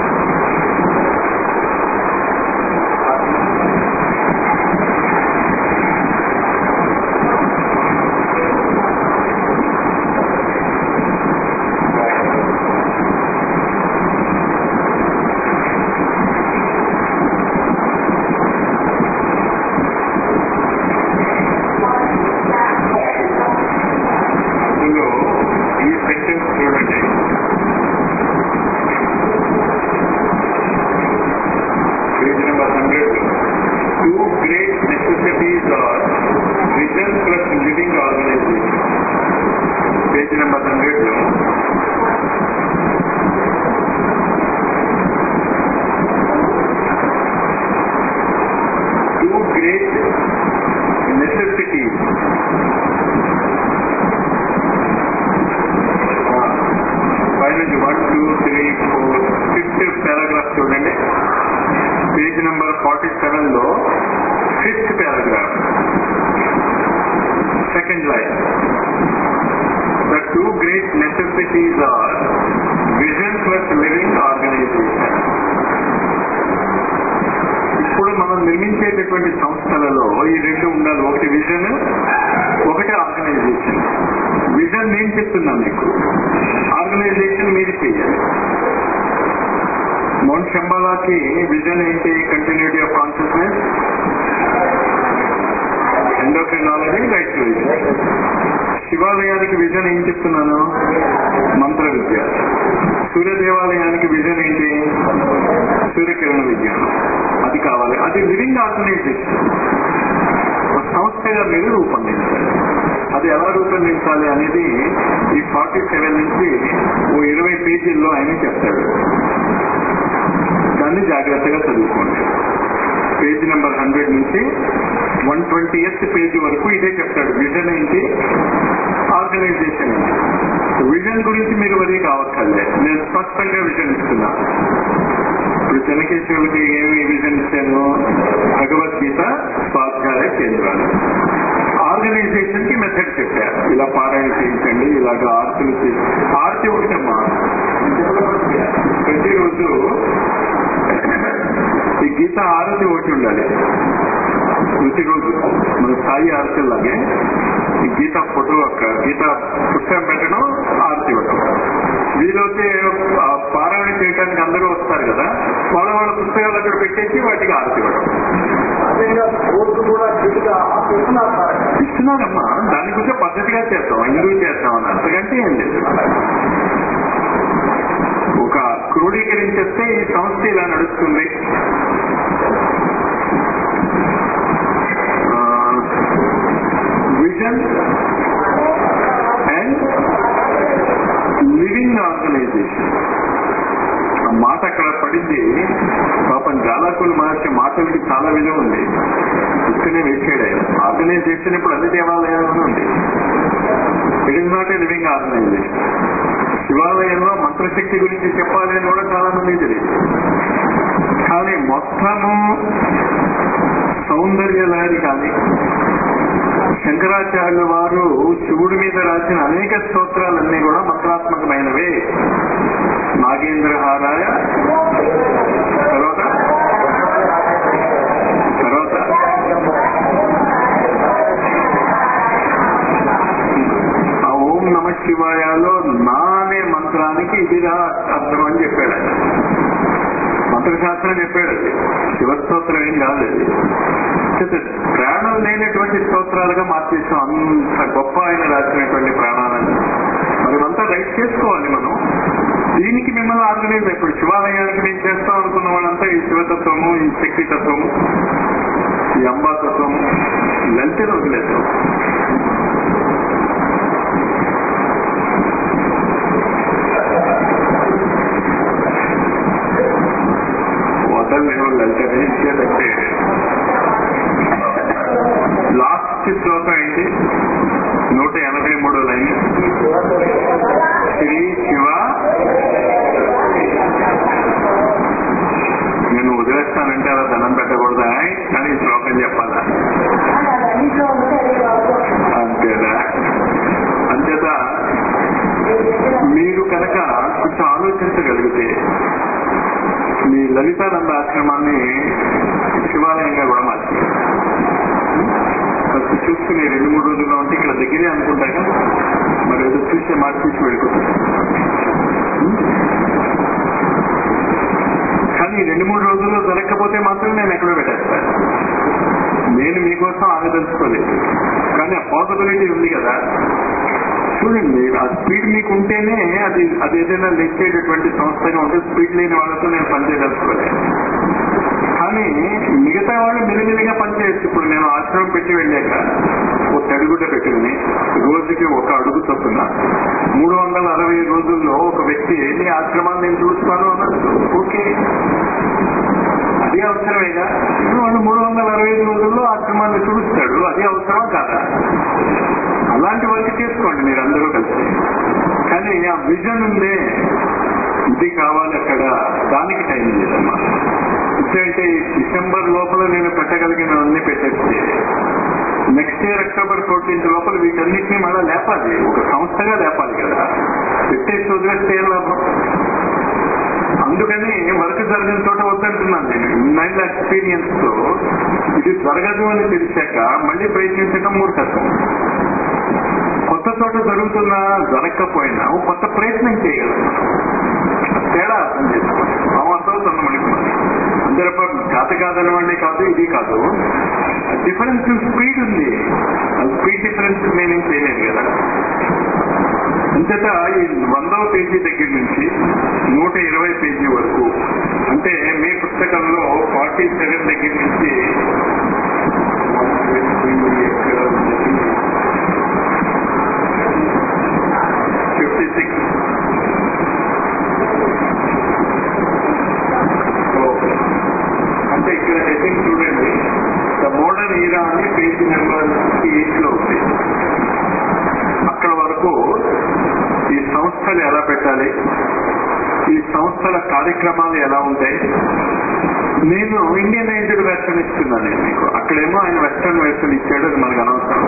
అందులో ఈ సెంటెన్స్ చూడండి page number hundred two great necessities are vision plus living organization page number hundred లో టూ గ్రేట్ నెసెసిటీస్ పైనుంచి one two three four fifth paragraph చూడండి పేజ్ నెంబర్ ఫార్టీ సెవెన్ లో fifth paragraph second line the two great necessities are vision plus living organization ఇప్పుడు మనం నిర్మించేటటువంటి సంస్థలలో ఈ రెండు ఉండాలి ఒకటి విజన్ ఒకటి ఆర్గనైజేషన్ విజన్ నేను చెప్తున్నాను మీకు ఆర్గనైజేషన్ మీరు చేయాలి మౌంట్ శంబాలాకి విజన్ ఏంటి continuity of consciousness endocrinology right vision శివాలయానికి విజన్ ఏం చెప్తున్నాను మంత్ర విద్య సూర్య దేవాలయానికి విజన్ ఏంటి సూర్యకిరణ విజ్ఞానం అది కావాలి అది లివింగ్ ఆర్గనైజేషన్ ఒక సంస్థగా మీరు రూపొందించాలి అది ఎలా రూపొందించాలి అనేది ఈ ఫార్టీ సెవెన్ నుంచి ఓ ఇరవై పేజీల్లో ఆయన చెప్తాడు దాన్ని జాగ్రత్తగా చదువుకోండి పేజ్ నెంబర్ హండ్రెడ్ నుంచి వన్ ట్వంటీ ఎయిత్ పేజీ వరకు ఇదే చెప్తాడు విజన్ ఏంటి ఆర్గనైజేషన్ ఏంటి విజన్ గురించి మీరు వరి కావక్కర్లే నేను స్పష్టంగా విజన్ ఇస్తున్నా ఇప్పుడు చెనకేశ్వరులకి ఏమి విజన్ ఇచ్చాను భగవద్గీత స్వాధ్యాయ కేంద్రాలు ఆర్గనైజేషన్ కి మెథడ్ చెప్పారు ఇలా పారాయణ చేయించండి ఇలాగ ఆర్తులు చేసి ఆర్తి ఒకటమ్మా ప్రతిరోజు ఈ గీత ఆరతి ఒకటి ఉండాలి ప్రతిరోజు మన స్థాయి ఆరతిలాగే ఈ గీత ఫోటో ఒక గీత పుస్తకం పెట్టడం ఆరతి ఇవ్వడం వీలైతే ఆ పారాయణ చేయడానికి అందరూ వస్తారు కదా వాళ్ళ వాళ్ళ పుస్తకాలు అక్కడ పెట్టేసి వాటికి ఆరతి ఇవ్వడం అదేవిధంగా కోర్టు కూడా గట్టిగా చేస్తున్నారు సార్ ఇస్తున్నారమ్మా దాని గురించి పద్ధతిగా చేద్దాం ఎందుకు చేద్దాం అని అంతకంటే ఏం లేదు ఒక క్రోడీకరించేస్తే ఈ సంస్థ ఇలా నడుస్తుంది విజన్ అండ్ లివింగ్ ఆర్గనైజేషన్ ఆ మాట అక్కడ పడింది పాపం జాలాకుల మహర్షి మాటలకి చాలా విలువ ఉంది ఇక్కడనే వేసాడు ఆయన ఆర్గనైజేషన్ ఇప్పుడు అన్ని దేవాలయాల్లోనూ ఉంది it is not a living organization శివాలయంలో మంత్రశక్తి గురించి చెప్పాలి అని కూడా చాలా మంది తెలియదు కానీ మొత్తము సౌందర్య లహరి కానీ శంకరాచార్యుల వారు శివుడి మీద రాసిన అనేక స్తోత్రాలన్నీ కూడా మంత్రాత్మకమైనవే నాగేంద్రహారాయ తర్వాత తర్వాత ఆ ఓం నమ శివాయలో నా అనే మంత్రానికి ఇదిరా అర్థం అని చెప్పాడు ఆయన మంత్రశాస్త్రం చెప్పాడు అది శివస్తోత్రం ఏం కాదు అది చేత ప్రాణం లేనటువంటి స్తోత్రాలుగా మార్చేసాం అంత గొప్ప ఆయన రాసినటువంటి ప్రాణాలను మరి అంతా రైట్ చేసుకోవాలి మనం దీనికి మిమ్మల్ని ఆర్గనైజ్ ఇప్పుడు శివాలయానికి మేము చేస్తాం అనుకున్న వాళ్ళంతా ఈ శివతత్వము ఈ శక్తి తత్వము ఈ అంబాతత్వము లలితను వదిలేస్తాం వదలలేవు లలితని ఇచ్చేదంటే లాస్ట్ శ్లోకం ఏంటి నూట ఎనభై మూడో లైన్ శ్రీ శివ ఆశ్రమాన్ని శివాలయంగా కూడా మార్చారు ఫస్ట్ చూసుకుని రెండు మూడు రోజుల్లో ఉంటే ఇక్కడ దగ్గరే అనుకుంటాక మరి ఏదో చూసే మార్చేసి వెళ్ళిపోతారు కానీ ఈ రెండు మూడు రోజుల్లో దొరకకపోతే మాత్రం నేను ఎక్కడో పెట్టేస్తాను నేను మీకోసం ఆగదలుచుకోలేదు కానీ ఆ పాసిబిలిటీ ఉంది కదా చూడండి ఆ స్పీడ్ మీకు ఉంటేనే అది అది ఏదైనా లేచేటటువంటి సంస్థగా ఉంటే స్పీడ్ లేని వాళ్ళతో నేను పనిచేయదలుచుకోలేదు కానీ మిగతా వాళ్ళు మెల్లిమెల్లిగా పనిచేయచ్చు ఇప్పుడు నేను ఆశ్రమం పెట్టి వెళ్ళాక ఓ తడిగుడ్డ పెట్టుకుని రోజుకి ఒక అడుగు చొప్పున మూడు వందల అరవై రోజుల్లో ఒక వ్యక్తి నీ ఆశ్రమాన్ని నేను చూస్తాను అన్నట్టు ఓకే అది అవసరమేగా వాళ్ళు మూడు వందల అరవై ఐదు రోజుల్లో ఆశ్రమాన్ని చూస్తాడు అది అవసరం కాదా అలాంటి వర్క్ చేసుకోండి మీరు అందరూ కలిసి కానీ ఆ విజన్ ఉందే ఇది కావాలి అక్కడ దానికి టైం లేదమ్మా అంటే ఈ డిసెంబర్ లోపల నేను పెట్టగలిగినవన్నీ పెట్టేస్తే నెక్స్ట్ ఇయర్ అక్టోబర్ ఫోర్టీన్త్ లోపల వీటన్నిటిని మళ్ళీ లేపాలి ఒక సంస్థగా లేపాలి కదా పెట్టేసి వదిలేస్తే ఏం లాభం అందుకని వర్క్ జరిగిన చోట వద్దంటున్నాను నేను నైన్ ఎక్స్పీరియన్స్ తో ఇది జరగదు అని తెలిసాక మళ్ళీ ప్రయత్నించడం మూర్ఖత్వం కొత్త చోట జరుగుతున్నా జరగకపోయినా ఓ కొత్త ప్రయత్నం చేయగలం తేడా అర్థం చేసుకోండి అవసరం మనకి అందరూ చేత కాదనవాడిని కాదు ఇది కాదు డిఫరెన్స్ స్పీడ్ ఉంది ఆ స్పీడ్ డిఫరెన్స్ నేనేం చేయలేదు కదా అంతేత ఈ వందవ పేజీ దగ్గర నుంచి నూట ఇరవై పేజీ వరకు అంటే మీ పుస్తకంలో ఫార్టీ సెవెన్ దగ్గర నుంచి ఫిఫ్టీ సిక్స్ అంటే ఇక్కడ హెడ్డింగ్ చూడండి ద మోడర్న్ ఈరా అని పేజీ నెంబర్ ఎయిట్ లో ఉంది అక్కడ వరకు ఈ సంస్థలు ఎలా పెట్టాలి ఈ సంస్థల కార్యక్రమాలు ఎలా ఉంటాయి నేను ఇండియనైజ్డ్ వెర్షన్ ఇస్తున్నాను నేను మీకు అక్కడేమో ఆయన వెస్టర్న్ వెర్షన్ ఇచ్చాడు అది మనకు అనవసరం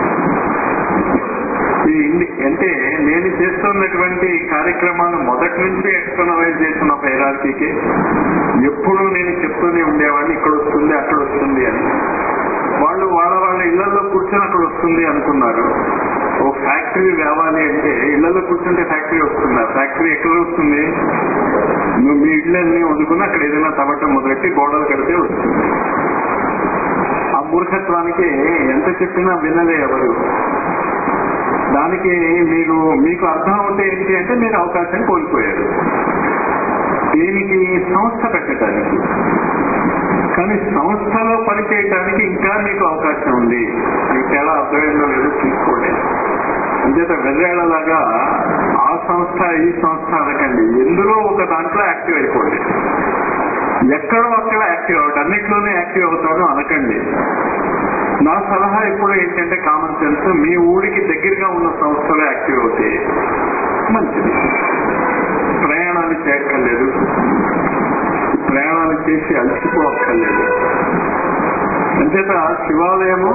ఈ ఇండి అంటే నేను చేస్తున్నటువంటి కార్యక్రమాలు మొదటి నుంచి ఎక్స్టర్నలైజ్ చేసిన ఒక హెరార్కీకి ఎప్పుడూ నేను చెప్తూనే ఉండేవాడిని ఇక్కడ వస్తుంది అక్కడ వస్తుంది అని వాళ్ళు వాళ్ళ వాళ్ళ ఇళ్లలో కూర్చొని అక్కడ వస్తుంది అనుకున్నారు ఓ ఫ్యాక్టరీ రావాలి అంటే ఇళ్లలో కూర్చుంటే ఫ్యాక్టరీ వస్తుందా ఫ్యాక్టరీ ఎక్కడ వస్తుంది నువ్వు మీ ఇళ్ళని వండుకుని అక్కడ ఏదైనా తవ్వటం మొదలెట్టి గోడలు కడితే వస్తుంది ఆ మూర్ఖత్వానికి ఎంత చెప్పినా వినలే ఎవరు దానికి మీరు మీకు అర్థం అవుతే ఏంటి అంటే మీరు అవకాశం కోల్పోయారు దీనికి సంస్థ పెట్టడానికి కానీ సంస్థలో పనిచేయడానికి ఇంకా మీకు అవకాశం ఉంది మీకు ఎలా అర్థమైందో లేదో చూసుకోండి అంచేత వెర్రేళ్లలాగా ఆ సంస్థ ఈ సంస్థ అనకండి ఎందులో ఒక దాంట్లో యాక్టివ్ అయిపోండి ఎక్కడో అక్కడ యాక్టివ్ అవ్వడం అన్నిట్లోనే యాక్టివ్ అవుతాను అనకండి నా సలహా ఎప్పుడు ఏంటంటే కామన్ సెన్స్ మీ ఊరికి దగ్గరగా ఉన్న సంస్థలో యాక్టివ్ అవుతే మంచిది ప్రయాణాలు చేయక్కర్లేదు ప్రయాణాలు చేసి అలసిపోక్కర్లేదు అంచేత శివాలయము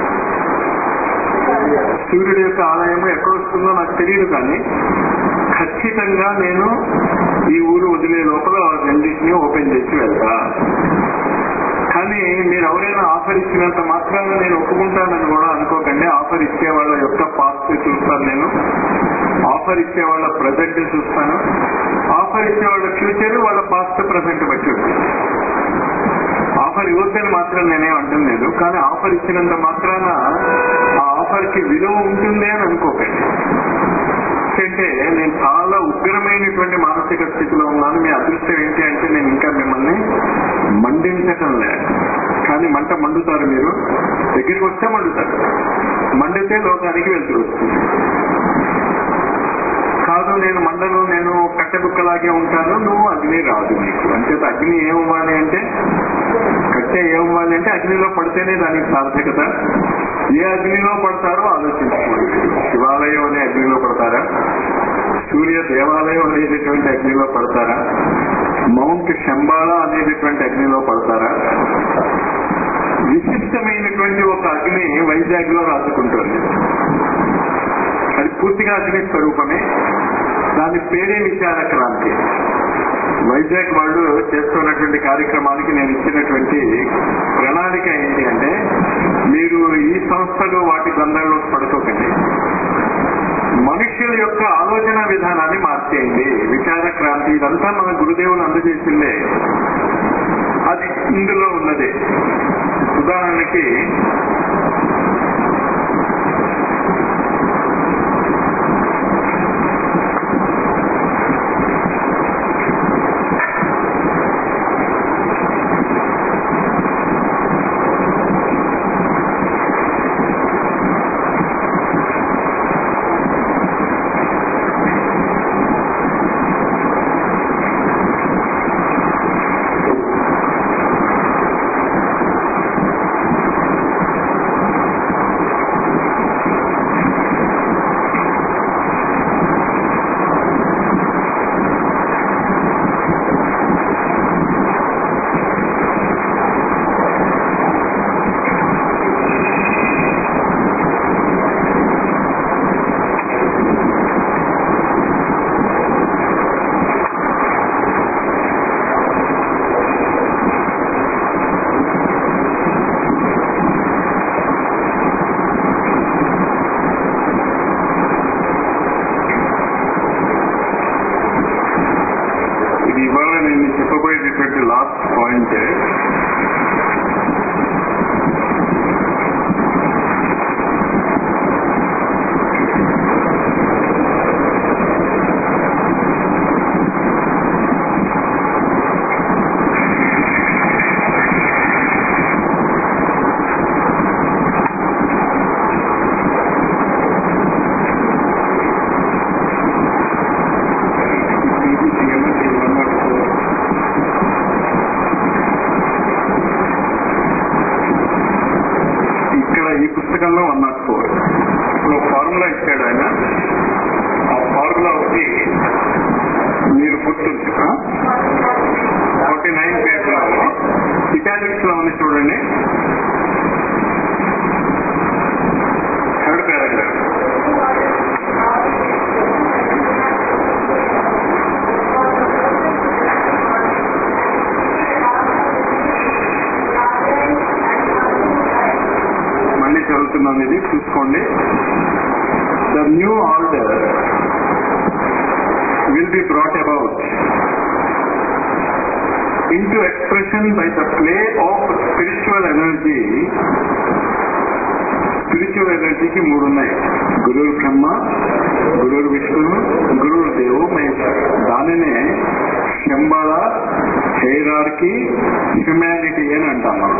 సూర్యుడి యొక్క ఆలయము ఎక్కడ వస్తుందో నాకు తెలియదు కానీ ఖచ్చితంగా నేను ఈ ఊరు వదిలే లోపల రెండింటినీ ఓపెన్ చేసి వెళ్తా కానీ మీరు ఎవరైనా ఆఫర్ ఇచ్చినంత మాత్రాన నేను ఒప్పుకుంటానని కూడా అనుకోకండి ఆఫర్ ఇచ్చే వాళ్ళ యొక్క పాస్ట్ చూస్తాను నేను ఆఫర్ ఇచ్చే వాళ్ళ ప్రజెంట్ చూస్తాను ఆఫర్ ఇచ్చే వాళ్ళ ఫ్యూచర్ వాళ్ళ పాస్ట్ ప్రజెంట్ బట్టి ఉంటుంది ఆఫర్ ఇవ్వద్దని మాత్రం నేనేం అంటలేదు కానీ ఆఫర్ ఇచ్చినంత మాత్రాన ఆ ఆఫర్ కి విలువ ఉంటుంది అని అనుకోకండి అంటే నేను చాలా ఉగ్రమైనటువంటి మానసిక స్థితిలో ఉన్నాను మీ అదృష్టం ఏంటి అంటే నేను ఇంకా మిమ్మల్ని మండించటం లేదు కానీ మంట మండుతారు మీరు దగ్గరికి వస్తే మండుతారు మండితే లోకానికి వెళ్తూ వస్తుంది కాదు నేను మండను నేను కట్టెబుక్కలాగే ఉంటాను నువ్వు అగ్ని రాదు నీకు అంచేత అగ్ని ఏమివ్వాలి అంటే కట్టె ఏమివ్వాలి అంటే అగ్నిలో పడితేనే దానికి సార్థకత ఏ అగ్నిలో పడతారో ఆలోచించుకోండి శివాలయం అనే అగ్నిలో పడతారా సూర్య దేవాలయం అనేటటువంటి అగ్నిలో పడతారా మౌంట్ శంబాళ అనేటటువంటి అగ్నిలో పడతారా విశిష్టమైనటువంటి ఒక అగ్ని వైజాగ్ లో రాసుకుంటుంది అది పూర్తిగా అగ్ని స్వరూపమే దాని పేరే విచార క్రాంతి వైజాగ్ వాళ్ళు చేస్తున్నటువంటి కార్యక్రమానికి నేను ఇచ్చినటువంటి ప్రణాళిక ఏంటి అంటే మీరు ఈ సంస్థలు వాటి బంధాల్లో పడుకోకండి మనుష్యుల యొక్క ఆలోచన విధానాన్ని మార్చేయండి విచార క్రాంతి ఇదంతా మన గురుదేవులు అందజేసిందే అది ఇందులో ఉన్నది ఉదాహరణకి ఇది ఇవాళ నేను చెప్పబోయేటటువంటి లాస్ట్ పాయింట్ ఇక్కడ ఈ పుస్తకంలో వన్ నాట్ ఫోర్ ఇప్పుడు ఫార్ములా ఇచ్చాడు ఆయన ఆ ఫార్ములా ఒకటి మీరు గుర్తుంది ఫార్టీ నైన్ పేజ్ లో ఇటాలిక్స్ లో ఉంది చూడండి థర్డ్ పారాగ్రాఫ్ మళ్ళీ చదువుతున్నాను ఇది చూసుకోండి the new order will be brought about into expression by the play of spiritual energy spiritual ఎనర్జీకి మూడు ఉన్నాయి గురువు బ్రహ్మ గురువు విష్ణు గురువు దేవు మహేశ్వర్ దానినే శంబళ హైరార్కి హ్యుమానిటీ అని అంటాం మనం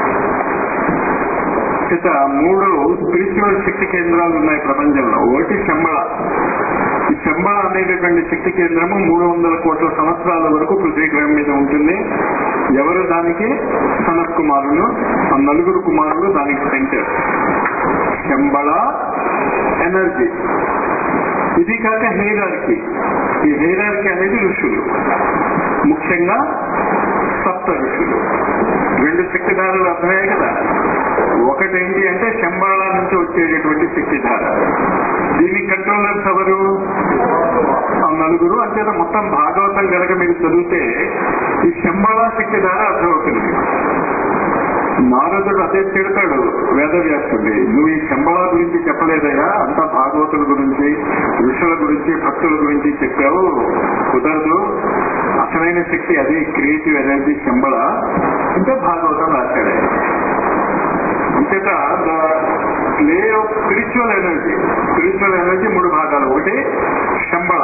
చేత మూడు స్పిరిచువల్ శక్తి కేంద్రాలు ఉన్నాయి ప్రపంచంలో ఒకటి శంబళ ఈ శంబళ అనేటటువంటి శక్తి కేంద్రము మూడు వందల కోట్ల సంవత్సరాల వరకు పృథ్వీ గ్రహం మీద ఉంటుంది ఎవరు దానికి సనత్ కుమారులు ఆ నలుగురు కుమారులు దానికి సెంటర్ శంబళ ఎనర్జీ ఇది కాక హెయిరార్కి ఈ హెయిరార్కి అనేది ఋషులు ముఖ్యంగా సప్త ఋషులు రెండు శక్తిధారలు అర్థమయ్యాయి కదా ఒకటేంటి అంటే శంబాళ నుంచి వచ్చేటటువంటి శక్తిధార దీని కంట్రోలర్స్ ఎవరు ఆ నలుగురు అంతేత మొత్తం భాగవతం కనుక మీరు చదివితే ఈ శంబాళ శక్తిధార అర్థమవుతుంది నారదుడు అదే తిడతాడు వేదవ్యాసుడి నువ్వు ఈ శంబళ గురించి చెప్పలేదయ్యా అంతా భాగవతుల గురించి ఋషుల గురించి భక్తుల గురించి చెప్పావు కుదరదు అసలైన శక్తి అది క్రియేటివ్ ఎనర్జీ శంబళ అంటే భాగవతం రాశాడు అంతేత the play of spiritual energy spiritual energy మూడు భాగాలు ఒకటి శంబళ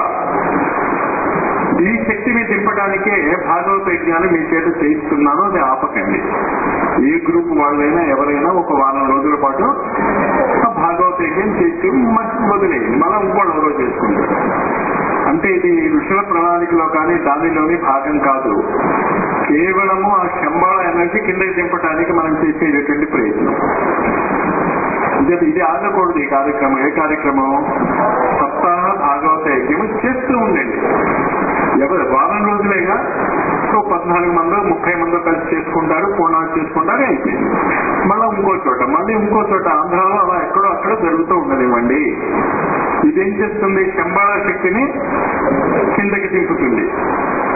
ఈ శక్తిని దింపడానికే భాగవత యజ్ఞానం మీ చేత చేయిస్తున్నాను అది ఆపకండి ఏ గ్రూప్ వాళ్ళైనా ఎవరైనా ఒక వారం రోజుల పాటు ఆ భాగవత యజ్ఞం చేసి మ- వదిలేయండి మనం ఇంకోటి ఎవరో చేసుకుంటారు అంటే ఇది ఋషుల ప్రణాళికలో కానీ దానిలోని భాగం కాదు కేవలము ఆ శంబాళ ఎనర్జీ కిందకి దింపడానికి మనం చేసేటటువంటి ప్రయత్నం ఇది ఇది ఆగకూడదు ఈ కార్యక్రమం ఏ కార్యక్రమం సప్తాహ భాగవత యజ్ఞం చేస్తూ ఉండండి ఎవరు వారం రోజులేగా ఓ పద్నాలుగు మందో ముప్పై మందో కలిసి చేసుకుంటారు పూర్ణాలు చేసుకుంటారు అయిపోయింది మళ్ళీ ఇంకో చోట మళ్ళీ ఇంకో చోట ఆంధ్రాలో అలా ఎక్కడో అక్కడ జరుగుతూ ఉండనివ్వండి ఇదేం చేస్తుంది శంబాళ శక్తిని కిందకి దింపుతుంది కానీ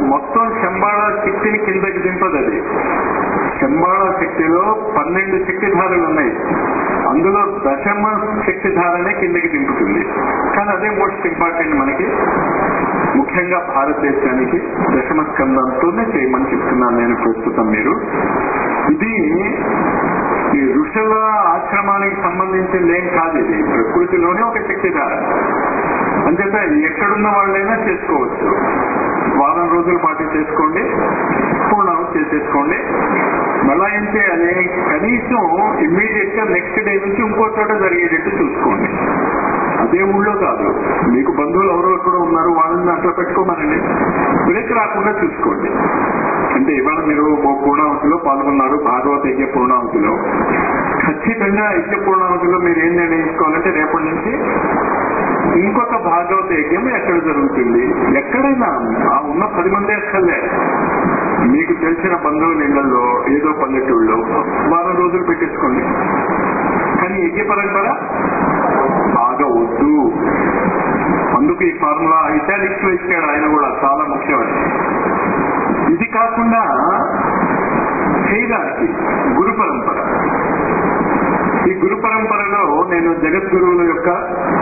మొత్తం శంబాళ శక్తిని కిందకి దింపదు అది శంబాళ శక్తిలో పన్నెండు శక్తిధారలు ఉన్నాయి అందులో దశమ శక్తిధారనే కిందకి దింపుతుంది కానీ అదే మోస్ట్ ఇంపార్టెంట్ మనకి ముఖ్యంగా భారతదేశానికి దశమ స్కందంతోనే చేయమని చెప్తున్నాను నేను ప్రస్తుతం మీరు ఇది ఈ ఋషుల ఆశ్రమానికి సంబంధించింది ఏం కాదు ఇది ప్రకృతిలోనే ఒక శక్తిధార అంచేత ఎక్కడున్న వాళ్ళైనా చేసుకోవచ్చు వారం రోజుల పాటు చేసుకోండి పూర్ణాహుతి చేసేసుకోండి మళ్ళా ఏం చేయాలి కనీసం ఇమ్మీడియట్ గా నెక్స్ట్ డే నుంచి ఇంకో చోట జరిగేటట్టు చూసుకోండి అదే ఊళ్ళో కాదు మీకు బంధువులు ఎవరో ఎక్కడో ఉన్నారు వాళ్ళని దాంట్లో పెట్టుకోమనండి బ్రేక్ రాకుండా చూసుకోండి అంటే ఇవాళ మీరు ఓ పూర్ణావతిలో పాల్గొన్నారు భాగవత యజ్ఞ పూర్ణావతిలో ఖచ్చితంగా యజ్ఞ పూర్ణావతిలో మీరు ఏం నిర్ణయించుకోవాలంటే రేపటి నుంచి ఇంకొక భాగవత యజ్ఞం ఎక్కడ జరుగుతుంది ఎక్కడైనా ఆ ఉన్న పది మంది అక్కర్లే మీకు తెలిసిన బంధువుల ఇళ్లలో ఏదో పల్లెటూళ్ళలో వారం రోజులు పెట్టేసుకోండి కానీ యజ్ఞ పరంపర ఆగవద్దు అందుకు ఈ ఫార్ములా ఇటాలిక్స్ లో ఇచ్చాడు ఆయన కూడా చాలా ముఖ్యమని ఇది కాకుండా హైరార్కి గురు పరంపర ఈ గురు పరంపరలో నేను జగద్గురువుల యొక్క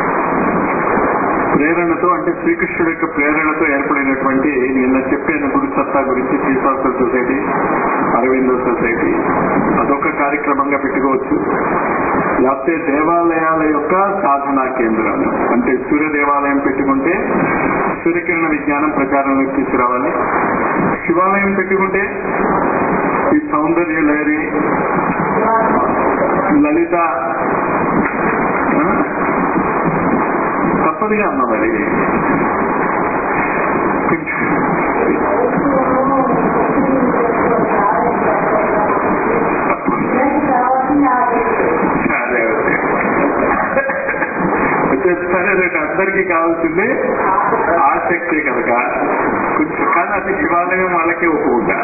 ప్రేరణతో అంటే శ్రీకృష్ణుడి యొక్క ప్రేరణతో ఏర్పడినటువంటి నిన్న చెప్పిన గురు సత్తా గురించి శ్రీశాస్త్ర సొసైటీ అరవిందో సొసైటీ అదొక కార్యక్రమంగా పెట్టుకోవచ్చు లేకపోతే దేవాలయాల యొక్క సాధనా కేంద్రాలు అంటే సూర్య దేవాలయం పెట్టుకుంటే సూర్యకిరణ విజ్ఞానం ప్రచారంలోకి తీసుకురావాలి శివాలయం పెట్టుకుంటే ఈ సౌందర్య లహరి లలిత ఆ? తప్పదుగా అన్న మరి కొంచెం అదే అదే. అయితే సరే రేపు అందరికీ కావాల్సింది ఆసక్తి కనుక కొంచెం కానీ అది శివాలయం వాళ్ళకి ఒప్పుకుంటా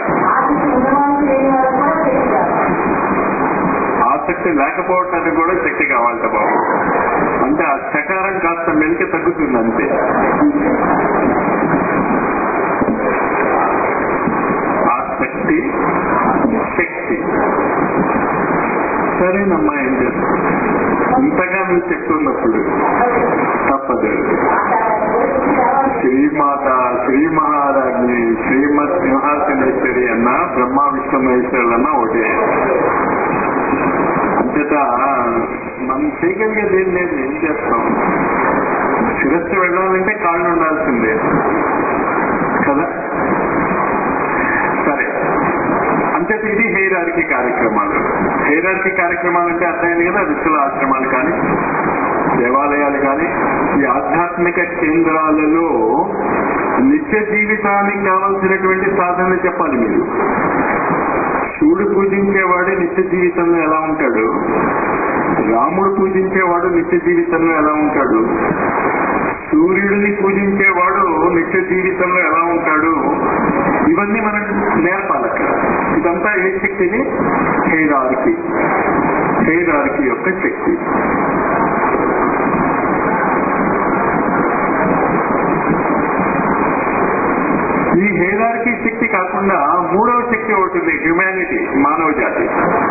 ఆసక్తి లేకపోవటానికి కూడా శక్తి కావాలట బాబు అంటే ఆ సకారం కాస్త మెలిక తగ్గుతుంది అంతే ఆసక్తి శక్తి సరేనమ్మా ఏం చేస్తాం ఇంతగా మీరు చెప్తున్నప్పుడు తప్పదు శ్రీమాత శ్రీ మహారాజ్ని శ్రీమత్ సింహాసనేశ్వరి అన్న బ్రహ్మ విష్ణు మహేశ్వరులు అన్న ఒకటే అంచేత మనం చేయగలిగేది ఏం లేదు ఏం చేస్తాం శిరస్సు వెళ్ళాలంటే కాళ్ళు ఉండాల్సిందే కదా సరే అంచేత ఇది హెయిరార్కి కార్యక్రమాలు హెయిరార్కి కార్యక్రమాలు అంటే అర్థమైంది కదా ఋషుల ఆశ్రమాలు కానీ దేవాలయాలు కానీ ఈ ఆధ్యాత్మిక కేంద్రాలలో నిత్య జీవితానికి కావలసినటువంటి సాధనలు చెప్పాలి మీరు శివుడు పూజించేవాడు నిత్య జీవితంలో ఎలా ఉంటాడు రాముడు పూజించేవాడు నిత్య జీవితంలో ఎలా ఉంటాడు సూర్యుడిని పూజించేవాడు నిత్య జీవితంలో ఎలా ఉంటాడు ఇవన్నీ మనం నేర్పాలి అక్కడ ఇదంతా ఏ శక్తిని హైరార్కి హైరార్కి యొక్క శక్తి ఈ హేరార్కి శక్తి కాకుండా మూడవ శక్తి ఒకటి ఉంది హ్యుమానిటీ మానవ జాతి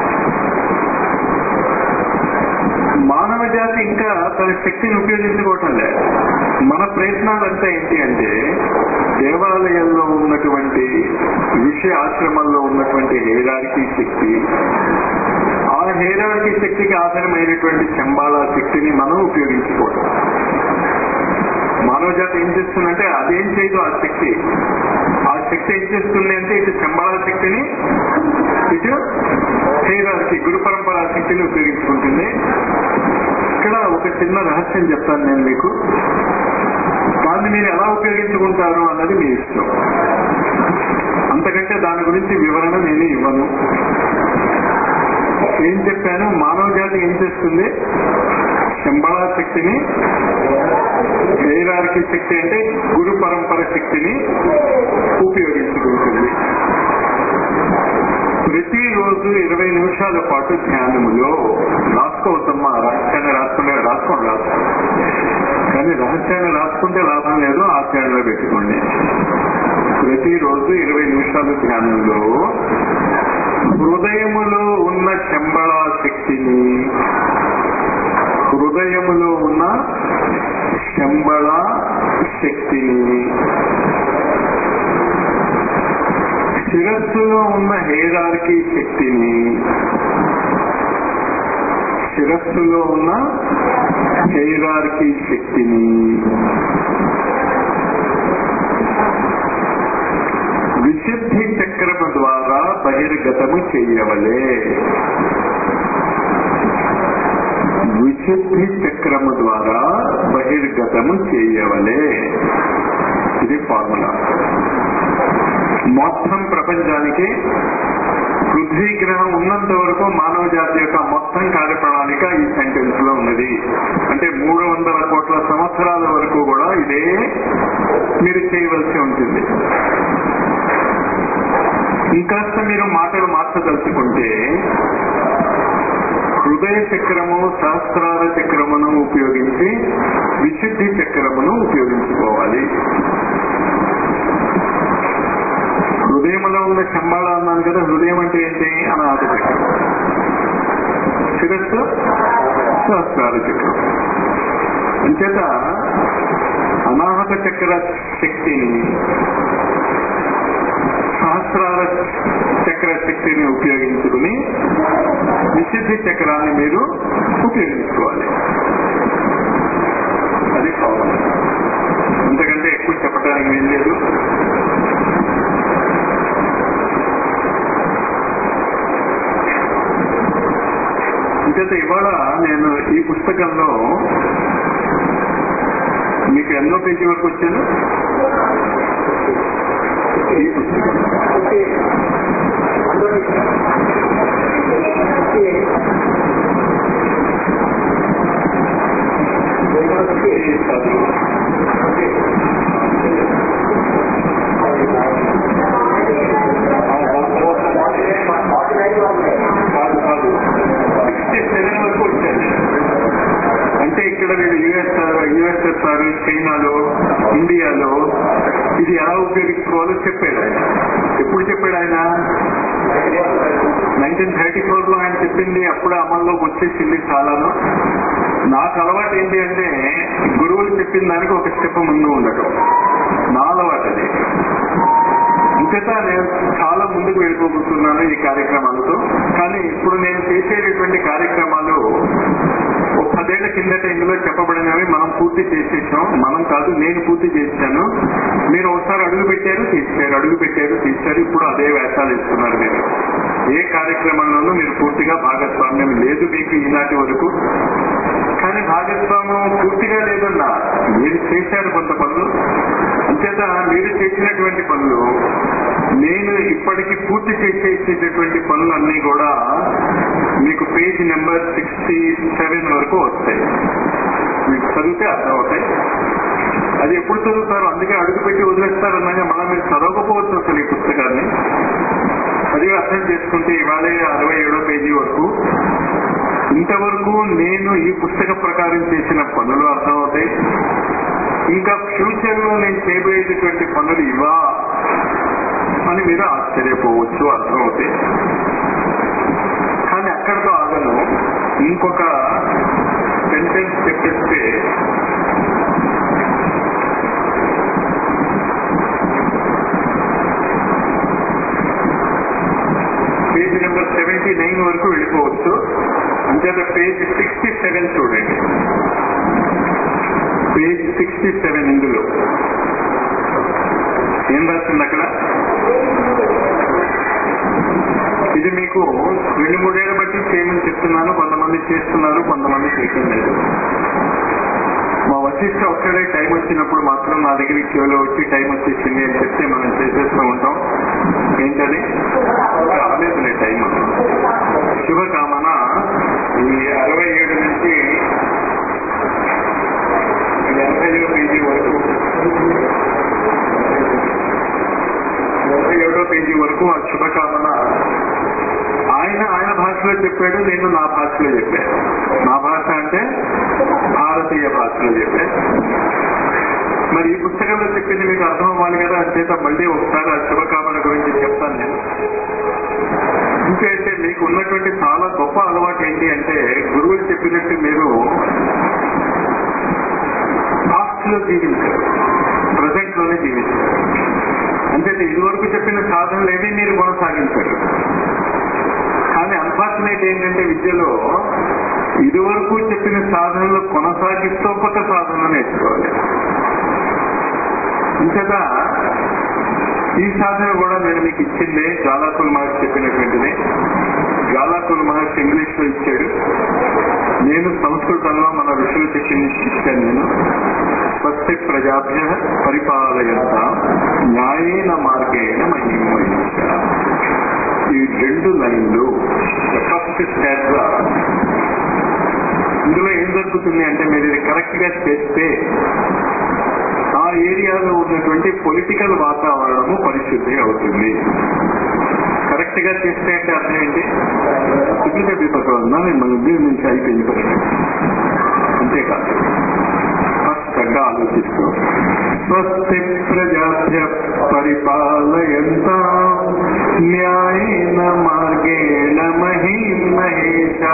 మానవ జాతి ఇంకా తన శక్తిని ఉపయోగించుకోవటం లేదు మన ప్రయత్నాలంతా ఏంటి అంటే దేవాలయాల్లో ఉన్నటువంటి ఋషి ఆశ్రమాల్లో ఉన్నటువంటి హేరార్కి శక్తి ఆ హేరార్కి శక్తికి ఆధారమైనటువంటి శంబాల శక్తిని మనం ఉపయోగించుకోవటం మానవ జాతి ఏం చేస్తుందంటే అదేం చేయదు ఆ శక్తి ఆ శక్తి ఏం చేస్తుంది అంటే ఇటు శంబాల శక్తిని ఇటు హేరార్కి గురు పరంపర శక్తిని ఉపయోగించుకుంటుంది ఇక్కడ ఒక చిన్న రహస్యం చెప్తాను నేను మీకు దాన్ని మీరు ఎలా ఉపయోగించుకుంటారు అన్నది మీ ఇష్టం అంతకంటే దాని గురించి వివరణ నేను ఇవ్వను ఏం చెప్పాను మానవ జాతి ఏం చేస్తుంది శంబళ శక్తిని హైరార్కి శక్తి అంటే గురు పరంపర శక్తిని ఉపయోగించుకుంటుంది ప్రతిరోజు ఇరవై నిమిషాల పాటు ధ్యానములో రాసుకోవద్దమ్మా రహస్యాన్ని రాసుకునే రాసుకోండి రాసుకోండి కానీ రహస్యాన్ని రాసుకుంటే లాభం లేదు ఆచరణలో పెట్టుకోండి ప్రతిరోజు ఇరవై నిమిషాలు ధ్యానంలో హృదయములో ఉన్న చెంబళ శక్తిని హృదయములో ఉన్న శంబళ శక్తిని శిరస్సులో ఉన్న హేరార్కి శక్తిని శిరస్సులో ఉన్న హైరార్కి శక్తిని విశుద్ధి చక్రము ద్వారా బహిర్గతము చెయ్యవలే విశుద్ధి చక్రము ద్వారా బహిర్గతము చేయవలే ఇది ఫార్ములా మొత్తం ప్రపంచానికి పృథ్వీ గ్రహం ఉన్నంత వరకు మానవ జాతి యొక్క మొత్తం కార్యప్రణాళిక ఈ సెంటెన్స్ లో ఉన్నది అంటే మూడు వందల కోట్ల సంవత్సరాల వరకు కూడా ఇదే మీరు చేయవలసి ఉంటుంది ఇంకాస్త మీరు మాటలు మార్చదలుచుకుంటే హృదయ చక్రము సహస్రార చక్రమును ఉపయోగించి విశుద్ధి చక్రమును ఉపయోగించుకోవాలి హృదయంలో ఉన్న శంబాళ అన్నాను కదా హృదయం అంటే ఏంటి అనాథ చక్రం శిరస్సు సహస్రార చక్రం అంచేత అనాహత చక్ర శక్తిని సహస్రార చక్ర శక్తిని ఉపయోగించుకుని విశుద్ధి చక్రాన్ని మీరు ఉపయోగించుకోవాలి అది కావాలి అంతకంటే ఎక్కువ చెప్పడానికి ఏం లేదు ఇంకైతే ఇవాళ నేను ఈ పుస్తకంలో మీకు ఎన్నో పేజీ వరకు వచ్చాను ఈ పుస్తకం కాదు కాదు సిక్స్టీ సెవెన్ వరకు వచ్చాను అంటే ఇక్కడ వీళ్ళు యుఎస్ఆర్ యుఎస్ఎస్ఆర్ చైనాలో ఇండియాలో ఇది ఎలా ఉపయోగించుకోవాలో చెప్పాడు ఆయన ఎప్పుడు చెప్పాడు ఆయన నైన్టీన్ థర్టీ ఫోర్ లో ఆయన చెప్పింది అప్పుడు అమల్లోకి వచ్చేసింది చాలాను నాకు అలవాటు ఏంటి అంటే గురువులు చెప్పిన దానికి ఒక స్టెప్ ముందు ఉండటం నా అలవాటు అది ఇంకట నేను చాలా ముందుకు వెళ్ళిపోతున్నాను ఈ కార్యక్రమాలతో కానీ ఇప్పుడు నేను చేసేటటువంటి కార్యక్రమాలు ఒక పదేళ్ల కిందట ఇందులో చెప్పబడినవి మనం పూర్తి చేసేసాం మనం కాదు నేను పూర్తి చేశాను మీరు ఒకసారి అడుగు పెట్టారు తీశారు అడుగు పెట్టారు తీశారు ఇప్పుడు అదే వేషాలు ఇస్తున్నారు మీరు ఏ కార్యక్రమంలోనూ మీరు పూర్తిగా భాగస్వామ్యం లేదు మీకు ఈనాటి వరకు కానీ భాగస్వామ్యం పూర్తిగా లేదన్నా మీరు చేశారు కొంత పనులు అంచేత మీరు చేసినటువంటి పనులు నేను ఇప్పటికి పూర్తి చేసేసేటటువంటి పనులన్నీ కూడా మీకు పేజ్ నెంబర్ సిక్స్టీ సెవెన్ వరకు వస్తాయి మీకు చదివితే అర్థం అవుతాయి అది ఎప్పుడు చదువుతారు అందుకే అడుగుపెట్టి వదిలేస్తారు అన్నాక మళ్ళీ మీరు చదవకపోవచ్చు అసలు ఈ పుస్తకాన్ని అది అర్థం చేసుకుంటే ఇవాళ అరవై ఏడో పేజీ వరకు ఇంతవరకు నేను ఈ పుస్తక ప్రకారం చేసిన పనులు అర్థమవుతాయి ఇంకా ఫ్యూచర్ లో నేను చేయబోయేటటువంటి పనులు ఇవా అని మీరు ఆశ్చర్యపోవచ్చు అర్థమవుతాయి కానీ అక్కడితో ఆగను ఇంకొక సెంటెన్స్ చెప్పేస్తే పేజ్ నెంబర్ సెవెంటీ నైన్ వరకు వెళ్ళిపోవచ్చు అంచేత పేజ్ సిక్స్టీ సెవెన్ చూడండి పేజ్ సిక్స్టీ సెవెన్ ఇందులో ఏం రాసింది అక్కడ ఇది మీకు రెండు మూడేళ్ల బట్టి చేయమని చెప్తున్నాను కొంతమంది చేస్తున్నారు కొంతమంది చేయటం లేదు మా వశిష్ఠ ఒక్కడే టైం వచ్చినప్పుడు మాత్రం నా దగ్గరికి క్యూలో వచ్చి టైం వచ్చేసింది అని చెప్తే మనం చేసేస్తూ ఉంటాం ఏంటది రాలేదులే టైం శుభకామన ఈ అరవై ఏడు నుంచి ఎనభై పేజీ వరకు ఎనభై ఏడో పేజీ వరకు ఆ శుభకామన ఆయన ఆయన భాషలో చెప్పాడు నేను నా భాషలో చెప్పాను నా భాష అంటే భారతీయ భాషలో చెప్పాను మరి ఈ పుస్తకంలో చెప్పింది మీకు అర్థం అవ్వాలి కదా అంచేత మళ్ళీ ఒకసారి ఆ శుభకామన గురించి చెప్తాను నేను ఇంకైతే మీకు ఉన్నటువంటి చాలా గొప్ప అలవాటు ఏంటి అంటే గురువులు చెప్పినట్టు మీరు పాస్ట్ లో జీవించారు ప్రజెంట్ లోనే జీవించారు అంటే ఇదివరకు చెప్పిన సాధనలు ఏవి మీరు కొనసాగించారు కానీ అన్ఫార్చునేట్ ఏంటంటే విద్యలో ఇదివరకు చెప్పిన సాధనలు కొనసాగిస్తూ కొత్త సాధనలు నేర్చుకోవాలి ఇంకదా ఈ సాధన కూడా నేను మీకు ఇచ్చిందే జ్వాలాకుల మహర్షి చెప్పినటువంటిది జ్వాలాకుల మహర్షి ఇంగ్లీష్ లో ఇచ్చాడు నేను సంస్కృతంలో మన ఋషులు చెప్పింది ఇచ్చాను నేను స్వస్తి ప్రజాభ్య పరిపాలయంత న్యాయేన మార్గేణ మహిమహిష ఈ రెండు లైన్లు ఫస్ట్ స్టాట్ ఇందులో ఏం జరుగుతుంది అంటే మీరు ఇది కరెక్ట్ గా చేస్తే ఆ ఏరియాలో ఉన్నటువంటి పొలిటికల్ వాతావరణము పరిశుద్ధి అవుతుంది కరెక్ట్ గా చేస్తే అంటే అర్థం ఏంటి సిగ్గుగా బిపకన్నా మన ఉద్యోగం నుంచి అయిపోయింది పని అంతేకాదు స్పష్టంగా ఆలోచిస్తూ స్వస్తి ప్రజాభ్య పరిపాలయంత న్యాయేన మార్గేణ మహిమహేష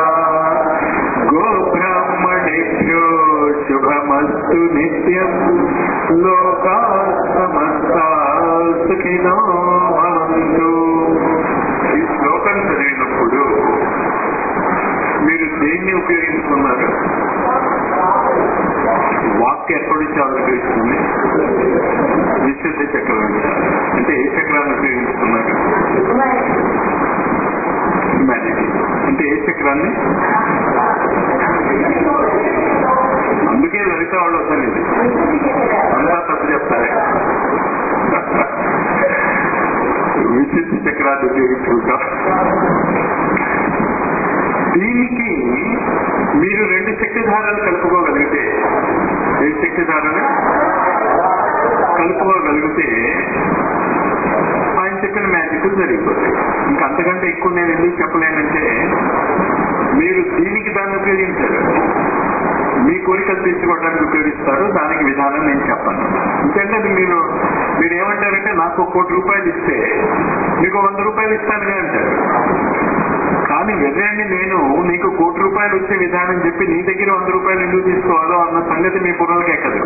గోబ్రాహ్మణేభ్యో శుభమస్తు నిత్యం లోకా సమస్తా సుఖినో భవంతు ఈ శ్లోకం చదివినప్పుడు మీరు దేన్ని ఉపయోగించుకున్నారు వాక్య ఎక్కడి నుంచి ఆవిర్భవిస్తుంది విశుద్ధ చక్రం నుంచి అంటే ఏ చక్రాన్ని ఉపయోగించుకున్నారు హ్యుమానిటీ అంటే ఏ చక్రాన్ని అందుకే లలిత వాళ్ళు వస్తాను ఇది అంతా తప్పు చెప్తారే విశుద్ధ చక్రాన్ని ఉపయోగించుకుంటాం దీనికి మీరు రెండు శక్తిధారాలు కలుపుకోగలిగితే ఏ శక్తిధారని కలుపుకోగలిగితే ఆయన చెప్పిన మ్యాజిక్ జరిగిపోతాయి ఇంకా అంతకంటే ఎక్కువ నేను ఎందుకు చెప్పలేనంటే మీరు దీనికి దాన్ని ఉపయోగించారు మీ కోరికలు తీర్చుకోవడానికి ఉపయోగిస్తారు దానికి విధానం నేను చెప్పను ఎందుకంటే అది మీరు మీరు ఏమంటారంటే నాకు ఒక కోటి రూపాయలు ఇస్తే మీకు వంద రూపాయలు ఇస్తానుగా అంటారు కానీ వెర్రండి నేను నీకు కోటి రూపాయలు వచ్చే విధానం చెప్పి నీ దగ్గర వంద రూపాయలు ఎందుకు తీసుకోవాలో అన్న సంగతి మీ బుర్రలకి ఎక్కదు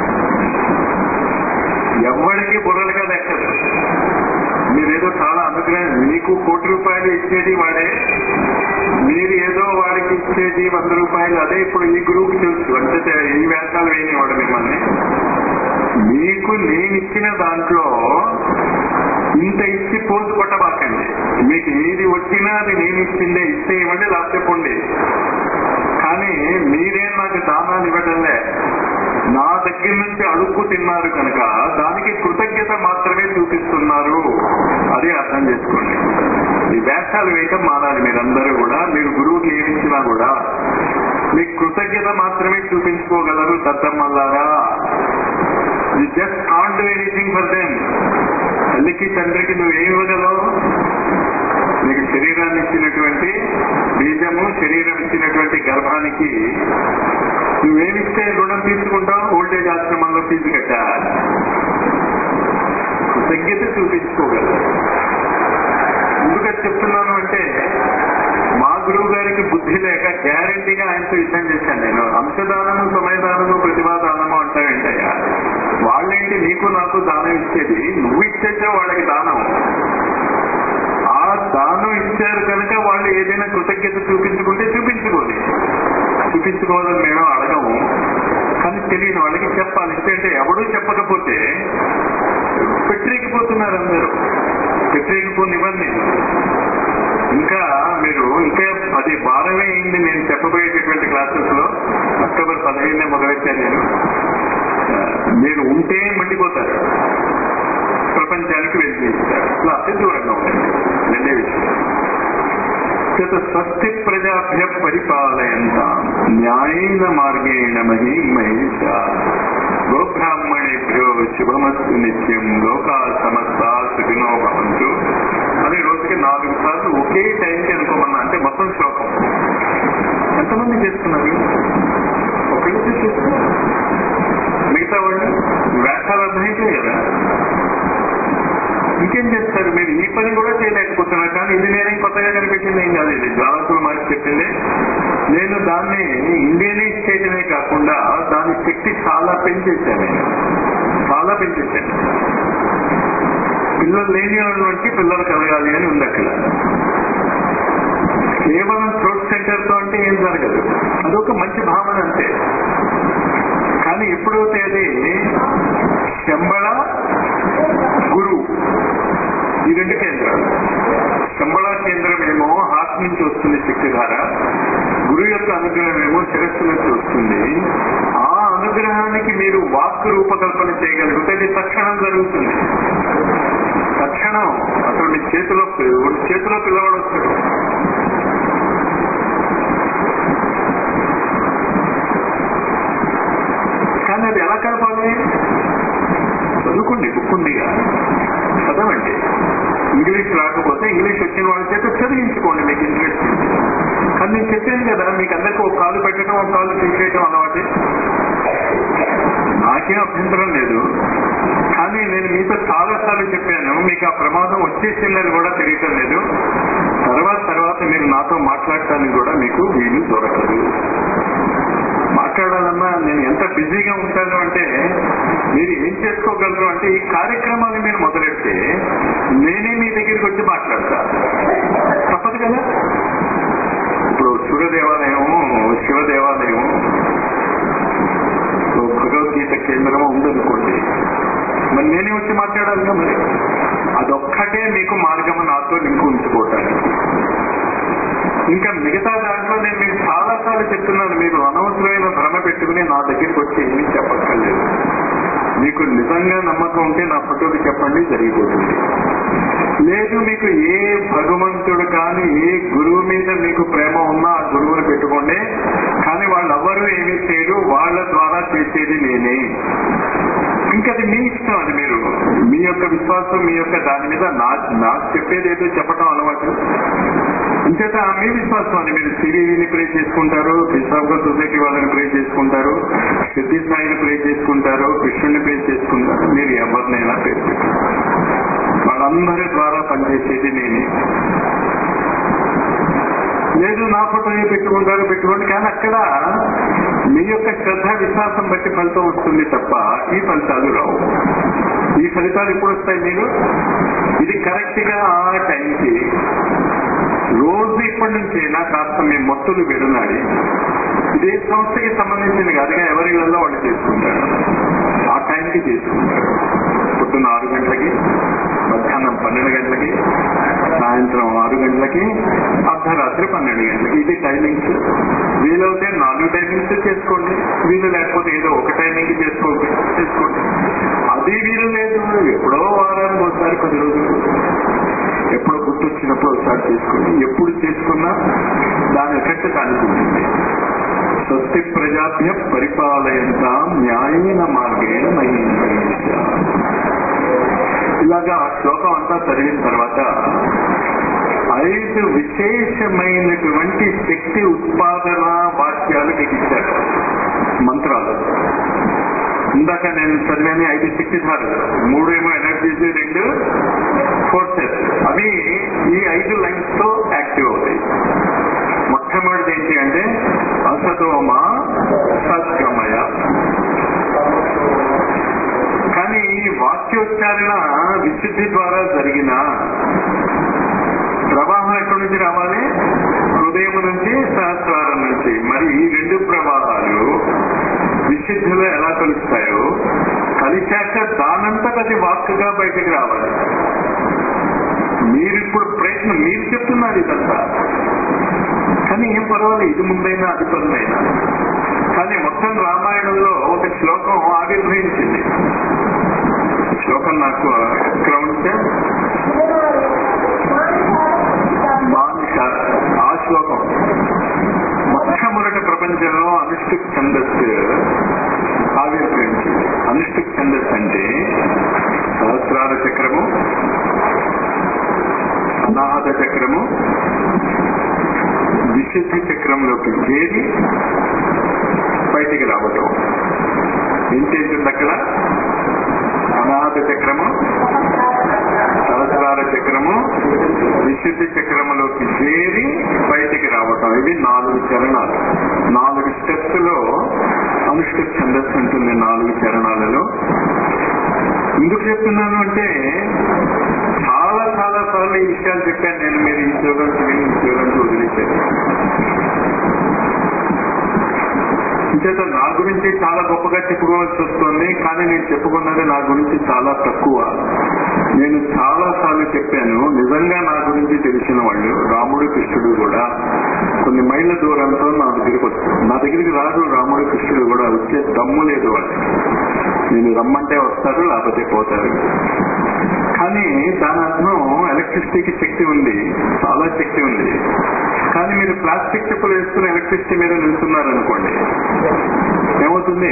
ఎవరికి బుర్రలుగా ఎక్కదు మీరేదో చాలా అనుగ్రహం మీకు కోటి రూపాయలు ఇచ్చేది వాడే మీరు ఏదో వాడికి ఇచ్చేది వంద రూపాయలు అదే ఇప్పుడు ఈ గ్రూప్ తెలుసు అంటే ఈ వేషాలు వేయనివాడు మిమ్మల్ని మీకు నేనిచ్చిన దాంట్లో ఇంత ఇచ్చి పోజు కొట్టబాకండి మీకు ఏది వచ్చినా అది నేను ఇచ్చిందే ఇస్తే ఇవ్వండి లేకపోతే పొండి కానీ మీరే నాకు దానాలు ఇవ్వడంలే నా దగ్గర నుంచి అడుక్కు తిన్నారు కనుక దానికి కృతజ్ఞత మాత్రమే చూపిస్తున్నారు అది అర్థం చేసుకోండి ఈ వేషాలు వేయటం మానాలి మీరందరూ కూడా మీరు గురువు నియమించినా కూడా మీకు కృతజ్ఞత మాత్రమే చూపించుకోగలరు దద్దమ్మల్లారా you just can't do anything for them తల్లికి తండ్రికి నువ్వు ఏమి ఇవ్వగలవు నీకు శరీరాన్ని ఇచ్చినటువంటి బీజము శరీరం ఇచ్చినటువంటి గర్భానికి నువ్వేమిస్తే రుణం తీసుకుంటావు ఓల్డేజ్ ఆశ్రమంలో ఫీజు కట్టా కృతజ్ఞత చూపించుకోగలరు ఎందుకని చెప్తున్నాను అంటే మా గురువు గారికి బుద్ధి లేక గ్యారంటీగా ఆయనతో యుద్ధం చేశాను నేను అంశదానము సమయదానము ప్రతిభాదానము అంటావేంటయ్యా వాళ్ళేంటి నీకు నాకు దానం ఇచ్చేది నువ్వు ఇచ్చేసే వాళ్ళకి దానం ఆ దానం ఇచ్చారు కనుక వాళ్ళు ఏదైనా కృతజ్ఞత చూపించుకుంటే చూపించుకోండి చూపించుకోవాలని మేము అడగము కానీ తెలియని వాళ్ళకి చెప్పాలి ఎందుకంటే ఎవడూ చెప్పకపోతే పెట్టరేకిపోతున్నారు అందరూ పెట్టరేకిపోనివ్వండి ఇంకా మీరు ఇంకా పది వారమే అయింది నేను చెప్పబోయేటటువంటి క్లాసెస్ లో అక్టోబర్ పదిహేనే మొదలెట్టాను నేను ఆ, మీరు ఉంటే మండిపోతారు ప్రపంచానికి వెళ్ళి ఇస్తారు లేకపోతే దూరంగా ఉండండి రెండే విషయం చేత స్వస్తి ప్రజాభ్య పరిపాలయంత న్యాయేన మార్గేణ మహీ మహేష గోబ్రాహ్మణేభ్యో శుభమస్తు నిత్యం లోకా సమస్త సుఖినో భవంతు అని రోజుకి నాలుగు సార్లు ఒకే టైంకి అనుకోమన్నా అంటే మొత్తం శ్లోకం ఎంతమంది చేస్తున్నారు ఒకళ్ళు చేస్తున్నారు మిగతా వాళ్ళు వ్యాఖ్యాలు అర్థమైతే కదా ఇంకేం చేస్తారు మీరు ఈ పని కూడా చేయలేకపోతున్నారు కానీ ఇంజనీరింగ్ కొత్తగా కనిపించింది ఏం కాదు ఇది జ్వాలకులు మార్చి చెప్పింది నేను దాన్ని ఇండియనైజ్ చేయడమే కాకుండా దాని శక్తి చాలా పెంచేశాను నేను చాలా పెంచేశాను పిల్లలు లేని వాళ్ళకి పిల్లలు కలగాలి అని ఉంది అక్కడ కేవలం థ్రోట్ సెంటర్ తో అంటే ఏం జరగదు అదొక మంచి భావన అంతే కానీ ఎప్పుడైతే అది శంబళ గురువు ఈ రెండు కేంద్రాలు శంబళ కేంద్రం ఏమో హార్ట్ నుంచి వస్తుంది శక్తిధార గురువు యొక్క అనుగ్రహం ఏమో శిరస్సు నుంచి వస్తుంది ఆ అనుగ్రహానికి మీరు వాక్ రూపకల్పన చేయగలిగితే అది తక్షణం జరుగుతుంది తక్షణం అసలు మీ చేతిలో చేతిలో పిల్లవాడు వస్తాడు కానీ అది ఎలా కలపాలి చదువుకోండి బుక్ ఉందిగా చదవండి ఇంగ్లీష్ రాకపోతే ఇంగ్లీష్ వచ్చిన వాళ్ళ చేత చదివించుకోండి మీకు ఇంట్రెస్ట్ ఉంది. కానీ నేను చెప్పాను కదా మీకు అందరికీ ఒక కాలు పెట్టడం ఒక కాలు తీసేయడం అలవాటే నాకేం అభ్యంతరం లేదు కానీ నేను మీతో చాలా సార్లు చెప్పాను మీకు ఆ ప్రమాదం వచ్చేసిందని కూడా తెలియటం లేదు తర్వాత తర్వాత మీరు నాతో మాట్లాడటానికి కూడా మీకు వీలు దొరకదు మాట్లాడాలన్నా నేను ఎంత బిజీగా ఉంటాను అంటే మీరు ఏం చేసుకోగలరు అంటే ఈ కార్యక్రమాన్ని మీరు మొదలెడితే నేనే మీ దగ్గరికి వచ్చి మాట్లాడతా తప్పదు కదా ఇప్పుడు సూర్య దేవాలయము శివ దేవాలయము ఓ భగవద్గీత కేంద్రము ఉందనుకోండి మరి నేనే వచ్చి మాట్లాడాలిగా మరి అదొక్కటే మీకు మార్గము నాతో లింకు ఉంచుకోవటానికి ఇంకా మిగతా దాంట్లో నేను మీకు చాలా సార్లు చెప్తున్నాను మీరు అనవసరమైన భ్రమ పెట్టుకుని నా దగ్గరికి వచ్చి ఏమీ చెప్పక్కర్లేదు మీకు నిజంగా నమ్మకం ఉంటే నా ఫోటోకి చెప్పండి జరిగిపోతుంది లేదు మీకు ఏ భగవంతుడు కానీ ఏ గురువు మీద మీకు ప్రేమ ఉన్నా ఆ గురువుని పెట్టుకోండి కానీ వాళ్ళెవ్వరూ ఏమీ చేయరు వాళ్ళ ద్వారా చేసేది నేనే ఇంకా అది మీ ఇష్టం అది మీరు మీ యొక్క విశ్వాసం మీ యొక్క దాని మీద నా నాకు చెప్పేది ఏదో చెప్పటం అలవాటు అంచేత మీ విశ్వాసం అని మీరు సివిని ప్రే చేసుకుంటారు కృష్ణాభ సొసైటీ వాళ్ళని ప్రే చేసుకుంటారు సిద్ధి సాయిని ప్రే చేసుకుంటారు కృష్ణుని ప్రే చేసుకుంటారు మీరు ఎవరినైనా ప్రే చేసుకుంటారు వాళ్ళందరి ద్వారా పనిచేసేది నేనే లేదు నా ఫోటోని పెట్టుకుంటారు పెట్టుకోండి కానీ అక్కడ మీ యొక్క శ్రద్ధ విశ్వాసం బట్టి ఫలితం వస్తుంది తప్ప ఈ ఫలితాలు రావు ఈ ఫలితాలు ఎప్పుడు వస్తాయి మీరు ఇది కరెక్ట్ గా ఆ టైంకి రోజు ఇప్పటి నుంచి నా కాస్త మీ మొత్తులు విడునాడి ఇదే సంస్థకి సంబంధించింది కాదుగా ఎవరి ఇళ్లలో వాళ్ళు చేసుకుంటారు ఆ టైంకి చేసుకుంటారు పొద్దున్న ఆరు గంటలకి మధ్యాహ్నం పన్నెండు గంటలకి సాయంత్రం ఆరు గంటలకి అర్ధరాత్రి పన్నెండు గంటలకి ఇది టైమింగ్స్ వీలవుతే నాలుగు టైమింగ్స్ చేసుకోండి వీలు లేకపోతే ఏదో ఒక టైమింగ్ చేసుకోండి చేసుకోండి అది వీలు లేదు ఎప్పుడో వారానికి ఒకసారి పది రోజులు ఎప్పుడో గుర్తొచ్చినప్పుడు ఒకసారి చేసుకోండి ఎప్పుడు చేసుకున్నా దాని ఎఫెక్ట్ దానికి ఉంటుంది స్వస్తి ప్రజాభ్య పరిపాలయంతా న్యాయమైన మార్గేణ మహిళ ఇలాగా ఆ శ్లోకం అంతా చదివిన తర్వాత ఐదు విశేషమైనటువంటి శక్తి ఉత్పాదన వాక్యాలు మీకు ఇచ్చారు మంత్రాలు ఇందాక నేను చదివాను ఐదు శక్తిధారులు మూడు ఏమో ఎనర్జీస్ రెండు ఫోర్సెస్ అవి ఈ ఐదు లైన్స్ తో యాక్టివ్ అవుతాయి మొట్టమొదటిది ఏంటి అంటే అసతోమ సద్గమయ కానీ ఈ వాక్యోచ్చారణ విశుద్ధి ద్వారా జరిగిన ప్రవాహం ఎక్కడి నుంచి రావాలి హృదయం నుంచి సహస్రారం నుంచి మరి ఈ రెండు ప్రవాహాలు విశుద్ధిలో ఎలా కలుస్తాయో కలిశాక దానంతట అది వాక్కుగా బయటకు రావాలి మీరు ఇప్పుడు ప్రయత్నం మీరు చెప్తున్నారు ఇదంతా కానీ ఏం పర్వాలేదు ఇది ముందైనా అది పనులైనా కానీ మొత్తం రామాయణంలో ఒక శ్లోకం ఆవిర్భవించింది శ్లోకం నాకు ఎక్కడ ఉంటే మానుష ఆ శ్లోకం మొట్టమొదటి ప్రపంచంలో అనుష్ఠుక్ ఛందస్సు ఆవిర్భవించింది అనుష్ఠుక్ ఛందస్సు అంటే సహస్రార చక్రము అనాహత చక్రము విశుద్ధి చక్రంలోకి చేరి బయటికి రావటం ఏంటేంటుంది అక్కడ అనాథ చక్రము సహస్రార చక్రము విశుద్ధి చక్రములోకి చేరి బయటికి రావటం ఇవి నాలుగు చరణాలు నాలుగు స్టెప్స్ లో అనుష్ఠ ఛందస్సు ఉంటుంది నాలుగు చరణాలలో ఎందుకు చెప్తున్నాను అంటే చాలా చాలా సార్లు ఈ విషయాలు చెప్పాను నేను మీరు ఈ స్లోగన్స్ విని ఈ స్లోగన్స్ వదిలేశారు ఇంచేత నా గురించి చాలా గొప్పగా చెప్పుకోవాల్సి వస్తుంది కానీ నేను చెప్పుకున్నది నా గురించి చాలా తక్కువ నేను చాలా సార్లు చెప్పాను నిజంగా నా గురించి తెలిసిన వాళ్ళు రాముడు కృష్ణుడు కూడా కొన్ని మైళ్ళ దూరంతో నా దగ్గరికి వస్తారు నా దగ్గరికి రాదు రాముడు కృష్ణుడు కూడా వచ్చే దమ్ము లేదు వాళ్ళకి నేను రమ్మంటే వస్తారు లేకపోతే పోతారు కానీ దాని అర్థం ఎలక్ట్రిసిటీకి శక్తి ఉంది చాలా శక్తి ఉంది కానీ మీరు ప్లాస్టిక్ చెప్పులు వేసుకుని ఎలక్ట్రిసిటీ మీద నిలుస్తున్నారు అనుకోండి ఏమవుతుంది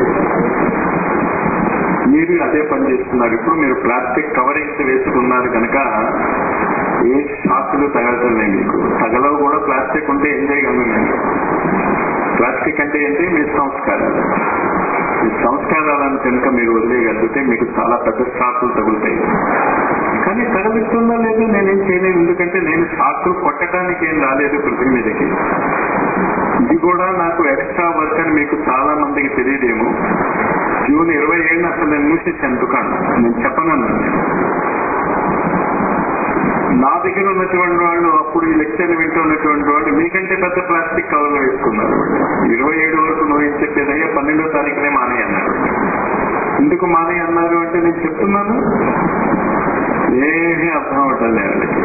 మీరు అదే పని చేస్తున్నారు ఇప్పుడు మీరు ప్లాస్టిక్ కవరింగ్స్ వేసుకున్నారు కనుక ఏ షాకులు తగలుతున్నాయి మీకు తగలవు కూడా ప్లాస్టిక్ ఉంటే ఏం చేయగలను నేను ప్లాస్టిక్ అంటే ఏంటి మీ సంస్కారాలు ఈ సంస్కారాలను కనుక మీరు వదిలేయగలిగితే మీకు చాలా పెద్ద షాకులు తగులుతాయి కానీ తగలుతుందా లేదు నేనేం చేయలేను ఎందుకంటే నేను షాకులు కొట్టడానికి ఏం రాలేదు పృథ్వీ మీదకి ఇది కూడా నాకు ఎక్స్ట్రా వర్క్ అని మీకు చాలా మందికి తెలియదేమో జూన్ ఇరవై ఏడున అసలు నేను మూసేసాను దుకాణం నేను చెప్పనన్నాను నేను నా దగ్గర ఉన్నటువంటి వాళ్ళు అప్పుడు ఈ లెక్చర్లు వింటున్నటువంటి వాళ్ళు మీకంటే పెద్ద ప్లాస్టిక్ కవర్లు వేసుకున్నారు ఇరవై ఏడు వరకు నువ్వు ఏం చెప్పేదయ్యా పన్నెండో తారీఖునే మానే అన్నారు ఎందుకు మానే అన్నారు అంటే నేను చెప్తున్నాను ఏమీ అర్థం అవటం లేదు వాళ్ళకి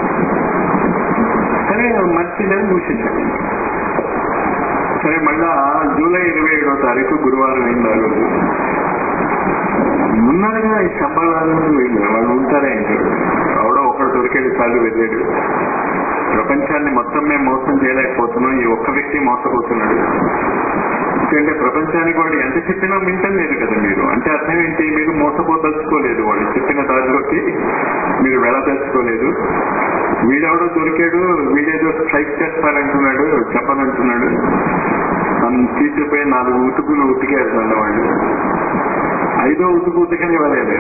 సరే మంచిదని మూసేసాను సరే మళ్ళా జూలై ఇరవై ఏడో తారీఖు గురువారం అయింది ఆ రోజు ఉన్నారుగా ఈ సంబరాలు వీళ్ళు వాళ్ళు ఉంటారే ఇంకా ఎవడో ఒకడు దొరికేది చాలు వెళ్ళాడు ప్రపంచాన్ని మొత్తం మేము మోసం చేయలేకపోతున్నాం ఈ ఒక్క వ్యక్తి మోసపోతున్నాడు ఎందుకంటే ప్రపంచానికి వాడు ఎంత చెప్పినా వింటలేదు కదా మీరు అంటే అర్థం ఏంటి మీరు మోసపోదలుచుకోలేదు వాడు చెప్పిన దారిలోకి మీరు వెళ్ళదలుచుకోలేదు వీడెవడో దొరికాడు వీడేదో స్ట్రైక్ చేస్తారంటున్నాడు చెప్పనంటున్నాడు నన్ను తీసుకుపోయి నాలుగు ఉతుకులు ఉతికేస్తాను వాళ్ళు ఐదో ఉతుకు ఉతికని ఇవ్వలేదు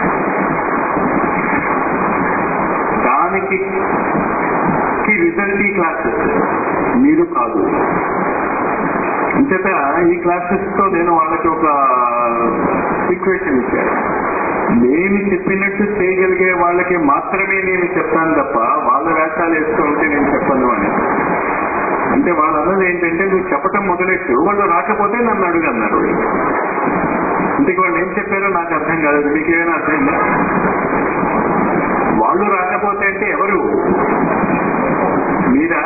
దానికి రిజల్ట్ ఈ క్లాసెస్ మీరు కాదు అంచేత ఈ క్లాసెస్ తో నేను వాళ్ళకి ఒక ఈక్వేషన్ ఇచ్చాను నేను చెప్పినట్టు చేయగలిగే వాళ్ళకి మాత్రమే నేను చెప్తాను తప్ప వాళ్ళ వేషాలు వేస్తూ ఉంటే నేను చెప్పను అని అంటే వాళ్ళు అన్నది ఏంటంటే నువ్వు చెప్పటం మొదలెట్టు వాళ్ళు రాకపోతే నన్ను అడుగు అన్నారు వాళ్ళు ఇంతకు వాళ్ళు ఏం చెప్పారో నాకు అర్థం కాలేదు మీకు ఏమైనా అర్థమైందా వాళ్ళు రాకపోతే అంటే ఎవరు మీరా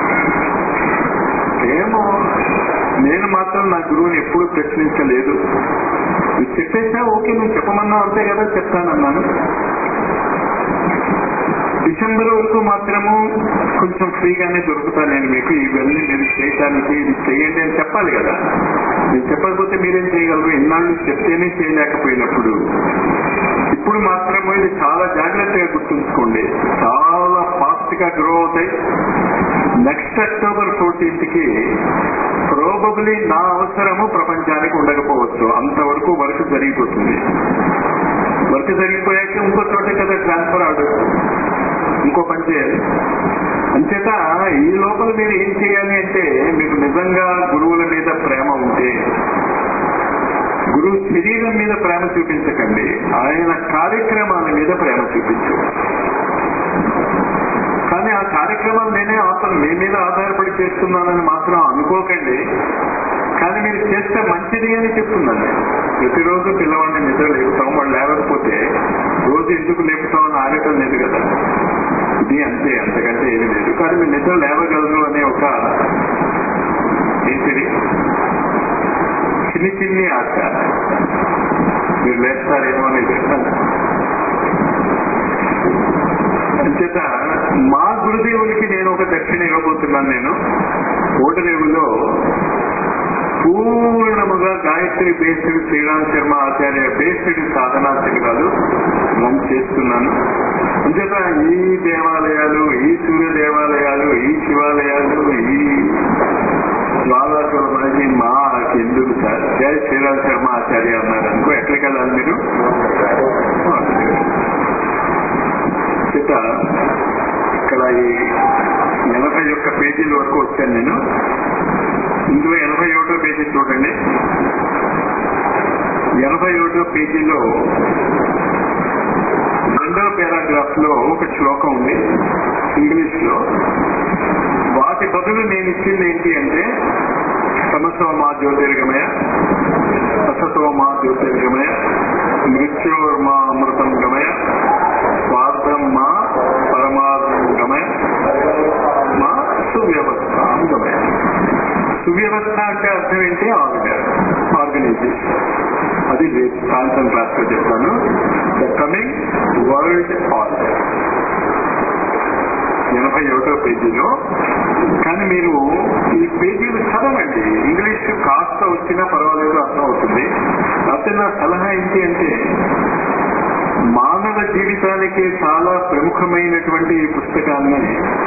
ఏమో నేను మాత్రం నా గురువుని ఎప్పుడూ ప్రశ్నించలేదు నువ్వు చెప్పేసా ఓకే నువ్వు చెప్పమన్నావు అంతే కదా చెప్తానన్నాను డిసెంబర్ వరకు మాత్రము కొంచెం ఫ్రీగానే దొరుకుతా నేను మీకు ఇవన్నీ మీరు చేయటానికి ఇది చేయండి అని చెప్పాలి కదా నేను చెప్పకపోతే మీరేం చేయగలరు ఇన్నాళ్ళు చెప్తేనే చేయలేకపోయినప్పుడు ఇప్పుడు మాత్రము ఇది చాలా జాగ్రత్తగా గుర్తుంచుకోండి చాలా ఫాస్ట్ గా గ్రో అవుతాయి నెక్స్ట్ అక్టోబర్ ఫోర్టీన్త్ కి ప్రోబబ్లీ నా అవసరము ప్రపంచానికి ఉండకపోవచ్చు అంతవరకు వర్క్ జరిగిపోతుంది వర్క్ జరిగిపోయాక ఇంకో చోట కదా ట్రాన్స్ఫర్ ఆర్డర్ ఇంకో పని చేయాలి అంచేత ఈ లోపల మీరు ఏం చేయాలి అంటే మీకు నిజంగా గురువుల మీద ప్రేమ ఉంటే గురువు శరీరం మీద ప్రేమ చూపించకండి ఆయన కార్యక్రమాల మీద ప్రేమ చూపించండి కానీ ఆ కార్యక్రమాలు నేనే అతను మీ మీద ఆధారపడి చేస్తున్నానని మాత్రం అనుకోకండి కానీ మీరు చేస్తే మంచిది అని చెప్తున్నాను నేను. ప్రతిరోజు పిల్లవాడిని నిద్ర లేపుతాం వాళ్ళు లేవకపోతే రోజు ఎందుకు లేపుతాం అని ఆగటం లేదు కదా ఇది అంతే అంతకంటే ఏమీ లేదు కానీ మీరు నిద్ర లేవగలరు అనే ఒక ఏంటిది చిన్ని చిన్ని ఆశ మీరు లేస్తారేమో అనేది అంచేత మా గురుదేవునికి నేను ఒక దక్షిణ ఇవ్వబోతున్నాను నేను ఓటరేవులో పూర్ణముగా గాయత్రి బేస్డ్ శ్రీరామ్ శర్మ ఆచార్య బేస్డ్ సాధనా శిబిరాలు రన్ చేస్తున్నాను అంచేత ఈ దేవాలయాలు ఈ సూర్య దేవాలయాలు ఈ శివాలయాలు ఈ జ్వాలాసుల మనకి మాకెందుకు సార్ జయ శ్రీరామ్ శర్మ ఆచార్య అన్నారు అనుకో ఎక్కడికి వెళ్ళాలి మీరు చేత ఇక్కడ ఈ ఎనభై ఒక్క పేజీల వరకు వచ్చాను నేను ఇందులో ఎనభై ఒకటో పేజీ చూడండి ఎనభై ఒకటో పేజీలో రెండో పారాగ్రాఫ్ లో ఒక శ్లోకం ఉంది ఇంగ్లీష్ లో వాటి బదులు నేను ఇచ్చింది ఏంటి అంటే సమసోమా జ్యోతిర్గమయ అసతోమా జ్యోతిర్గమయ మృత్యోర్మా అమృతం గమయ స్వార్థం మా పరమాత్మగమయ మా సువ్యవస్థ గమయ సువ్యవస్థ అంటే అర్థం ఏంటి ఆర్డర్ ఆర్గనైజేషన్ అది రేపు సాయంత్రం క్లాస్ లో చెప్తాను ద కమింగ్ వరల్డ్ ఆర్డర్ ఎనభై ఒకటో పేజీలో కానీ మీరు ఈ పేజీలు చదవండి ఇంగ్లీష్ కాస్త వచ్చినా పర్వాలేదు అర్థం అవుతుంది అయితే నా సలహా ఏంటి అంటే మానవ జీవితానికి చాలా ప్రముఖమైనటువంటి ఈ పుస్తకాన్ని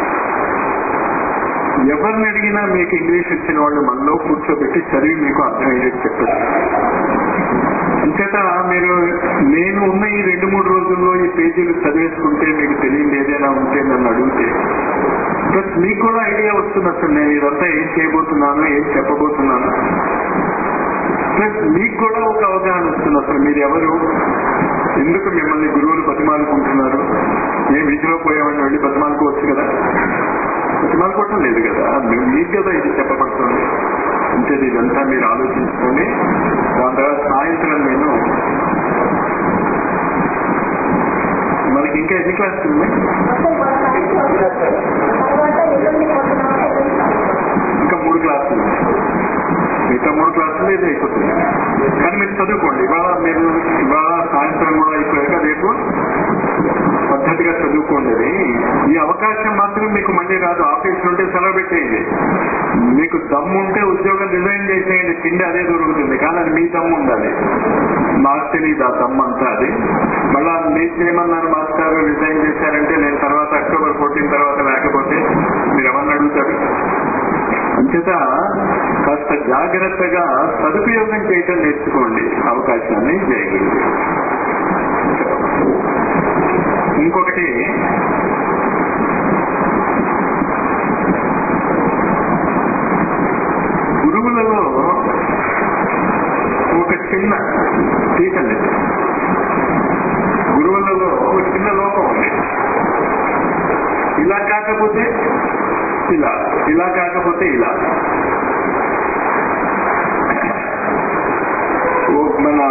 ఎవరిని అడిగినా మీకు ఇంగ్లీష్ వచ్చిన వాళ్ళు మనలో కూర్చోబెట్టి చదివి మీకు అర్థమయ్యేది చెప్పచ్చు అంచేత మీరు నేను ఉన్న ఈ రెండు మూడు రోజుల్లో ఈ పేజీలు చదివేసుకుంటే మీకు తెలియదు ఏదైనా ఉంటే నన్ను అడిగితే ప్లస్ మీకు కూడా ఐడియా వస్తుంది అసలు నేను ఇదంతా ఏం చేయబోతున్నాను ఏం చెప్పబోతున్నాను ప్లస్ మీకు కూడా ఒక అవగాహన వస్తుంది అసలు మీరు ఎవరు ఎందుకు మిమ్మల్ని గురువులు బతిమాలుకుంటున్నారు ఏ వీధిలో పోయామని వెళ్ళి బతిమాలుకోవచ్చు కదా బతిమాలుకోవటం లేదు కదా మీ- మీకు కదా ఇది చెప్పబడుతుంది అంటే ఇదంతా మీరు ఆలోచించుకోండి దాని తర్వాత సాయంత్రం నేను మనకి ఇంకా ఎన్ని క్లాసులు ఉన్నాయి ఇంకా మూడు క్లాసులు ఉన్నాయి మిగతా మూడు క్లాసులు ఇది అయిపోతుంది కానీ మీరు చదువుకోండి ఇవాళ మీరు ఇవాళ సాయంత్రం కూడా అయిపోయాక రేపు పద్ధతిగా చదువుకోండి అది. ఈ అవకాశం మాత్రం మీకు మళ్ళీ రాదు ఆఫీస్ నుండి సెలవు పెట్టేయండి మీకు దమ్ము ఉంటే ఉద్యోగం రిజైన్ చేసేయండి తిండి అదే దొరుకుతుంది కానీ అది మీ దమ్ము ఉండాలి నాకు తెలియదు ఆ దమ్ము అంతా అది మళ్ళా మీరు చేయమన్నారు మాస్టర్ రిజైన్ చేశారంటే నేను తర్వాత అక్టోబర్ ఫోర్టీన్ తర్వాత లేకపోతే మీరు ఎవరిని అడుగుతారు అంచేత కాస్త జాగ్రత్తగా సదుపయోగం చేయటం నేర్చుకోండి అవకాశాన్ని చేయగలిగి ఇంకొకటి గురువులలో ఒక చిన్న తీకండి గురువులలో ఒక చిన్న లోపం ఉంది ఇలా కాకపోతే ఇలా ఇలా కాకపోతే ఇలా ఓ మన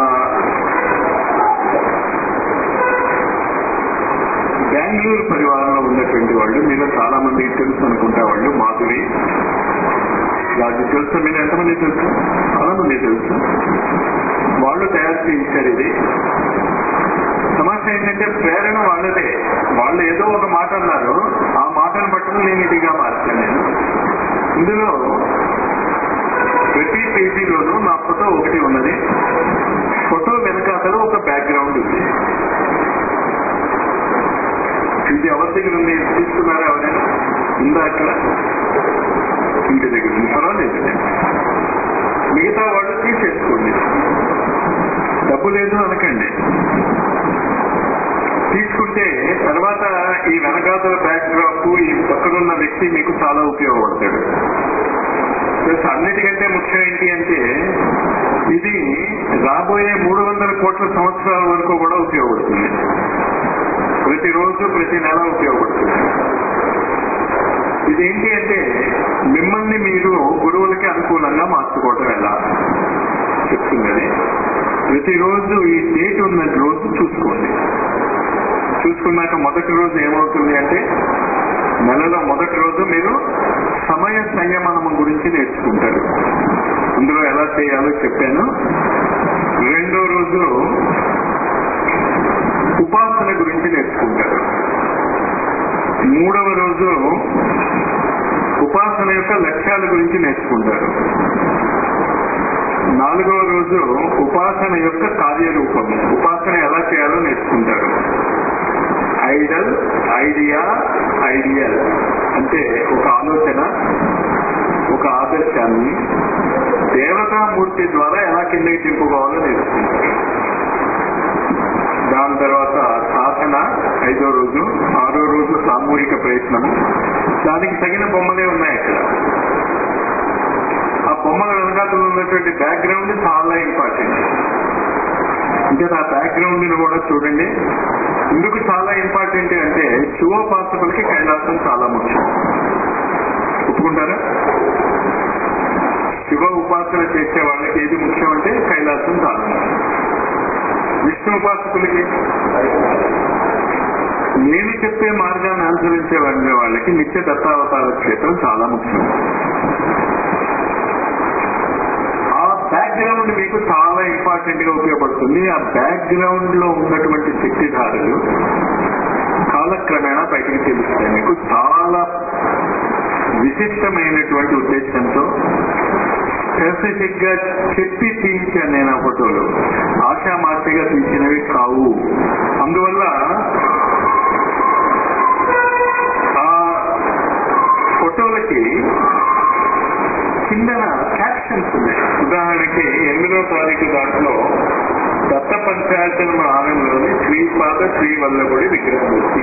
బెంగళూరు పరివారంలో ఉన్నటువంటి వాళ్ళు మీలో చాలా మందికి తెలుసు అనుకుంటా వాళ్ళు మాధురి రాజు తెలుసు మీరు ఎంతమంది తెలుసు చాలా మంది తెలుసు వాళ్ళు తయారు చేయించారు ఇది సమస్య ఏంటంటే ప్రేరణ వాళ్ళదే వాళ్ళు ఏదో ఒక మాట అన్నారు ఆ మాటను పట్టుకుని నేను ఇదిగా మార్చాను నేను ఇందులో ప్రతి పేజీలోనూ నా ఫోటో ఒకటి ఉన్నది ఫోటో వెనకాతలో ఒక బ్యాక్గ్రౌండ్ ఉంది ఇది ఎవరి దగ్గర ఉంది తీసుకున్నారా ఎవరైనా ఉందా అక్కడ ఇంటి దగ్గర ఉంది పర్వాలేదు మిగతా వాళ్ళు తీసేసుకోండి డబ్బు లేదు అనకండి తీసుకుంటే తర్వాత ఈ వెనకాతల బ్యాక్డ్రాప్ ఈ పక్కనున్న వ్యక్తి మీకు చాలా ఉపయోగపడతాడు ప్లస్ అన్నిటికంటే ముఖ్యం ఏంటి అంటే ఇది రాబోయే మూడు వందల కోట్ల సంవత్సరాల వరకు కూడా ఉపయోగపడుతుంది ప్రతిరోజు ప్రతి నెల ఉపయోగపడుతుంది ఇదేంటి అంటే మిమ్మల్ని మీరు గురువులకి అనుకూలంగా మార్చుకోవటం ఎలా చెప్తున్నది ప్రతిరోజు ఈ డేట్ ఉన్న రోజు చూసుకోండి చూసుకున్నాక మొదటి రోజు ఏమవుతుంది అంటే నెలలో మొదటి రోజు మీరు సమయ సంయమనం గురించి నేర్చుకుంటారు అందులో ఎలా చేయాలో చెప్పాను రెండో రోజు ఉపాసన గురించి నేర్చుకుంటారు మూడవ రోజు ఉపాసన యొక్క లక్ష్యాల గురించి నేర్చుకుంటారు నాలుగవ రోజు ఉపాసన యొక్క కార్యరూపము ఉపాసన ఎలా చేయాలో నేర్చుకుంటారు ఐడల్ ఐడియా ఐడియల్ అంటే ఒక ఆలోచన ఒక ఆదర్శాన్ని దేవతామూర్తి ద్వారా ఎలా కిందకి తిప్పుకోవాలో నేర్చుకుంటారు దాని తర్వాత సాధన ఐదో రోజు ఆరో రోజు సామూహిక ప్రయత్నము దానికి తగిన బొమ్మలే ఉన్నాయి అక్కడ ఆ బొమ్మల వెనకాతలు ఉన్నటువంటి బ్యాక్గ్రౌండ్ చాలా ఇంపార్టెంట్ అంటే ఆ బ్యాక్గ్రౌండ్ ని కూడా చూడండి ఎందుకు చాలా ఇంపార్టెంట్ అంటే శివోపాసకులకి కైలాసం చాలా ముఖ్యం ఒప్పుకుంటారా శివ ఉపాసన చేసే వాళ్ళకి ఏది ముఖ్యం అంటే కైలాసం సాధన విష్ణు ఉపాసకులకి నేను చెప్పే మార్గాన్ని అనుసరించే వాళ్ళ వాళ్ళకి నిత్య దత్తావతార క్షేత్రం చాలా ముఖ్యం ఆ బ్యాక్గ్రౌండ్ మీకు చాలా ఇంపార్టెంట్ గా ఉపయోగపడుతుంది ఆ బ్యాక్గ్రౌండ్ లో ఉన్నటువంటి శక్తిధారులు కాలక్రమేణా బయటికి తెలుస్తాయి మీకు చాలా విశిష్టమైనటువంటి ఉద్దేశంతో స్పెసిఫిక్ గా చెప్పి తీయించాను నేను ఆ ఫోటోలు ఆశామాషిగా తీసినవి కావు అందువల్ల ఆ ఫోటోలకి కిందన క్యాప్షన్స్ ఉన్నాయి ఉదాహరణకి ఎనిమిదో తారీఖు దాంట్లో దత్త పంచాయతన ఆనంలోని శ్రీపాద శ్రీవల్లభుడి విగ్రహమూర్తి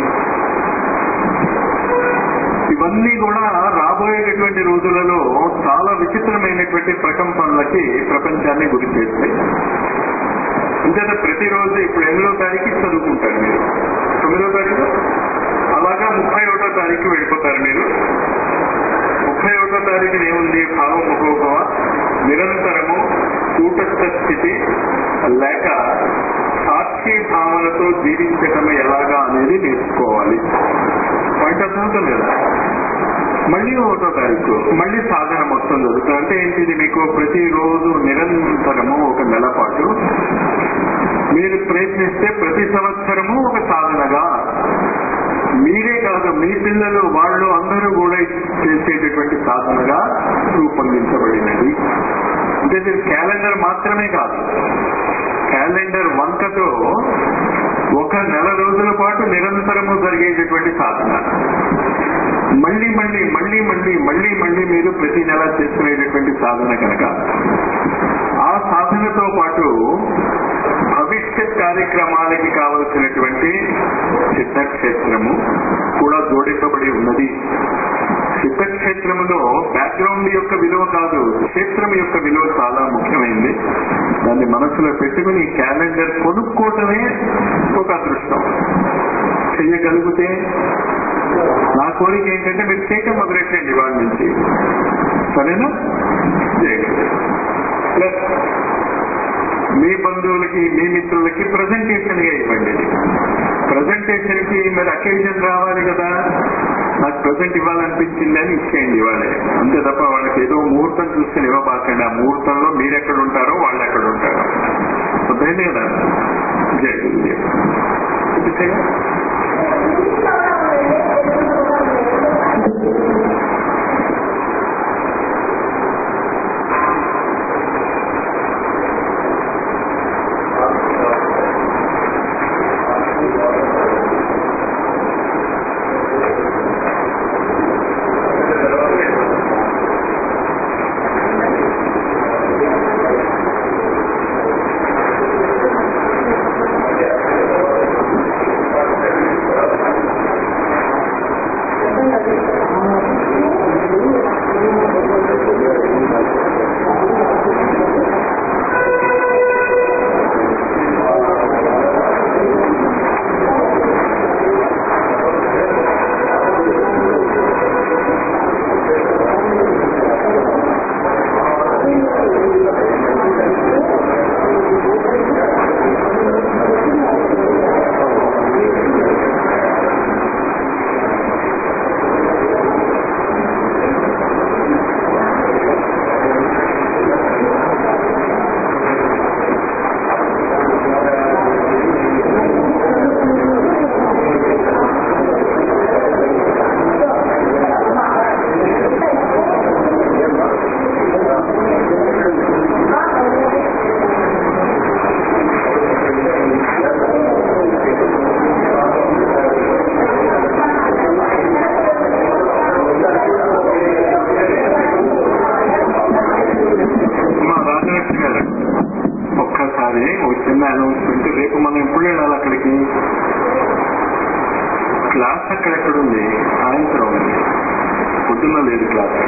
ఇవన్నీ కూడా రాబోయేటటువంటి రోజులలో చాలా విచిత్రమైనటువంటి ప్రకంపనలకి ప్రపంచాన్ని గురి చేస్తాయి అంతేత ప్రతిరోజు ఇప్పుడు ఎనిమిదో తారీఖు చదువుకుంటారు మీరు తొమ్మిదో తారీఖు అలాగా ముప్పై ఒకటో తారీఖు వెళ్ళిపోతారు మీరు ముప్పై ఒకటో తారీఖున ఏముంది భావం ముఖోభవ నిరంతరము కూటస్థ స్థితి లేక సాక్షి భావనతో జీవించటం ఎలాగా అనేది నేర్చుకోవాలి పాయింట్ అర్థమవుతుంది కదా మళ్ళీ ఒకటో తారీఖు మళ్ళీ సాధన మొత్తం జరుగుతుంది అంటే ఏంటిది మీకు ప్రతిరోజు నిరంతరము ఒక నెల పాటు మీరు ప్రయత్నిస్తే ప్రతి సంవత్సరము ఒక సాధనగా మీరే కాదు మీ పిల్లలు వాళ్ళు అందరూ కూడా చేసేటటువంటి సాధనగా రూపొందించబడినది అంటే ఇది క్యాలెండర్ మాత్రమే కాదు క్యాలెండర్ వంకతో ఒక నెల రోజుల పాటు నిరంతరము జరిగేటటువంటి సాధన మళ్ళీ మళ్ళీ మళ్ళీ మళ్ళీ మళ్ళీ మళ్ళీ మీరు ప్రతి నెల చేసుకునేటటువంటి సాధన కనుక ఆ సాధనతో పాటు భవిష్యత్ కార్యక్రమాలకి కావలసినటువంటి సిద్ధక్షేత్రము కూడా జోడింపబడి ఉన్నది సిద్ధక్షేత్రములో బ్యాక్గ్రౌండ్ యొక్క విలువ కాదు క్షేత్రం యొక్క విలువ చాలా ముఖ్యమైనది దాన్ని మనసులో పెట్టుకుని క్యాలెండర్ కొనుక్కోవటమే ఒక అదృష్టం చెయ్యగలిగితే నా కోరిక ఏంటంటే మీరు చేయటం మొదలెట్టండి వాళ్ళ నుంచి సరేనా ప్లస్ మీ బంధువులకి మీ మిత్రులకి ప్రజెంటేషన్ గా ఇవ్వండి ప్రజెంటేషన్ కి మరి అకేషన్ రావాలి కదా నాకు ప్రజెంట్ ఇవ్వాలనిపించింది అని ఇచ్చేయండి వాళ్ళే అంతే తప్ప వాళ్ళకి ఏదో ముహూర్తం చూసుకుని ఇవ్వబాకండి ఆ ముహూర్తంలో మీరు ఎక్కడ ఉంటారో వాళ్ళు ఎక్కడ ఉంటారో అర్థమైంది కదా జై గురుదేవ్ చూపించగా క్లాస్ అక్కడెక్కడ ఉంది సాయంత్రం ఉంది పొద్దున్న లేదు క్లాస్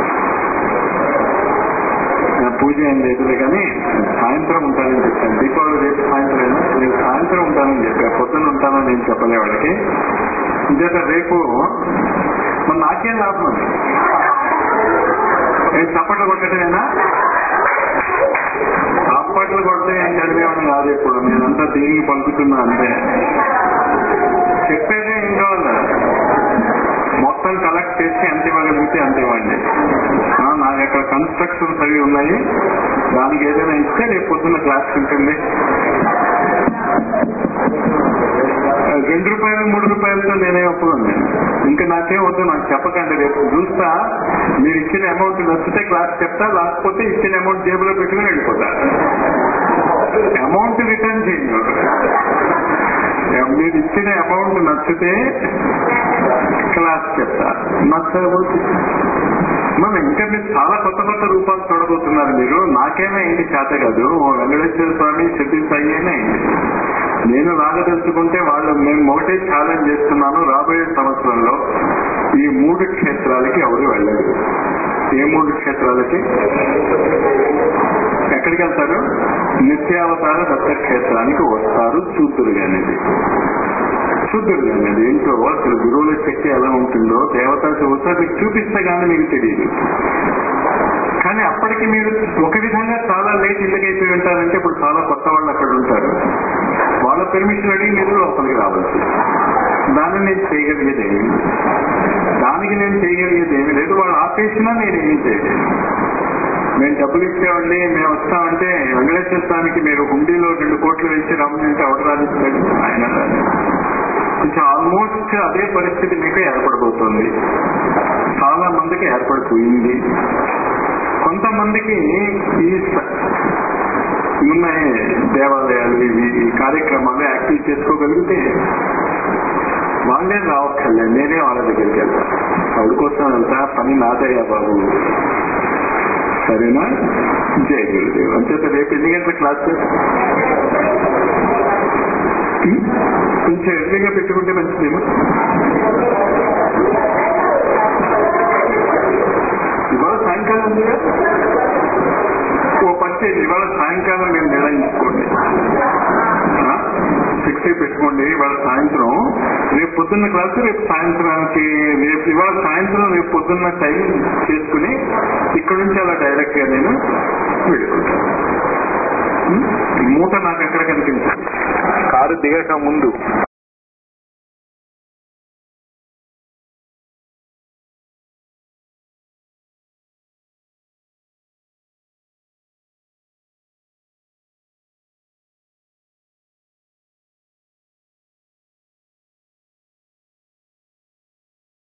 ఆ, పూజ ఏం లేదులే కానీ సాయంత్రం ఉంటానని చెప్పాను దీపావళి రేపు సాయంత్రం నేను సాయంత్రం ఉంటానని చెప్పా పొద్దున్న ఉంటానని నేను చెప్పలే వాళ్ళకి ఇంకేత రేపు మరి నాకేం లాభం అది ఏ చప్పట్లు కొట్టడమేనా చప్పట్లు కొడితే ఏం చదివేమని కాదు ఇప్పుడు నేనంతా దీనికి పలుకుతున్నా అంతే చెప్పేదే ఏం కావాలా మొత్తం కలెక్ట్ చేసి ఎంత ఇవ్వగలిగితే అంత ఇవ్వండి ఆ, నా యొక్క కన్స్ట్రక్షన్స్ అవి ఉన్నాయి దానికి ఏదైనా ఇస్తే రేపు పొద్దున్న క్లాస్ ఉంటుంది రెండు రూపాయలు మూడు రూపాయలతో నేనే ఒప్పుకోను నేను ఇంకా నాకేం వద్దు నాకు చెప్పకండి రేపు చూస్తా మీరు ఇచ్చిన అమౌంట్ నచ్చితే క్లాస్ చెప్తా లేకపోతే ఇచ్చిన అమౌంట్ జేబులో పెట్టుకుని వెళ్ళిపోతా అమౌంట్ రిటర్న్ చేయండి మీరు ఇచ్చిన అమౌంట్ నచ్చితే క్లాస్ చెప్తా నచ్చకపోతే మనం ఇంకా మీరు చాలా కొత్త కొత్త రూపాలు చూడబోతున్నారు మీరు నాకేనా ఏంటి చేత కాదు ఓ వెంకటేశ్వర స్వామి సిద్ధి సాయి అయినా అయింది నేను రాగదలుచుకుంటే వాళ్ళు మేము ఒకటే ఛాలెంజ్ చేస్తున్నాను రాబోయే సంవత్సరంలో ఈ మూడు క్షేత్రాలకి ఎవరు వెళ్ళరు ఏ మూడు క్షేత్రాలకి ఎక్కడికి వెళ్తారు నిత్యావతార దత్త క్షేత్రానికి వస్తారు చూద్దురు అనేది చూద్దురు అనేది ఏంటో అసలు గురువుల శక్తి ఎలా ఉంటుందో దేవతా చదువుతా మీకు చూపిస్తే కానీ మీకు తెలియదు కానీ అప్పటికి మీరు ఒక విధంగా చాలా లేట్ ఇళ్ళకైపోయి ఉంటారంటే ఇప్పుడు చాలా కొత్త వాళ్ళు అక్కడ ఉంటారు వాళ్ళ పెర్మిషన్ అడిగి మీరు లోపలికి రావచ్చు దాన్ని నేను చేయగలిగేది ఏమి లేదు. దానికి నేను చేయగలిగేది ఏమి లేదు వాళ్ళు ఆపేసినా నేను ఏమీ చేయలేదు మేము డబ్బులు ఇచ్చేవాళ్ళి మేము వస్తామంటే వెంకటేశ్వర స్వామికి మీరు హుండీలో రెండు కోట్లు వేసి రమ్మంటే ఎవరు రాజిస్తాడు ఆయన రాదు. కొంచెం ఆల్మోస్ట్ అదే పరిస్థితి మీకు ఏర్పడబోతోంది చాలా మందికి ఏర్పడిపోయింది కొంతమందికి ఈ స- ఉన్నాయి దేవాలయాలు ఇవి ఈ కార్యక్రమాలు యాక్టివ్ చేసుకోగలిగితే వాళ్ళే రావక్కర్లేదు నేనే వాళ్ళ దగ్గరికి వెళ్తా వాళ్ళ కోసం వెళ్తా పని నాదయ్యా బాబు సరేనా జై గురుదేవ్ అంచేత రేపు ఎన్ని గంటల క్లాస్ ఉం? కొంచెం ఎర్లీగా పెట్టుకుంటే మంచిదేమో ఇవాళ సాయంకాలం ఉందిగా ఓ పని చేయండి ఇవాళ సాయంకాలం మేము నిర్ణయించుకోండి సిక్స్ పెట్టుకోండి ఇవాళ సాయంత్రం రేపు పొద్దున్న క్లాసు రేపు సాయంత్రానికి రేపు ఇవాళ సాయంత్రం రేపు పొద్దున్న టైం చేసుకుని ఇక్కడ నుంచి అలా డైరెక్ట్ గా నేను వెళ్ళిపోతాను ఉం? ఈ మూట నాకు ఎక్కడ కనిపించింది కారు దిగక ముందు